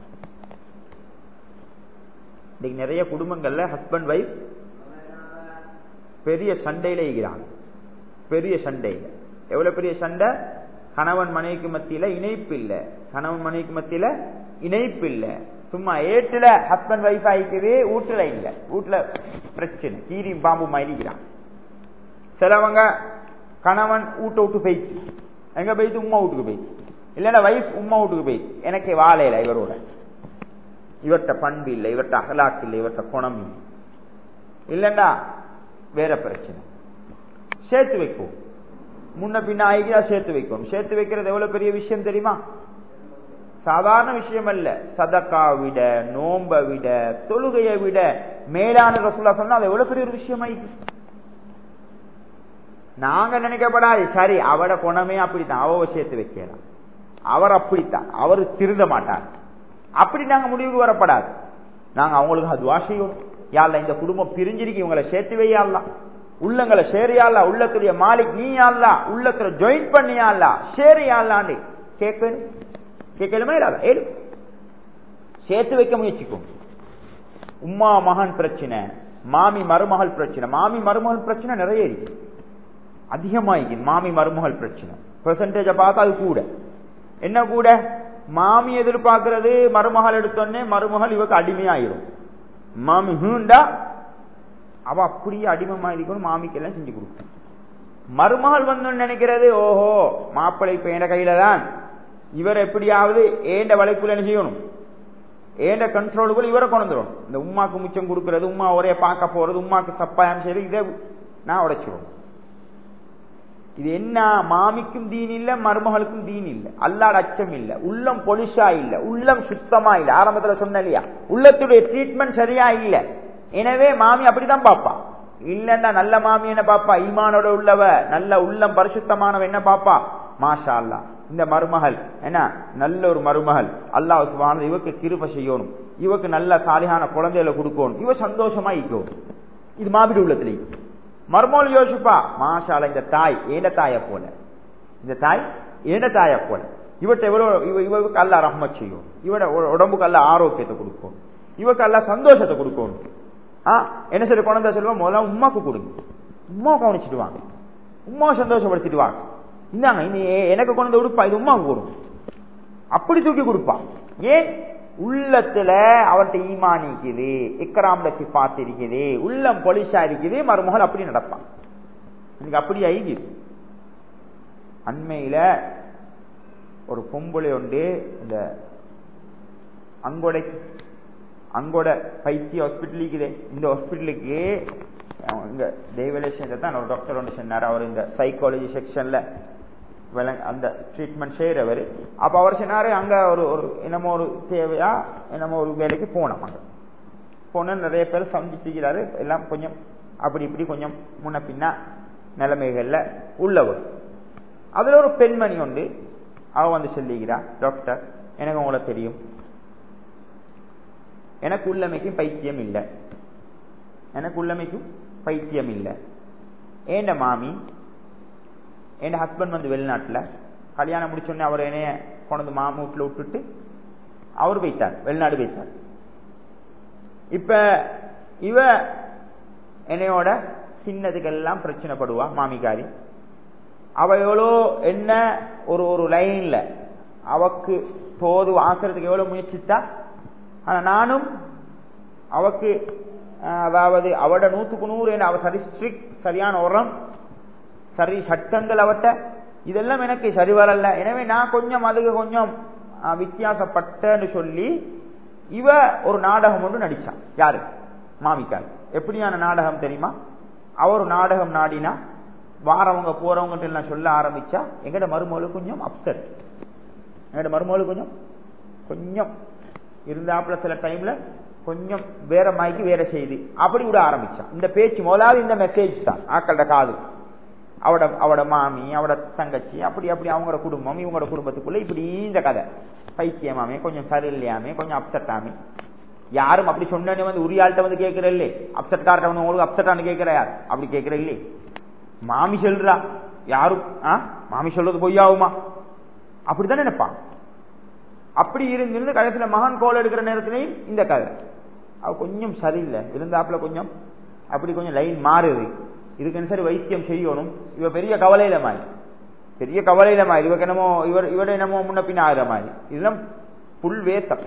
இன்னைக்கு நிறைய குடும்பங்கள்ல ஹஸ்பண்ட் ஒய்ஃப் பெரிய சண்டையில இருக்கிறாங்க பெரிய சண்டையில எவ்வளவு பெரிய சண்டை கணவன் மனைவிக்கு மத்தியில இணைப்பு இல்ல கணவன் மனைவிக்கு மத்தியில இணைப்பு இல்ல சும்மா ஏட்டுல ஹஸ்பண்ட் ஒய்ஃப் ஆயிக்குது வீட்டுல இல்ல வீட்டுல பிரச்சனை கீரி பாம்பு மயிலிக்கிறான் சிலவங்க கணவன் வீட்டை விட்டு போயிடுச்சு எங்க போயிட்டு உமா வீட்டுக்கு போயிடுச்சு இல்லைன்னா வைஃப் உமா வீட்டுக்கு போயிடுச்சு எனக்கு வாழையில இவரோட இவர்கிட்ட பண்பு இல்லை இவர்கிட்ட அகலாக்கு இல்லை இவர்கிட்ட குணம் இல்லை இல்லைன்னா வேற பிரச்சனை சேர்த்து வைக்கும் முன்ன பின்ன ஆகியா சேர்த்து வைக்கும் சேர்த்து வைக்கிறது எவ்வளவு பெரிய விஷயம் தெரியுமா சாதாரண விஷயம் அல்ல சதக்கா விட நோம்ப விட தொழுகையை விட மேலான ரசூலா சொன்னா அது எவ்வளவு பெரிய ஒரு விஷயம் ஆயிடுச்சு நாங்க நினைக்கப்படாது சரி அவட குணமே அப்படித்தான் அவ சேர்த்து வைக்கலாம் அவர் அப்படித்தான் அவர் திருந்த மாட்டார் அப்படி நாங்க முடிவுக்கு வரப்படாது நாங்க அவங்களுக்கு அதுவா செய்யணும் யாழ்ல இந்த குடும்பம் பிரிஞ்சிருக்கு இவங்களை சேர்த்து வையாலாம் உள்ளங்களை சேரியால உள்ளத்துடைய மாலிக் நீ யாழ்லா உள்ளத்துல ஜாயின் பண்ணியாலா சேரியாலான்னு கேட்கணும் கேட்கலுமே இல்லாத ஏழு சேர்த்து வைக்க முயற்சிக்கும் உம்மா மகன் பிரச்சனை மாமி மருமகள் பிரச்சனை மாமி மருமகள் பிரச்சனை நிறைய இருக்கு அதிகமாயிருக்கு மாமி மருமகள் பிரச்சனை பெர்சன்டேஜ பார்த்தா அது கூட என்ன கூட மாமி எதிர்பார்க்கிறது மருமகள் எடுத்தோடனே மருமகள் இவக்கு அடிமையாயிரும் மாமி ஹூண்டா அவ அப்படியே அடிமமா இருக்கணும் மாமிக்கு எல்லாம் செஞ்சு கொடுக்கும் மருமகள் வந்து நினைக்கிறது ஓஹோ மாப்பிள்ளை இப்ப என் கையில தான் இவர் எப்படியாவது ஏண்ட வலைக்குள்ள என்ன செய்யணும் ஏண்ட கண்ட்ரோலுக்குள்ள இவரை கொண்டுரும் இந்த உமாக்கு மிச்சம் கொடுக்கறது உமா ஒரே பார்க்க போறது உமாக்கு சப்பாயம் செய்யறது இதை நான் உடைச்சிருவோம் இது என்ன மாமிக்கும் தீன் இல்ல மருமகளுக்கும் தீன் இல்ல அல்லாட அச்சம் இல்ல உள்ளம் பொலிஷா இல்ல உள்ளம் சுத்தமா இல்ல ஆரம்பத்துல சொன்ன இல்லையா உள்ளத்துடைய ட்ரீட்மெண்ட் சரியா இல்ல எனவே மாமி அப்படிதான் பாப்பா இல்லன்னா நல்ல மாமி என்ன பாப்பா ஈமானோட உள்ளவ நல்ல உள்ளம் பரிசுத்தமானவ என்ன பாப்பா மாஷா அல்லா இந்த மருமகள் என்ன நல்ல ஒரு மருமகள் அல்லாவுக்கு வாழ்ந்து இவக்கு கிருப செய்யணும் இவக்கு நல்ல சாலியான குழந்தைகளை கொடுக்கணும் இவ சந்தோஷமா இருக்கணும் இது மாபிடி உள்ளத்திலேயும் மர்மோல் யோசிப்பா மாஷால இந்த தாய் ஏண்ட தாய போல இந்த தாய் ஏண்ட தாய போல இவட்ட எவ்வளவு இவ இவருக்கு அல்ல ரஹ்மத் செய்யும் இவட உடம்புக்கு அல்ல ஆரோக்கியத்தை கொடுக்கும் இவக்கு அல்ல சந்தோஷத்தை கொடுக்கணும் ஆ என்ன சொல்லி குழந்தை சொல்லுவோம் முதல்ல உமாக்கு கொடுங்க உமா கவனிச்சுட்டு வாங்க உமா சந்தோஷப்படுத்திட்டு வாங்க இந்தாங்க இனி எனக்கு கொண்டு உடுப்பா இது உமாவுக்கு கொடுங்க அப்படி தூக்கி கொடுப்பா ஏன் உள்ளத்துல அவர்கிட்ட ஈமான் இருக்குது இக்கராம்ல சிப்பாத்து இருக்குது உள்ளம் பொலிஷா இருக்குது மருமகள் அப்படி நடப்பான் எனக்கு அப்படி ஐது அண்மையில ஒரு பொம்பளை உண்டு இந்த அங்கோடை அங்கோட பைத்திய ஹாஸ்பிட்டல் இருக்குது இந்த ஹாஸ்பிட்டலுக்கு இங்க தேவலேஷன் தான் ஒரு டாக்டர் ஒன்று சொன்னார் அவர் இந்த சைக்காலஜி செக்ஷன்ல அந்த ட்ரீட்மெண்ட் செய்யறவர் அப்ப அவர் சொன்னாரு அங்க ஒரு ஒரு என்னமோ ஒரு தேவையா என்னமோ ஒரு வேலைக்கு போனோம் அங்க போன நிறைய பேர் சந்திச்சுக்கிறாரு எல்லாம் கொஞ்சம் அப்படி இப்படி கொஞ்சம் முன்ன பின்னா நிலைமைகள்ல உள்ளவர் அதுல ஒரு பெண்மணி உண்டு அவ வந்து சொல்லிக்கிறா டாக்டர் எனக்கு உங்களை தெரியும் எனக்கு உள்ளமைக்கும் பைத்தியம் இல்லை எனக்கு உள்ளமைக்கும் பைத்தியம் இல்லை ஏண்ட மாமி என் ஹஸ்பண்ட் வந்து வெளிநாட்டுல கல்யாணம் முடிச்சோடனே அவர் என்னைய கொண்டு மாம வீட்டுல விட்டுட்டு அவர் போயிட்டார் வெளிநாடு போயிட்டார் இப்ப இவ என்னையோட சின்னதுக்கெல்லாம் பிரச்சனைப்படுவா மாமிக்காரி அவ எவ்வளோ என்ன ஒரு ஒரு லைன்ல அவக்கு போது ஆக்குறதுக்கு எவ்வளவு முயற்சித்தா ஆனா நானும் அவக்கு அதாவது அவட நூத்துக்கு நூறு அவ சரி ஸ்ட்ரிக்ட் சரியான உரம் சரி சட்டங்கள் அவட்ட இதெல்லாம் எனக்கு சரி வரல எனவே நான் கொஞ்சம் அதுக்கு கொஞ்சம் வித்தியாசப்பட்டன்னு சொல்லி இவ ஒரு நாடகம் ஒன்று நடிச்சான் யாரு மாமிக்கால் எப்படியான நாடகம் தெரியுமா அவர் நாடகம் நாடினா வாரவங்க போறவங்க எல்லாம் சொல்ல ஆரம்பிச்சா எங்கட மருமகளுக்கு கொஞ்சம் அப்செட் எங்கட மருமகளுக்கு கொஞ்சம் கொஞ்சம் இருந்தாப்புல சில டைம்ல கொஞ்சம் வேற மாய்க்கு வேற செய்தி அப்படி விட ஆரம்பிச்சான் இந்த பேச்சு முதலாவது இந்த மெசேஜ் தான் ஆக்கள்ட காது அவட அவட மாமி அவட தங்கச்சி அப்படி அப்படி அவங்களோட குடும்பம் இவங்களோட குடும்பத்துக்குள்ள இப்படி இந்த கதை பைத்தியமாமே கொஞ்சம் சரியில்லையாமே கொஞ்சம் அப்செட் ஆமே யாரும் அப்படி சொன்னே வந்து உரியாள்கிட்ட வந்து கேட்கிற இல்லே அப்செட் கார்ட்ட வந்து உங்களுக்கு அப்செட்டானு கேட்கிற யார் அப்படி கேட்கிற இல்லே மாமி சொல்றா யாரும் மாமி சொல்றது பொய்யாவுமா அப்படித்தான் நினைப்பான் அப்படி இருந்து கடைசியில மகான் கோல் எடுக்கிற நேரத்திலையும் இந்த கதை அவ கொஞ்சம் சரியில்லை இருந்தாப்புல கொஞ்சம் அப்படி கொஞ்சம் லைன் மாறுது இதுக்கு சரி வைத்தியம் செய்யணும் இவ பெரிய கவலையில மாதிரி பெரிய கவலையில மாதிரி இவக்கு என்னமோ இவர் இவட என்னமோ முன்ன பின்ன ஆகிற மாதிரி இதெல்லாம் புல் வேசம்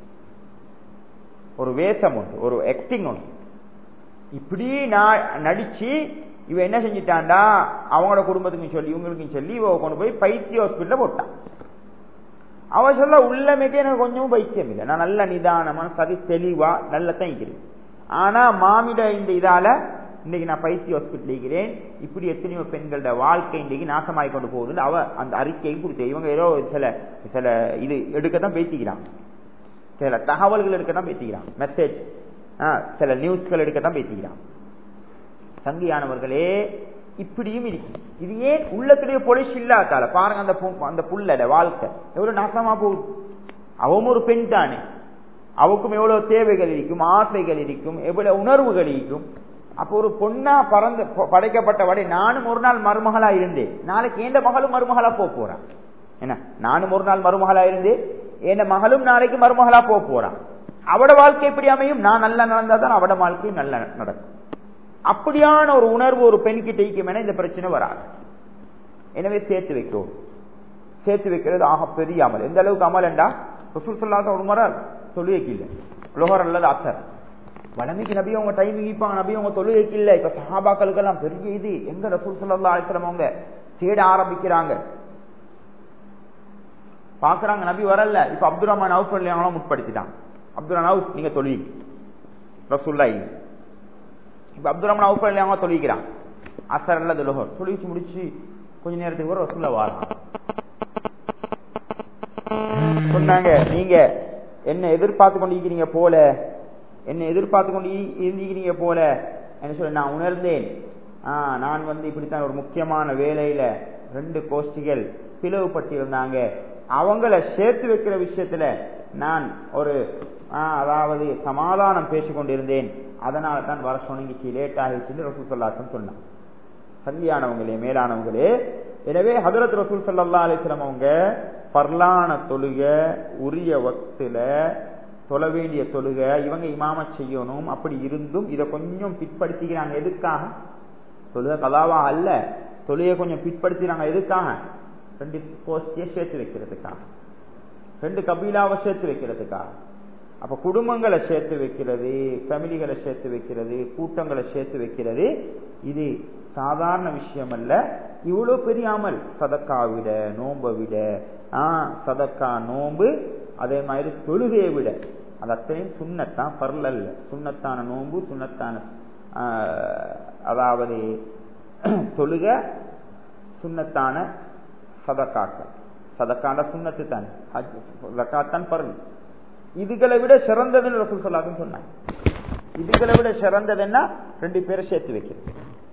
ஒரு வேஷம் உண்டு ஒரு ஆக்டிங் உண்டு இப்படி நான் நடிச்சு இவ என்ன செஞ்சிட்டான்டா அவங்களோட குடும்பத்துக்கும் சொல்லி இவங்களுக்கும் சொல்லி இவ கொண்டு போய் பைத்திய ஹாஸ்பிட்டல போட்டான் அவ சொல்ல உள்ளமைக்கே எனக்கு கொஞ்சமும் பைத்தியம் இல்லை நான் நல்ல நிதானமா சரி தெளிவா நல்ல தான் இருக்கிறேன் ஆனா மாமிட இந்த இதால இன்னைக்கு நான் பைத்திய ஹாஸ்பிட்டல் இருக்கிறேன் இப்படி எத்தனையோ பெண்களோட வாழ்க்கை இன்னைக்கு நாசமாகி கொண்டு போகுதுன்னு அவ அந்த அறிக்கையை கொடுத்து இவங்க ஏதோ சில சில இது எடுக்கத்தான் பேசிக்கிறான் சில தகவல்கள் எடுக்கத்தான் பேசிக்கிறான் மெசேஜ் சில நியூஸ்கள் எடுக்கத்தான் பேசிக்கிறான் சங்கியானவர்களே இப்படியும் இருக்கு இது ஏன் உள்ளத்துடைய பொலிஷ் இல்லாதால பாருங்க அந்த அந்த புள்ளட வாழ்க்கை எவ்வளவு நாசமா போகுது அவன் ஒரு பெண் தானே அவக்கும் எவ்வளவு தேவைகள் இருக்கும் ஆசைகள் இருக்கும் எவ்வளவு உணர்வுகள் இருக்கும் அப்போ ஒரு பொண்ணா பறந்து படைக்கப்பட்ட வடை நானும் ஒரு நாள் மருமகளா இருந்தேன் நாளைக்கு எந்த மகளும் மருமகளா போக போறான் என்ன நானும் ஒரு நாள் மருமகளா இருந்தேன் என் மகளும் நாளைக்கு மருமகளா போக போறான் அவட வாழ்க்கை எப்படி அமையும் நான் நல்லா நடந்தா தான் அவட வாழ்க்கையும் நல்லா நடக்கும் அப்படியான ஒரு உணர்வு ஒரு பெண் கிட்ட ஐக்கியம் இந்த பிரச்சனை வராது எனவே சேர்த்து வைக்கும் சேர்த்து வைக்கிறது ஆக பெரிய அமல் எந்த அளவுக்கு அமல் என்றா ரசூல் சொல்லாத ஒரு முறை சொல்லி வைக்கல லோகர் அல்லது அசர் வளமைக்கு நபி அவங்க டைம் வைப்பாங்க நபி அவங்க தொழுகைக்கு இல்ல இப்ப சஹாபாக்களுக்கு எல்லாம் பெரிய இது எங்க ரசூல் சல்லா அலிஸ்லாம் அவங்க தேட ஆரம்பிக்கிறாங்க பாக்குறாங்க நபி வரல இப்ப அப்துல் ரஹ்மான் அவுஃப் அவங்களாம் முற்படுத்திட்டாங்க அப்துல் ரஹ்மான் அவுஃப் நீங்க தொழுவி ரசூல்லா இல்ல இப்ப அப்துல் ரஹ்மான் அவுஃப் அவங்க தொழுவிக்கிறான் அசர் அல்ல துலகர் தொழுவிச்சு முடிச்சு கொஞ்ச நேரத்துக்கு கூட ரசூல்லா வாரம் சொன்னாங்க நீங்க என்ன எதிர்பார்த்து கொண்டு இருக்கிறீங்க போல என்ன எதிர்பார்த்து கொண்டு இருந்தீங்க போல என்ன சொல்ல நான் உணர்ந்தேன் ஆஹ் நான் வந்து இப்படித்தான் ஒரு முக்கியமான வேலையில ரெண்டு கோஷ்டிகள் பிளவுபட்டிருந்தாங்க அவங்கள சேர்த்து வைக்கிற விஷயத்துல நான் ஒரு அதாவது சமாதானம் பேசிக் கொண்டிருந்தேன் அதனால தான் வர சொன்னீங்க லேட் ஆகிடுச்சுன்னு ரசூல் சொல்லாசன் சொன்னான் சந்தியானவங்களே மேலானவங்களே எனவே ஹதரத் ரசூல் சல்லா அலிஸ்லாம் அவங்க பர்லான தொழுக உரிய வக்துல தொழ வேண்டிய தொழுக இவங்க இமாம செய்யணும் அப்படி இருந்தும் இதை கொஞ்சம் பிற்படுத்திக்கிறாங்க எதுக்காக தொழுக கலாவா அல்ல தொழுகை கொஞ்சம் பிற்படுத்தினாங்க எதுக்காக ரெண்டு கோஷ்டியை சேர்த்து வைக்கிறதுக்காக ரெண்டு கபீலாவை சேர்த்து வைக்கிறதுக்காக அப்ப குடும்பங்களை சேர்த்து வைக்கிறது ஃபேமிலிகளை சேர்த்து வைக்கிறது கூட்டங்களை சேர்த்து வைக்கிறது இது சாதாரண விஷயம் அல்ல இவ்வளவு பெரிய அமல் சதக்கா விட நோம்ப விட ஆஹ் சதக்கா நோம்பு அதே மாதிரி தொழுகையை விட அது அத்தனையும் சுண்ணத்தான் பரல் அல்ல சுண்ணத்தான நோம்பு சுண்ணத்தான அதாவது தொழுக சுண்ணத்தான சதக்காக்கள் சதக்கான சுண்ணத்து தான் ஜக்காத்தான் பரல் இதுகளை விட சிறந்ததுன்னு ரசூல் சொல்லாதுன்னு சொன்னாங்க இதுகளை விட சிறந்ததுன்னா ரெண்டு பேரை சேர்த்து வைக்கிறது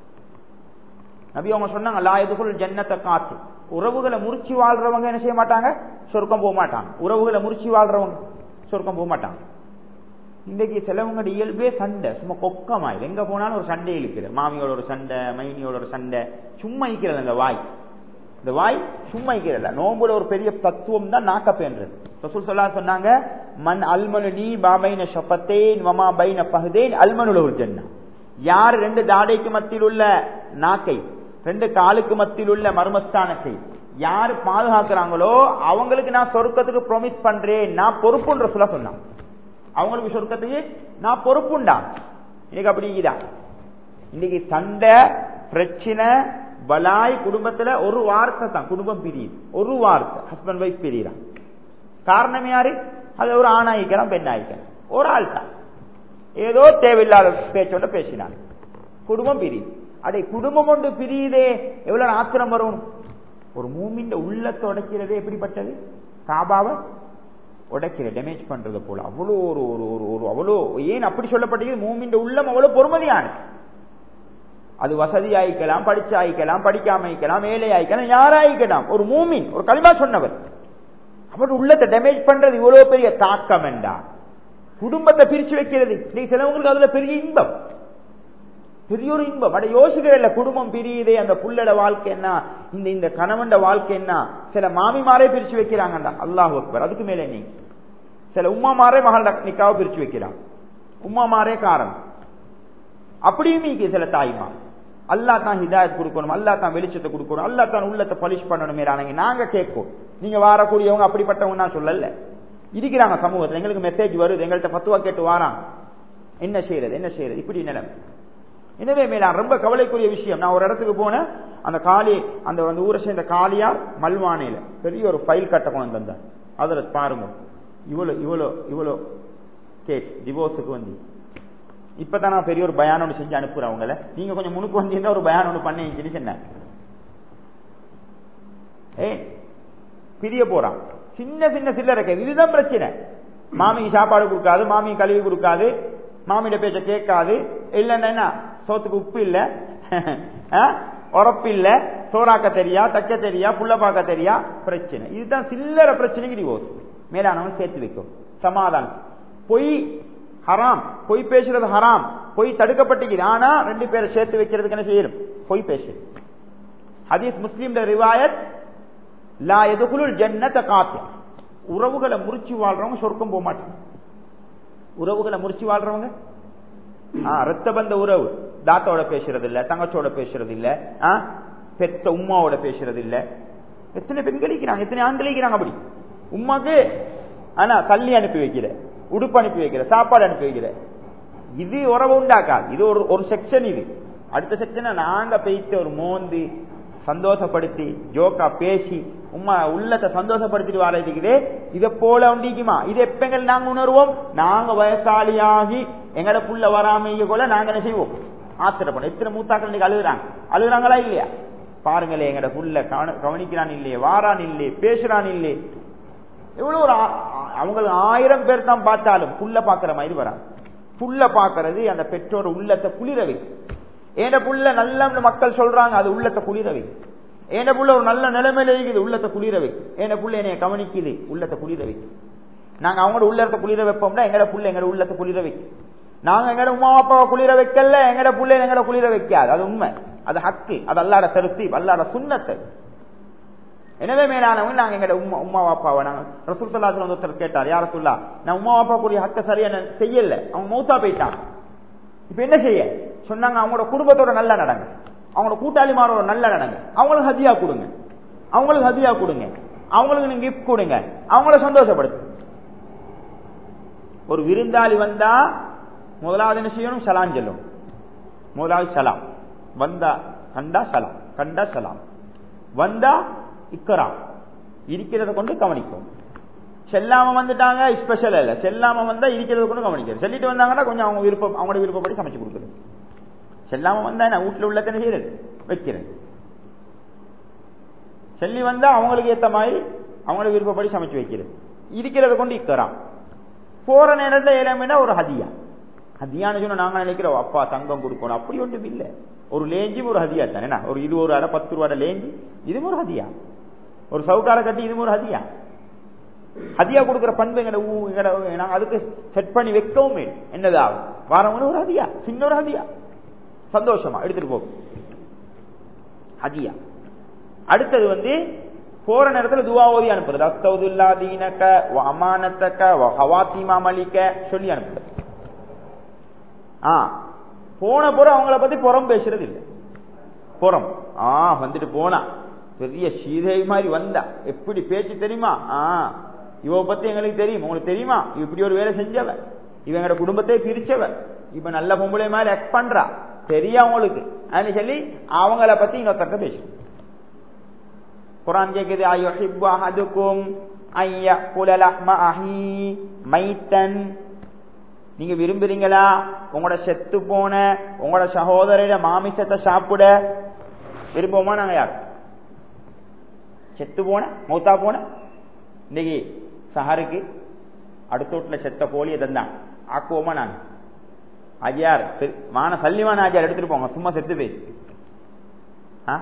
நபி அவங்க சொன்னாங்க லாயதுகுள் ஜன்னத்தை காத்து உறவுகளை முறிச்சு வாழ்றவங்க என்ன செய்ய மாட்டாங்க சொர்க்கம் போக மாட்டாங்க உறவுகளை முறிச்சு வாழ்றவங்க சொர்க்கம் போக மாட்டாங்க இன்றைக்கு சிலவங்க இயல்பே சண்டை சும்மா கொக்கமாய் எங்க போனாலும் ஒரு சண்டை இழுக்கிறது மாமியோட ஒரு சண்டை மைனியோட ஒரு சண்டை சும்மா இக்கிறது அந்த வாய் இந்த வாய் சும்மா இக்கிறல்ல நோம்புல ஒரு பெரிய தத்துவம் தான் நாக்கப்பேன்றது ரசூல் சொல்லா சொன்னாங்க மண் அல்மனு நீ பாபைன ஷப்பத்தேன் வமா பைன பகுதேன் அல்மனுல ஒரு ஜன்னா யார் ரெண்டு தாடைக்கு மத்தியில் உள்ள நாக்கை ரெண்டு காலுக்கு மத்தியில் உள்ள மர்மஸ்தானத்தை யார் பாதுகாக்கிறாங்களோ அவங்களுக்கு நான் சொர்க்கத்துக்கு ப்ரொமிஸ் பண்றேன் நான் பொறுப்புன்ற சொல்ல சொன்னான் அவங்களுக்கு சொர்க்கத்துக்கு நான் பொறுப்புண்டா இன்னைக்கு அப்படிதான் இன்னைக்கு சண்டை பிரச்சனை பலாய் குடும்பத்துல ஒரு வார்த்தை தான் குடும்பம் பிரியுது ஒரு வார்த்தை ஹஸ்பண்ட் ஒய்ஃப் பிரியறான் காரணம் யாரு அது ஒரு ஆண் ஆயிக்கலாம் பெண் ஆயிக்கலாம் ஒரு ஆள் தான் ஏதோ தேவையில்லாத பேச்சோட பேசினாங்க குடும்பம் பிரியுது அடே குடும்பம் ஒன்று பிரியுதே எவ்வளவு ஆத்திரம் வரும் ஒரு மூமின் உள்ளத்தை உடைக்கிறதே எப்படிப்பட்டது காபாவை உடைக்கிற டேமேஜ் பண்றது போல அவ்வளோ ஒரு ஒரு ஒரு ஒரு அவ்வளோ ஏன் அப்படி சொல்லப்பட்டது மூமின் உள்ளம் அவ்வளவு பொறுமதியானது அது வசதி ஆயிக்கலாம் படிச்சு ஆயிக்கலாம் படிக்காம ஆயிக்கலாம் வேலை ஆயிக்கலாம் யாராயிக்கலாம் ஒரு மூமின் ஒரு கல்மா சொன்னவர் அவர் உள்ளத்தை டேமேஜ் பண்றது இவ்வளவு பெரிய தாக்கம் என்றா குடும்பத்தை பிரிச்சு வைக்கிறது இன்னைக்கு சிலவங்களுக்கு அதுல பெரிய இன்பம் பெரிய ஒரு இன்பம் அட யோசிக்கிற இல்ல குடும்பம் பிரியுதே அந்த புள்ளட வாழ்க்கை என்ன இந்த இந்த கணவன் வாழ்க்கை என்ன சில மாமிமாரே பிரிச்சு வைக்கிறாங்கடா அல்லாஹ் அக்பர் அதுக்கு மேல நீ சில உமாமாரே மகள் நிக்காவை பிரிச்சு வைக்கிறான் உமாமாரே காரணம் அப்படியும் நீங்க சில தாய்மா அல்லா தான் ஹிதாயத் கொடுக்கணும் அல்லா தான் வெளிச்சத்தை கொடுக்கணும் அல்லா தான் உள்ளத்தை பலிஷ் பண்ணணுமே நாங்க கேட்கும் நீங்க வாரக்கூடியவங்க அப்படிப்பட்டவங்க நான் சொல்லல இருக்கிறாங்க சமூகத்தில் எங்களுக்கு மெசேஜ் வருது எங்கள்கிட்ட பத்துவா கேட்டு வாராங்க என்ன செய்யறது என்ன செய்யறது இப்படி நிலைமை எனவே மேலாம் ரொம்ப கவலைக்குரிய விஷயம் நான் ஒரு இடத்துக்கு போனேன் அந்த காலி அந்த அந்த ஊரை சேர்ந்த காலியார் மல்வானையில பெரிய ஒரு ஃபைல் கட்ட கொண்டு வந்தார் அதுல பாருங்க இவ்வளவு இவ்வளோ இவ்வளோ கேஸ் டிவோர்ஸுக்கு வந்து இப்பதான் நான் பெரிய ஒரு பயான் ஒன்று செஞ்சு அனுப்புறேன் அவங்கள நீங்க கொஞ்சம் முனுக்கு வந்தீங்கன்னா ஒரு பயான் ஒன்று பண்ணி சொன்னேன் ஏ பிரிய போறான் சின்ன சின்ன சில்லறை கேக்கு இதுதான் பிரச்சனை மாமிக்கு சாப்பாடு கொடுக்காது மாமி கழுவி கொடுக்காது மாமியிட பேச்ச கேட்காது இல்லைன்னா சோத்துக்கு உப்பு இல்ல உரப்பு இல்ல சோறாக்க தெரியா தைக்க தெரியா புள்ள பார்க்க தெரியா பிரச்சனை இதுதான் சில்லற பிரச்சனைக்கு டிவோர்ஸ் மேலானவன் சேர்த்து வைக்கும் சமாதானம் பொய் ஹராம் பொய் பேசுறது ஹராம் பொய் தடுக்கப்பட்டிருக்குது ஆனா ரெண்டு பேரை சேர்த்து வைக்கிறதுக்கு என்ன செய்யணும் பொய் பேசு ஹதீஸ் முஸ்லீம் ரிவாயத் லா எதுகுலுள் ஜன்னத காத்து உறவுகளை முறிச்சு வாழ்றவங்க சொர்க்கம் போக மாட்டாங்க உறவுகளை முறிச்சு வாழ்றவங்க ரத்த பந்த உறவு தாத்தோட பேசுறது இல்ல தங்கச்சோட பேசுறது இல்ல பெத்த உமாவோட பேசுறது இல்ல எத்தனை பெண்கள் இருக்கிறாங்க எத்தனை ஆண்கள் இருக்கிறாங்க அப்படி உமாக்கு ஆனா தள்ளி அனுப்பி வைக்கிற உடுப்பு அனுப்பி வைக்கிற சாப்பாடு அனுப்பி வைக்கிற இது உறவு உண்டாக்காது இது ஒரு ஒரு செக்ஷன் இது அடுத்த செக்ஷனை நாங்க பேய்த்து ஒரு மோந்து சந்தோஷப்படுத்தி ஜோக்கா பேசி உமா உள்ளத்தை சந்தோஷப்படுத்திட்டு வர இருக்குது இதை போல உண்டிக்குமா இது எப்பங்கள் நாங்க உணர்வோம் நாங்க வயசாளியாகி எங்கட புள்ள வராமைய போல நாங்க என்ன செய்வோம் ஆத்திரப்படும் எத்தனை மூத்தாக்கள் இன்னைக்கு அழுகுறாங்க அழுகுறாங்களா இல்லையா பாருங்களே எங்கட புள்ள கவன- கவனிக்கிறான் இல்லையே வாரான் இல்லையே பேசுறான் இல்லையே எவ்வளவு ஒரு ஆ- ஆ- அவங்களுக்கு ஆயிரம் பேர் தான் பார்த்தாலும் புல்ல பாக்குற மாதிரி வராங்க புல்ல பாக்குறது அந்த பெற்றோர் உள்ளத்தை குளிரவை ஏன புள்ள நல்ல மக்கள் சொல்றாங்க அது உள்ளத்தை குளிரவை ஏன புள்ள ஒரு நல்ல நிலைமையில இருக்குது உள்ளத்தை குளிரவை ஏன புள்ள என்னைய கவனிக்குது உள்ளத்தை குளிரவை நாங்க அவங்களோட உள்ளத்தை குளிர வைப்போம்னா எங்கட புள்ள எங்கட உள்ளத்தை குளிர வைக்கும் நாங்க எங்கட உமா அப்பாவை குளிர வைக்கல எங்கட புள்ள எங்கட குளிர வைக்காது அது உண்மை அது ஹக்கு அது அல்லாட தருத்தி அல்லாட சுண்ணத்தை எனவே மேலானவங்க நாங்க எங்க உமா உமா அப்பாவை நாங்க ரசூல் சல்லாஹ் ஒருத்தர் கேட்டார் யார சொல்லா நான் உமா அப்பா கூடிய ஹக்க சரியா நான் செய்யல அவங்க மௌத்தா போயிட்டான் இப்ப என்ன செய்ய சொன்னாங்க அவங்களோட குடும்பத்தோட நல்லா நடங்க அவங்களோட கூட்டாளிமாரோட நல்லா நடங்க அவங்களுக்கு ஹதியா கொடுங்க அவங்களுக்கு ஹதியா கொடுங்க அவங்களுக்கு நீங்க கிஃப்ட் கொடுங்க அவங்கள சந்தோஷப்படுத்து ஒரு விருந்தாளி வந்தா முதலாவது என்ன செய்யணும் சலாம் சொல்லும் முதலாவது சலாம் வந்தா கண்டா சலாம் கண்டா சலாம் வந்தா இக்கராம் இருக்கிறத கொண்டு கவனிக்கும் செல்லாம வந்துட்டாங்க ஸ்பெஷல் இல்ல செல்லாம வந்தா இருக்கிறத கொண்டு கவனிக்கிறது சொல்லிட்டு வந்தாங்கன்னா கொஞ்சம் அவங்க விருப்பம் அவங்களோட விருப்பப்படி சமைச்சு கொடுக்குறது செல்லாம வந்தா என்ன வீட்டுல உள்ளத்தனை செய்யறது வைக்கிறது சொல்லி வந்தா அவங்களுக்கு ஏத்த மாதிரி அவங்களோட விருப்பப்படி சமைச்சு வைக்கிறது இருக்கிறத கொண்டு இக்கராம் போற நேரத்துல ஏழாமனா ஒரு ஹதியா ஹதியான்னு சொன்னா நாங்க நினைக்கிறோம் அப்பா தங்கம் கொடுக்கணும் அப்படி ஒன்றும் இல்ல ஒரு லேஞ்சும் ஒரு ஹதியா தானே என்ன? ஒரு இருபது ரூபா பத்து ரூபா லேஞ்சு இதுவும் ஒரு ஹதியா ஒரு சவுக்கார கட்டி இதுவும் ஒரு ஹதியா ஹதியா கொடுக்கிற பண்பு எங்கட ஊ எங்கட நாங்க அதுக்கு செட் பண்ணி வைக்கவும் என்னதா வாரவங்க ஒரு ஹதியா சின்ன ஒரு ஹதியா சந்தோஷமா எடுத்துட்டு போகும் ஹதியா அடுத்தது வந்து போற நேரத்துல துவா ஓதி அனுப்புறது அஸ்தவுதுல்லா தீனக்க வ அமானத்தக்க வ ஹவாத்திமா மலிக்க சொல்லி அனுப்புறது ஆ போன புறம் அவங்கள பத்தி புறம் பேசுறது இல்ல புறம் ஆ வந்துட்டு போனா பெரிய சீதை மாதிரி வந்தா எப்படி பேச்சு தெரியுமா ஆ இவ பத்தி எங்களுக்கு தெரியும் உங்களுக்கு தெரியுமா இவ இப்படி ஒரு வேலை செஞ்சவ இவ எங்களோட குடும்பத்தை பிரிச்சவ இப்ப நல்ல பொம்பளை மாதிரி ஆக்ட் பண்றா தெரியும் அவங்களுக்கு அப்படின்னு சொல்லி அவங்கள பத்தி இன்னொருத்தர்கிட்ட பேசும் குரான் கேக்குது அய்யுஹிப்பு அஹதுக்கும் ஐயகுல லஹ்ம அஹி மைத்தன் நீங்க விரும்புறீங்களா உங்களோட செத்து போன உங்களோட சகோதரையில மாமிசத்தை சாப்பிட விரும்புவோமா நாங்க யார் செத்து போன மௌத்தா போன இன்னைக்கு சஹருக்கு அடுத்த வீட்டுல செத்த கோழியை தந்தான் ஆக்குவோமா நாங்க ஆஜியார் சரி, மான சல்லிமான ஆஜியார் எடுத்துட்டு போங்க சும்மா செத்து போய் ஆ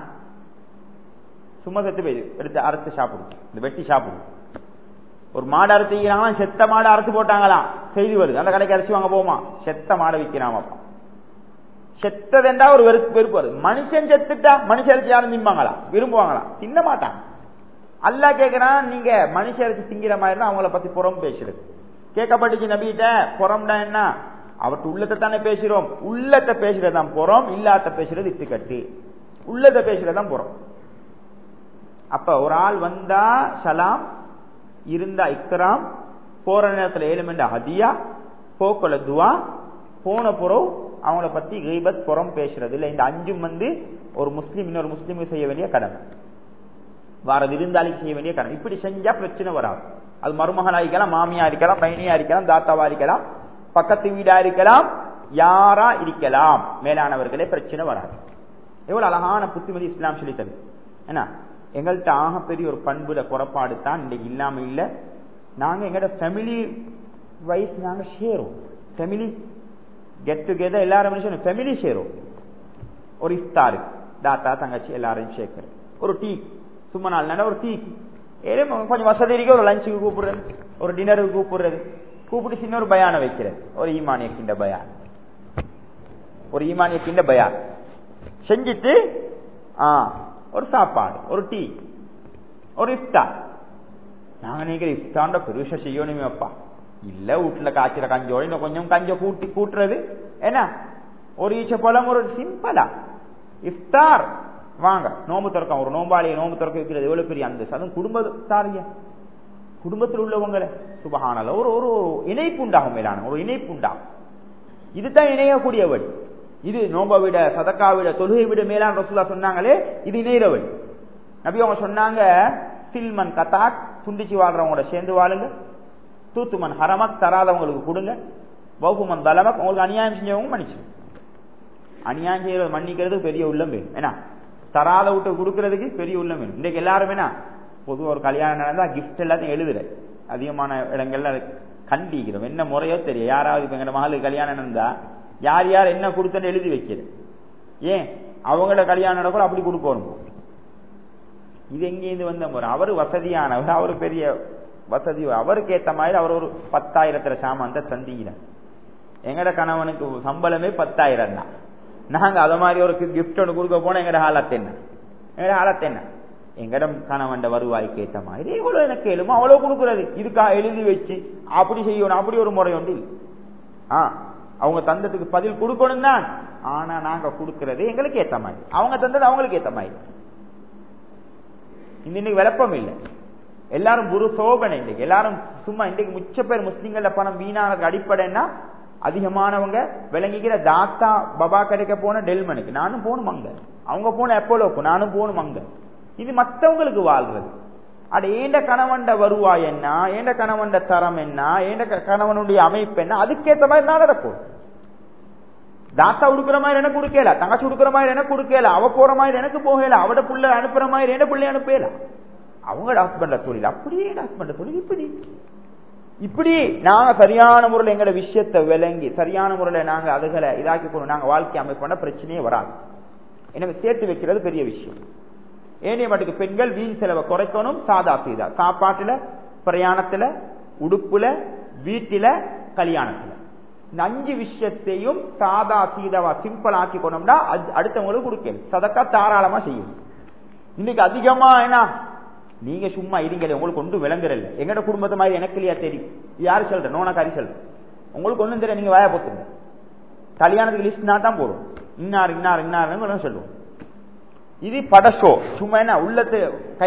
சும்மா செத்து போய் எடுத்து அறுத்து சாப்பிடும் இந்த வெட்டி சாப்பிடும் ஒரு மாடு அறுத்து விற்கிறாங்களாம் செத்த மாடு அறுத்து போட்டாங்களாம் செய்தி வருது அந்த கடைக்கு அரிசி வாங்க போமா செத்த மாடை விற்கிறாமப்பா செத்ததெண்டா ஒரு வெறுப்பு வெறுப்பு வருது மனுஷன் செத்துட்டா மனுஷ அரிசி யாரும் திம்பாங்களா விரும்புவாங்களா தின்ன மாட்டாங்க அல்லா கேக்குறான் நீங்க மனுஷ அரிசி திங்கிற மாதிரி தான் அவங்கள பத்தி புறம் பேசுறது கேட்கப்பட்டுச்சு நபிகிட்ட புறம்டா என்ன அவர்கிட்ட உள்ளத்தை தானே பேசுறோம் உள்ளத்தை பேசுறது தான் புறம் இல்லாத பேசுறது இட்டுக்கட்டு உள்ளத்தை பேசுறது தான் புறம் அப்ப ஒரு ஆள் வந்தா சலாம் இருந்தா இக்ராம் போற நேரத்துல ஏழுமெண்டா ஹதியா போக்கல துவா போன புறம் அவங்கள பத்தி கீபத் புறம் பேசுறது இல்ல இந்த அஞ்சும் வந்து ஒரு முஸ்லீம் இன்னொரு முஸ்லீமுக்கு செய்ய வேண்டிய கடமை வார விருந்தாளிக்கு செய்ய வேண்டிய கடமை இப்படி செஞ்சா பிரச்சனை வராது அது மருமகனா இருக்கலாம் மாமியா இருக்கலாம் பையனியா இருக்கலாம் தாத்தாவா இருக்கலாம் பக்கத்து வீடா இருக்கலாம் யாரா இருக்கலாம் மேலானவர்களே பிரச்சனை வராது எவ்வளவு அழகான புத்திமதி இஸ்லாம் சொல்லித்தது என்ன எங்கள்கிட்ட ஆகப்பெரிய ஒரு பண்புல குறைபாடு தான் இன்னைக்கு இல்லாம இல்ல நாங்க எங்கட ஃபேமிலி வைஸ் நாங்க சேரும் ஃபேமிலி கெட் டுகெதர் எல்லாரும் மனுஷனும் ஃபேமிலி சேரும் ஒரு இஃப்தாரு தாத்தா தங்கச்சி எல்லாரையும் சேர்க்கிற ஒரு டீ சும்மா நாலு நேரம் ஒரு டீ ஏதோ கொஞ்சம் வசதி இருக்கு ஒரு லஞ்சுக்கு கூப்பிடுறது ஒரு டின்னருக்கு கூப்பிடுறது கூப்பிட்டு சின்ன ஒரு பயான வைக்கிறது ஒரு ஈமானிய கிண்ட பயான் ஒரு ஈமானிய கிண்ட பயான் செஞ்சுட்டு ஆ ஒரு சாப்பாடு ஒரு டீ ஒரு இஃப்தார் நாங்க நினைக்கிற இஃப்தாண்ட பெருசா செய்யணுமே அப்பா இல்ல வீட்டுல காய்ச்சல கஞ்சோட இன்னும் கொஞ்சம் கஞ்ச கூட்டி கூட்டுறது என்ன ஒரு ஈச்ச பழம் ஒரு சிம்பிளா இஃப்தார் வாங்க நோம்பு திறக்கம் ஒரு நோம்பாளியை நோம்பு திறக்க வைக்கிறது எவ்வளவு பெரிய அந்த அதுவும் குடும்பத்தாரிய குடும்பத்தில் உள்ளவங்களை சுபகானல ஒரு ஒரு இணைப்பு உண்டாகும் மேலான ஒரு இணைப்பு உண்டாகும் இதுதான் இணையக்கூடிய வழி இது நோம்ப விட சதக்கா விட தொழுகை விட மேலான ரசூலா சொன்னாங்களே இது இணையிற வழி நபி அவங்க சொன்னாங்க சில்மன் கத்தாக் துண்டிச்சு வாழ்றவங்களோட சேர்ந்து வாழுங்க தூத்துமன் ஹரமக் தராதவங்களுக்கு கொடுங்க பௌகுமன் தலமக் உங்களுக்கு அநியாயம் செஞ்சவங்க மன்னிச்சு அநியாயம் செய்யறது மன்னிக்கிறது பெரிய உள்ளம் வேணும் ஏன்னா தராத விட்டு கொடுக்கறதுக்கு பெரிய உள்ளம் வேணும் இன்றைக்கு எல்லாரும் என்ன பொதுவாக ஒரு கல்யாணம் நடந்தா கிஃப்ட் எல்லாத்தையும் எழுதுற அதிகமான இடங்கள்ல அதை கண்டிக்கிறோம் என்ன முறையோ தெரியும் யாராவது இப்ப எங்க மகளுக்கு கல்யாணம் நடந்தா யார் யார் என்ன கொடுத்தன்னு எழுதி வைக்கிறது ஏன் அவங்கள கல்யாணம் நடக்கும் அப்படி கொடுக்கணும் இது எங்கேருந்து வந்த முறை அவர் வசதியானவர் அவர் பெரிய வசதி அவருக்கு ஏத்த மாதிரி அவர் ஒரு பத்தாயிரத்துல சாமான் தான் சந்திக்கிறார் எங்கட கணவனுக்கு சம்பளமே பத்தாயிரம் தான் நாங்க அத மாதிரி ஒரு கிஃப்ட் ஒன்று கொடுக்க போனா எங்கட ஹாலத் என்ன எங்கட ஹாலத் என்ன எங்கடம் கணவன் வருவாய்க்கு ஏத்த மாதிரி இவ்வளவு எனக்கு எழுமோ அவ்வளவு கொடுக்கறது இதுக்கா எழுதி வச்சு அப்படி செய்யணும் அப்படி ஒரு முறை உண்டு ஆ அவங்க தந்ததுக்கு பதில் கொடுக்கணும் தான் ஆனா நாங்க கொடுக்கறது எங்களுக்கு ஏத்த மாதிரி அவங்க தந்தது அவங்களுக்கு ஏத்த மாதிரி இன்னைக்கு விளப்பம் இல்லை எல்லாரும் குரு சோபனை இன்னைக்கு எல்லாரும் சும்மா இன்னைக்கு முச்ச பேர் முஸ்லீம்கள பணம் வீணானதுக்கு அடிப்படைன்னா அதிகமானவங்க விளங்கிக்கிற தாத்தா பபா கிடைக்க போன டெல்மனுக்கு நானும் போகணும் அங்க அவங்க போன எப்போலோக்கு நானும் போகணும் அங்க இது மற்றவங்களுக்கு வாழ்றது அட ஏண்ட கணவன்ட வருவாய் என்ன ஏண்ட கணவன்ட தரம் என்ன ஏண்ட கணவனுடைய அமைப்பு என்ன அதுக்கேற்ற மாதிரி நான் நடக்கும் தாத்தா உடுக்கிற மாதிரி எனக்கு கொடுக்கல தங்கச்சி உடுக்கிற மாதிரி எனக்கு கொடுக்கல அவ போற மாதிரி எனக்கு போகல அவட புள்ள அனுப்புற மாதிரி என்ன பிள்ளை அனுப்பல அவங்க ஹஸ்பண்ட தொழில் அப்படியே ஹஸ்பண்ட தொழில் இப்படி இப்படி நாங்க சரியான முறையில் எங்களோட விஷயத்தை விளங்கி சரியான முறையில் நாங்க அதுகளை இதாக்கி கொண்டு நாங்க வாழ்க்கை அமைப்போம்னா பிரச்சனையே வராது எனவே சேர்த்து வைக்கிறது பெரிய விஷயம் ஏனைய மட்டுக்கு பெண்கள் வீண் செலவை குறைக்கணும் சாதா சீதா சாப்பாட்டுல பிரயாணத்துல உடுப்புல வீட்டில கல்யாணத்துல இந்த அஞ்சு விஷயத்தையும் சாதா சீதாவா சிம்பிள் ஆக்கி கொண்டோம்னா அடுத்தவங்களுக்கு கொடுக்கல சதக்கா தாராளமா செய்யும் இன்னைக்கு அதிகமா என்ன நீங்க சும்மா இருங்க உங்களுக்கு ஒன்றும் விளங்குறல எங்கட குடும்பத்தை மாதிரி எனக்கு இல்லையா தெரியும் யாரு சொல்ற நோனக்காரி சொல்ற உங்களுக்கு ஒண்ணும் தெரியும் நீங்க வாய போத்துங்க கல்யாணத்துக்கு லிஸ்ட் நான் தான் போடுவோம் இன்னார் இன்னார் இன்னார் சொல்லுவோம் இது பட ஷோ சும்மா என்ன உள்ளத்து